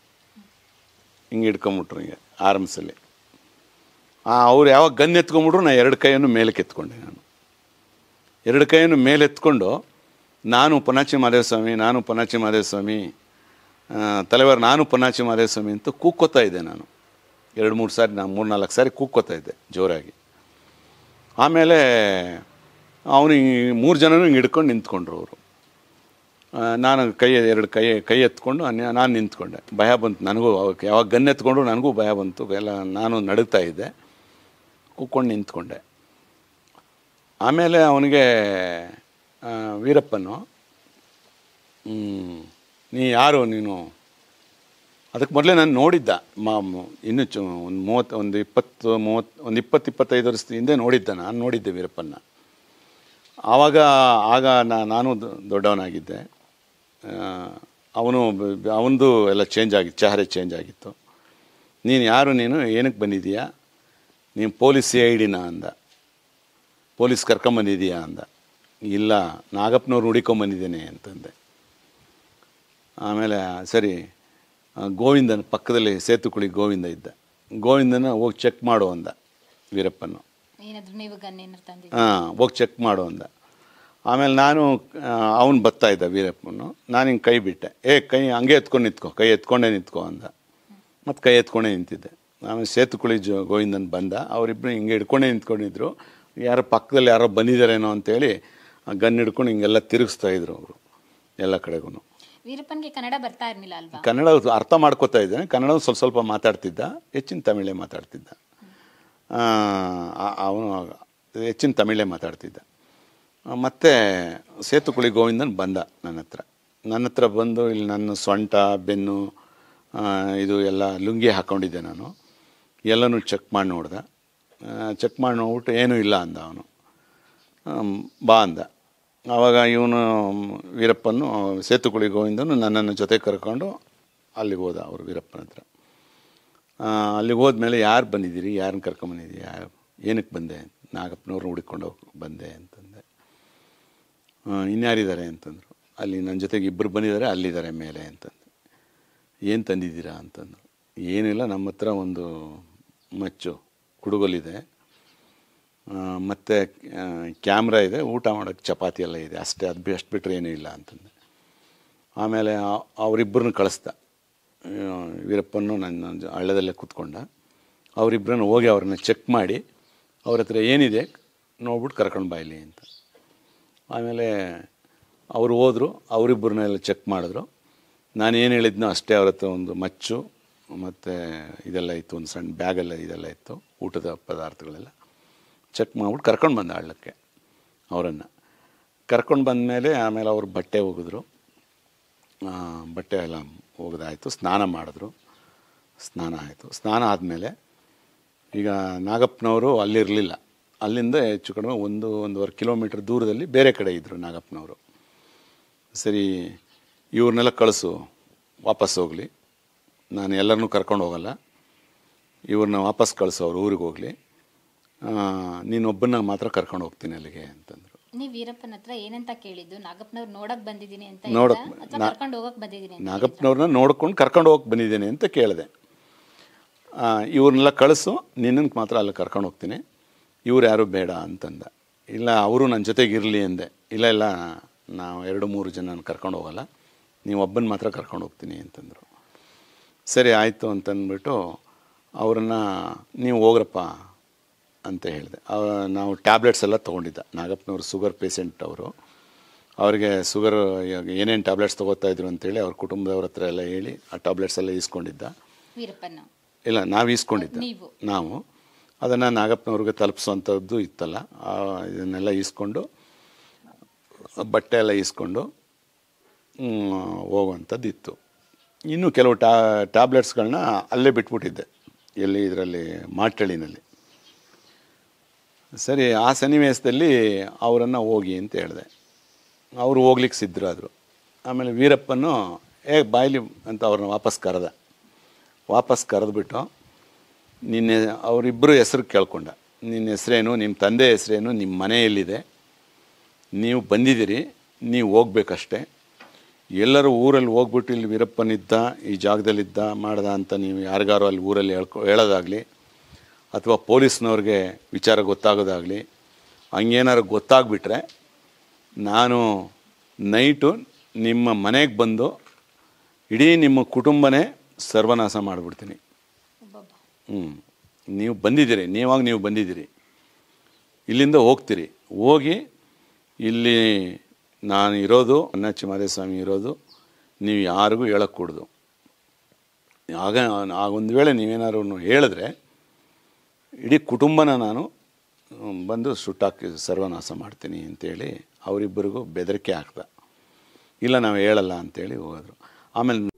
ಹಿಂಗೆ ಹಿಡ್ಕೊಂಬಿಟ್ರು ಹಿಂಗೆ ಆರ್ಮ್ಸಲ್ಲಿ ಅವ್ರು ಯಾವಾಗ ಗನ್ ಎತ್ಕೊಂಬಿಟ್ರು ನಾನು ಎರಡು ಕೈಯನ್ನು ಮೇಲಕ್ಕೆ ಎತ್ಕೊಂಡೆ ನಾನು ಎರಡು ಕೈಯನ್ನು ಮೇಲೆ ಎತ್ಕೊಂಡು ನಾನು ಪನಾಚಿ ಮಾದೇವಸ್ವಾಮಿ ನಾನು ಪನಾಚಿ ಮಾದೇವಸ್ವಾಮಿ ಆ, ತಲೆವರ್ ನಾನು ಪನಾಚಿ ಮಾದೇವಸ್ವಾಮಿ ಅಂತ ಕೂಕ್ಕೋತಾ ಇದ್ದೆ ನಾನು ಎರಡು ಮೂರು ಸಾರಿ ನಾನು ಮೂರು ನಾಲ್ಕು ಸಾರಿ ಕೂಕ್ಕೋತಾ ಇದ್ದೆ ಜೋರಾಗಿ ಆಮೇಲೆ ಅವನು ಮೂರು ಜನನೂ ಹಿಂಗೆ ಹಿಡ್ಕೊಂಡು ನಿಂತ್ಕೊಂಡ್ರು ಅವರು ನಾನು ಕೈ ಎರಡು ಕೈ ಕೈ ಎತ್ಕೊಂಡು ಅನ್ಯ- ನಾನು ನಿಂತ್ಕೊಂಡೆ ಭಯ ಬಂತು ನನಗೂ ಅವಾಗ ಯಾವಾಗ ಗನ್ ಎತ್ಕೊಂಡ್ರು ನನಗೂ ಭಯ ಬಂತು ಎಲ್ಲ ನಾನು ನಡುಗ್ತಾ ಇದ್ದೆ ಕೂತ್ಕೊಂಡು ನಿಂತ್ಕೊಂಡೆ ಆಮೇಲೆ ಅವನಿಗೆ ಆ, ವೀರಪ್ಪನು ಹ್ಮ್, ನೀ ಯಾರು ನೀನು ಅದಕ್ಕೆ ಮೊದಲೇ ನಾನು ನೋಡಿದ್ದ ಮಾ ಮ- ಇನ್ನೂ ಚು ಒಂದು ಮೂವತ್ತು ಒಂದು ಇಪ್ಪತ್ತು ಮೂವತ್ತು ಒಂದು ಇಪ್ಪತ್ತು ಇಪ್ಪತ್ತೈದು ವರ್ಷದ ಹಿಂದೆ ನೋಡಿದ್ದ ನಾನು ನೋಡಿದ್ದೆ ವೀರಪ್ಪನ ಆವಾಗ ಆಗ ನಾ- ನಾನು ದೊ- ದೊಡ್ಡವನಾಗಿದ್ದೆ ಅವನು ಅವನದು ಎಲ್ಲ ಚೇಂಜ್ ಆಗಿತ್ತು ಚಹರೆ ಚೇಂಜ್ ಆಗಿತ್ತು ನೀನು ಯಾರು ನೀನು ಏನಕ್ಕೆ ಬಂದಿದೀಯಾ ನೀನು ಪೊಲೀಸ್ ಸಿ ಐ ಡಿನ ಅಂದ ಪೊಲೀಸ್ ಕರ್ಕೊಂಬಂದಿದೀಯಾ ಅಂದ ಇಲ್ಲ ನಾಗಪ್ಪನವ್ರು ಹುಡಿಕೊಂಬಂದಿದ್ದೇನೆ ಅಂತಂದೆ ಆಮೇಲೆ ಸರಿ ಆ, ಗೋವಿಂದನ ಪಕ್ಕದಲ್ಲಿ ಸೇತುಕುಳಿ ಗೋವಿಂದ ಇದ್ದ ಗೋವಿಂದನ ಹೋಗಿ ಚೆಕ್ ಮಾಡು ಅಂದ ವೀರಪ್ಪನು ಏನಾದ್ರು ನೀವು ಗನ್ ಏನಾದ್ರು ತಂದಿದ್ದೀರಿ ಹಾಂ ಹೋಗಿ ಚೆಕ್ ಮಾಡು ಅಂದ ಆಮೇಲೆ ನಾನು ಅವನು ಬರ್ತಾ ಇದ್ದ ವೀರಪ್ಪನು ನಾನು ಹಿಂಗೆ ಕೈ ಬಿಟ್ಟೆ ಏ ಕೈ ಹಂಗೆ ಎತ್ಕೊಂಡು ನಿಂತ್ಕೊ ಕೈ ಎತ್ಕೊಂಡೇ ನಿಂತ್ಕೊ ಅಂದ ಮತ್ತು ಕೈ ಎತ್ಕೊಂಡೇ ನಿಂತಿದ್ದೆ ಆಮೇಲೆ ಸೇತುಕುಳಿ ಜೋ ಗೋವಿಂದನ್ ಬಂದ ಅವರಿಬ್ಬರು ಹಿಂಗೆ ಹಿಡ್ಕೊಂಡೇ ನಿಂತ್ಕೊಂಡಿದ್ರು ಯಾರೋ ಪಕ್ಕದಲ್ಲಿ ಯಾರೋ ಬಂದಿದ್ದಾರೇನೋ ಅಂತೇಳಿ ಆ ಗನ್ ಹಿಡ್ಕೊಂಡು ಹಿಂಗೆಲ್ಲ ತಿರುಗಿಸ್ತಾ ಇದ್ರು ಅವರು ಎಲ್ಲ ಕಡೆಗೂ ವೀರಪ್ಪನ್ಗೆ ಕನ್ನಡ ಬರ್ತಾ ಇರ್ಲಿಲ್ಲ ಅಲ್ವಾ ಕನ್ನಡ ಅರ್ಥ ಮಾಡ್ಕೋತಾ ಇದ್ದಾನೆ ಕನ್ನಡ ಸ್ವಲ್ಪ ಸ್ವಲ್ಪ ಮಾತಾಡ್ತಿದ್ದ ಹೆಚ್ಚಿನ ತಮಿಳೇ ಮಾತಾಡ್ತಿದ್ದ ಅವನು ಹೆಚ್ಚಿನ ತಮಿಳೇ ಮಾತಾಡ್ತಿದ್ದ ಆ, ಮತ್ತೆ ಸೇತುಕುಳಿ ಗೋವಿಂದನ್ ಬಂದ ನನ್ನ ಹತ್ರ ನನ್ನ ಹತ್ರ ಬಂದು ಇಲ್ಲಿ ನನ್ನ ಸೊಂಟ ಬೆನ್ನು ಆ, ಇದು ಎಲ್ಲ ಲುಂಗಿ ಹಾಕ್ಕೊಂಡಿದ್ದೆ ನಾನು ಎಲ್ಲನೂ ಚೆಕ್ ಮಾಡಿ ನೋಡ್ದೆ ಚೆಕ್ ಮಾಡಿ ನೋಡ್ಬಿಟ್ಟು ಏನೂ ಇಲ್ಲ ಅಂದ ಅವನು ಆಮ್, ಬಾ ಅಂದ ಆವಾಗ ಇವನು ವೀರಪ್ಪನು ಸೇತುಕುಳಿ ಗೋವಿಂದನು ನನ್ನನ್ನು ಜೊತೆ ಕರ್ಕೊಂಡು ಅಲ್ಲಿಗೆ ಹೋದ ಅವರು ವೀರಪ್ಪನ ಹತ್ರ ಆ, ಅಲ್ಲಿಗೆ ಹೋದ್ಮೇಲೆ ಯಾರು ಬಂದಿದ್ದೀರಿ ಯಾರನ್ನ ಕರ್ಕೊಂಬಂದಿದ್ದೀರಿ ಯಾರು ಏನಕ್ಕೆ ಬಂದೆ ನಾಗಪ್ಪನವ್ರನ್ನ ಹುಡುಕೊಂಡು ಹೋಗಿ ಬಂದೆ ಅಂತಂದೆ ಆ, ಇನ್ಯಾರಿದ್ದಾರೆ ಅಂತಂದರು ಅಲ್ಲಿ ನನ್ನ ಜೊತೆಗೆ ಇಬ್ಬರು ಬಂದಿದ್ದಾರೆ ಅಲ್ಲಿದ್ದಾರೆ ಮೇಲೆ ಅಂತಂದೆ ಏನು ತಂದಿದ್ದೀರಾ ಅಂತಂದರು ಏನಿಲ್ಲ ನಮ್ಮ ಹತ್ರ ಒಂದು ಮಚ್ಚು ಕುಡುಗೋಲಿದೆ ಆ, ಮತ್ತೆ ಕ್ಯಾಮ್ರಾ ಇದೆ ಊಟ ಮಾಡೋಕ್ಕೆ ಚಪಾತಿ ಎಲ್ಲ ಇದೆ ಅಷ್ಟೇ ಅದು ಅಷ್ಟು ಬಿಟ್ಟರೆ ಏನೂ ಇಲ್ಲ ಅಂತಂದೆ ಆಮೇಲೆ ಆ- ಅವರಿಬ್ಬರನ್ನ ಕಳಿಸ್ದ ಆ, ವೀರಪ್ಪನ್ನು ನನ್ನ ಜ- ಹಳ್ಳದಲ್ಲೇ ಕೂತ್ಕೊಂಡ ಅವರಿಬ್ಬರನ್ನ ಹೋಗಿ ಅವ್ರನ್ನ ಚೆಕ್ ಮಾಡಿ ಅವ್ರ ಹತ್ರ ಏನಿದೆ ನೋಡ್ಬಿಟ್ಟು ಕರ್ಕೊಂಡು ಬಾ ಇಲ್ಲಿ ಅಂತ ಆಮೇಲೆ ಅವರು ಹೋದರು ಅವರಿಬ್ಬರನ್ನೆಲ್ಲ ಚೆಕ್ ಮಾಡಿದ್ರು ನಾನು ಏನು ಹೇಳಿದ್ನೋ ಅಷ್ಟೇ ಅವ್ರ ಹತ್ರ ಒಂದು ಮಚ್ಚು ಮತ್ತು ಇದೆಲ್ಲ ಇತ್ತು ಒಂದು ಸಣ್ಣ ಬ್ಯಾಗೆಲ್ಲ ಇದೆಲ್ಲ ಇತ್ತು ಊಟದ ಪದಾರ್ಥಗಳೆಲ್ಲ ಚೆಕ್ ಮಾಡ್ಬಿಟ್ಟು ಕರ್ಕೊಂಡು ಬಂದ ಹಳ್ಳಕ್ಕೆ ಅವರನ್ನು ಕರ್ಕೊಂಡು ಬಂದಮೇಲೆ ಆಮೇಲೆ ಅವ್ರು ಬಟ್ಟೆ ಒಗೆದ್ರು ಆ, ಬಟ್ಟೆ ಎಲ್ಲ ಒಗೆದಾಯಿತು ಸ್ನಾನ ಮಾಡಿದ್ರು ಸ್ನಾನ ಆಯಿತು ಸ್ನಾನ ಆದಮೇಲೆ ಈಗ ನಾಗಪ್ಪನವರು ಅಲ್ಲಿರಲಿಲ್ಲ ಅಲ್ಲಿಂದ ಹೆಚ್ಚು ಕಡಿಮೆ ಒಂದು ಒಂದೂವರೆ ಕಿಲೋಮೀಟ್ರ್ ದೂರದಲ್ಲಿ ಬೇರೆ ಕಡೆ ಇದ್ದರು ನಾಗಪ್ಪನವರು ಸರಿ ಇವ್ರನ್ನೆಲ್ಲ ಕಳಿಸು ವಾಪಸ್ ಹೋಗಲಿ ನಾನು ಎಲ್ಲರನ್ನೂ ಕರ್ಕೊಂಡು ಹೋಗಲ್ಲ ಇವ್ರನ್ನ ವಾಪಸ್ ಕಳಿಸು ಅವ್ರ ಊರಿಗೆ ಹೋಗಲಿ ನೀನೊಬ್ಬನ ಮಾತ್ರ ಕರ್ಕೊಂಡು ಹೋಗ್ತೀನಿ ಅಲ್ಲಿಗೆ ಅಂತಂದರು ನೀವು ವೀರಪ್ಪನ ಹತ್ರ ಏನಂತ ಕೇಳಿದ್ದು ನಾಗಪ್ಪನವ್ರು ನೋಡಕ್ ಬಂದಿದ್ದೀನಿ ಅಂತ ನೋಡಕ್ ಹೇಳ್ದಾ? ಅಥವಾ ನಾ- ಕರ್ಕೊಂಡು ಹೋಗಕ್ ಬಂದಿದ್ದೀನಿ ಅಂತ ನಾಗಪ್ಪನವ್ರನ್ನ ನೋಡ್ಕೊಂಡು ಕರ್ಕೊಂಡು ಹೋಗಕ್ಕೆ ಬಂದಿದ್ದೇನೆ ಅಂತ ಕೇಳಿದೆ ಆ, ಇವ್ರನ್ನೆಲ್ಲ ಕಳಿಸು ನಿನ್ನನ್ನು ಮಾತ್ರ ಅಲ್ಲಿ ಕರ್ಕೊಂಡು ಹೋಗ್ತೀನಿ ಇವ್ರು ಯಾರು ಬೇಡ ಅಂತಂದ ಇಲ್ಲ ಅವರು ನನ್ನ ಜೊತೆಗೆ ಇರಲಿ ಅಂದೆ ಇಲ್ಲ ಇಲ್ಲ ನಾವು ಎರಡು ಮೂರು ಜನ ಕರ್ಕೊಂಡು ಹೋಗಲ್ಲ ನೀವು ಒಬ್ಬನ ಮಾತ್ರ ಕರ್ಕೊಂಡು ಹೋಗ್ತೀನಿ ಅಂತಂದರು ಸರಿ ಆಯಿತು ಅಂತಂದ್ಬಿಟ್ಟು ಅವ್ರನ್ನ ನೀವು ಹೋಗ್ರಪ್ಪ ಅಂತ ಹೇಳಿದೆ ಅವ ನಾವು ಟ್ಯಾಬ್ಲೆಟ್ಸ್ ಎಲ್ಲ ತೊಗೊಂಡಿದ್ದ ನಾಗಪ್ಪನವರು ಶುಗರ್ ಪೇಷಂಟ್ ಅವರು ಅವರಿಗೆ ಶುಗರ್ ಏನೇನು ಟ್ಯಾಬ್ಲೆಟ್ಸ್ ತೊಗೋತಾ ಇದ್ರು ಅಂತೇಳಿ ಅವ್ರ ಕುಟುಂಬದವ್ರ ಹತ್ರ ಎಲ್ಲ ಹೇಳಿ ಆ ಟ್ಯಾಬ್ಲೆಟ್ಸ್ ಎಲ್ಲ ಈಸ್ಕೊಂಡಿದ್ದ ವೀರಪ್ಪನ ಇಲ್ಲ ನಾವು ಈಸ್ಕೊಂಡಿದ್ದ ನೀವು? ನಾವು ಅದನ್ನು ನಾಗಪ್ಪನವ್ರಿಗೆ ತಲುಪಿಸುವಂಥದ್ದು ಇತ್ತಲ್ಲ ಆ ಇದನ್ನೆಲ್ಲ ಈಸ್ಕೊಂಡು ಬಟ್ಟೆ ಎಲ್ಲ ಈಸ್ಕೊಂಡು ಹ್ಮ್, ಹೋಗುವಂಥದ್ದು ಇತ್ತು ಇನ್ನು ಕೆಲವು ಟ್ಯಾ ಟ್ಯಾಬ್ಲೆಟ್ಸ್ಗಳನ್ನ ಅಲ್ಲೇ ಬಿಟ್ಬಿಟ್ಟಿದ್ದೆ ಎಲ್ಲಿ ಇದರಲ್ಲಿ ಮಾಟಳಿನಲ್ಲಿ ಸರಿ ಆ ಸನ್ನಿವೇಶದಲ್ಲಿ ಅವರನ್ನು ಹೋಗಿ ಅಂತ ಹೇಳಿದೆ ಅವರು ಹೋಗ್ಲಿಕ್ಕೆ ಸಿದ್ಧರಾದರು ಆಮೇಲೆ ವೀರಪ್ಪನು ಏ ಬಾಯ್ಲಿ ಅಂತ ಅವ್ರನ್ನ ವಾಪಸ್ ಕರೆದ ವಾಪಸ್ ಕರೆದ್ಬಿಟ್ಟು ನಿನ್ನೆ ಅವರಿಬ್ಬರು ಹೆಸರು ಕೇಳ್ಕೊಂಡ ನಿನ್ನ ಹೆಸರೇನು ನಿಮ್ಮ ತಂದೆ ಹೆಸರೇನು ನಿಮ್ಮ ಮನೆ ಎಲ್ಲಿದೆ ನೀವು ಬಂದಿದ್ದೀರಿ ನೀವು ಹೋಗ್ಬೇಕಷ್ಟೇ ಎಲ್ಲರೂ ಊರಲ್ಲಿ ಹೋಗ್ಬಿಟ್ಟು ಇಲ್ಲಿ ವೀರಪ್ಪನಿದ್ದ ಈ ಜಾಗದಲ್ಲಿದ್ದ ಮಾಡ್ದ ಅಂತ ನೀವು ಯಾರಿಗಾರು ಅಲ್ಲಿ ಊರಲ್ಲಿ ಹೇಳ್ಕೊ ಹೇಳೋದಾಗಲಿ ಅಥವಾ ಪೊಲೀಸ್ನವ್ರಿಗೆ ವಿಚಾರ ಗೊತ್ತಾಗೋದಾಗಲಿ ಹಂಗೇನಾದ್ರು ಗೊತ್ತಾಗ್ಬಿಟ್ರೆ ನಾನು ನೈಟು ನಿಮ್ಮ ಮನೆಗೆ ಬಂದು ಇಡೀ ನಿಮ್ಮ ಕುಟುಂಬನೇ ಸರ್ವನಾಶ ಮಾಡಿಬಿಡ್ತೀನಿ ಹ್ಞೂ ನೀವು ಬಂದಿದ್ದೀರಿ ನೀವಾಗ ನೀವು ಬಂದಿದ್ದೀರಿ ಇಲ್ಲಿಂದ ಹೋಗ್ತೀರಿ ಹೋಗಿ ಇಲ್ಲಿ ನಾನು ಇರೋದು ಅಣ್ಣಾಚಿ ಮಾದೇಸ್ವಾಮಿ ಇರೋದು ನೀವು ಯಾರಿಗೂ ಹೇಳக்கூಡ್ದು ಆಗ ಆ ಒಂದು ವೇಳೆ ನೀವೇನಾದ್ರು ಹೇಳಿದ್ರೆ ಇಡೀ ಕುಟುಂಬನ ನಾನು ಹ್ಮ್, ಬಂದು ಸುಟ್ಟಾಕಿ ಸರ್ವನಾಶ ಮಾಡ್ತೀನಿ ಅಂತೇಳಿ ಅವರಿಬ್ಬರಿಗೂ ಬೆದರಿಕೆ ಹಾಕ್ದ ಇಲ್ಲ ನಾವು ಹೇಳಲ್ಲ ಅಂತೇಳಿ ಹೋದ್ರು ಆಮೇಲೆ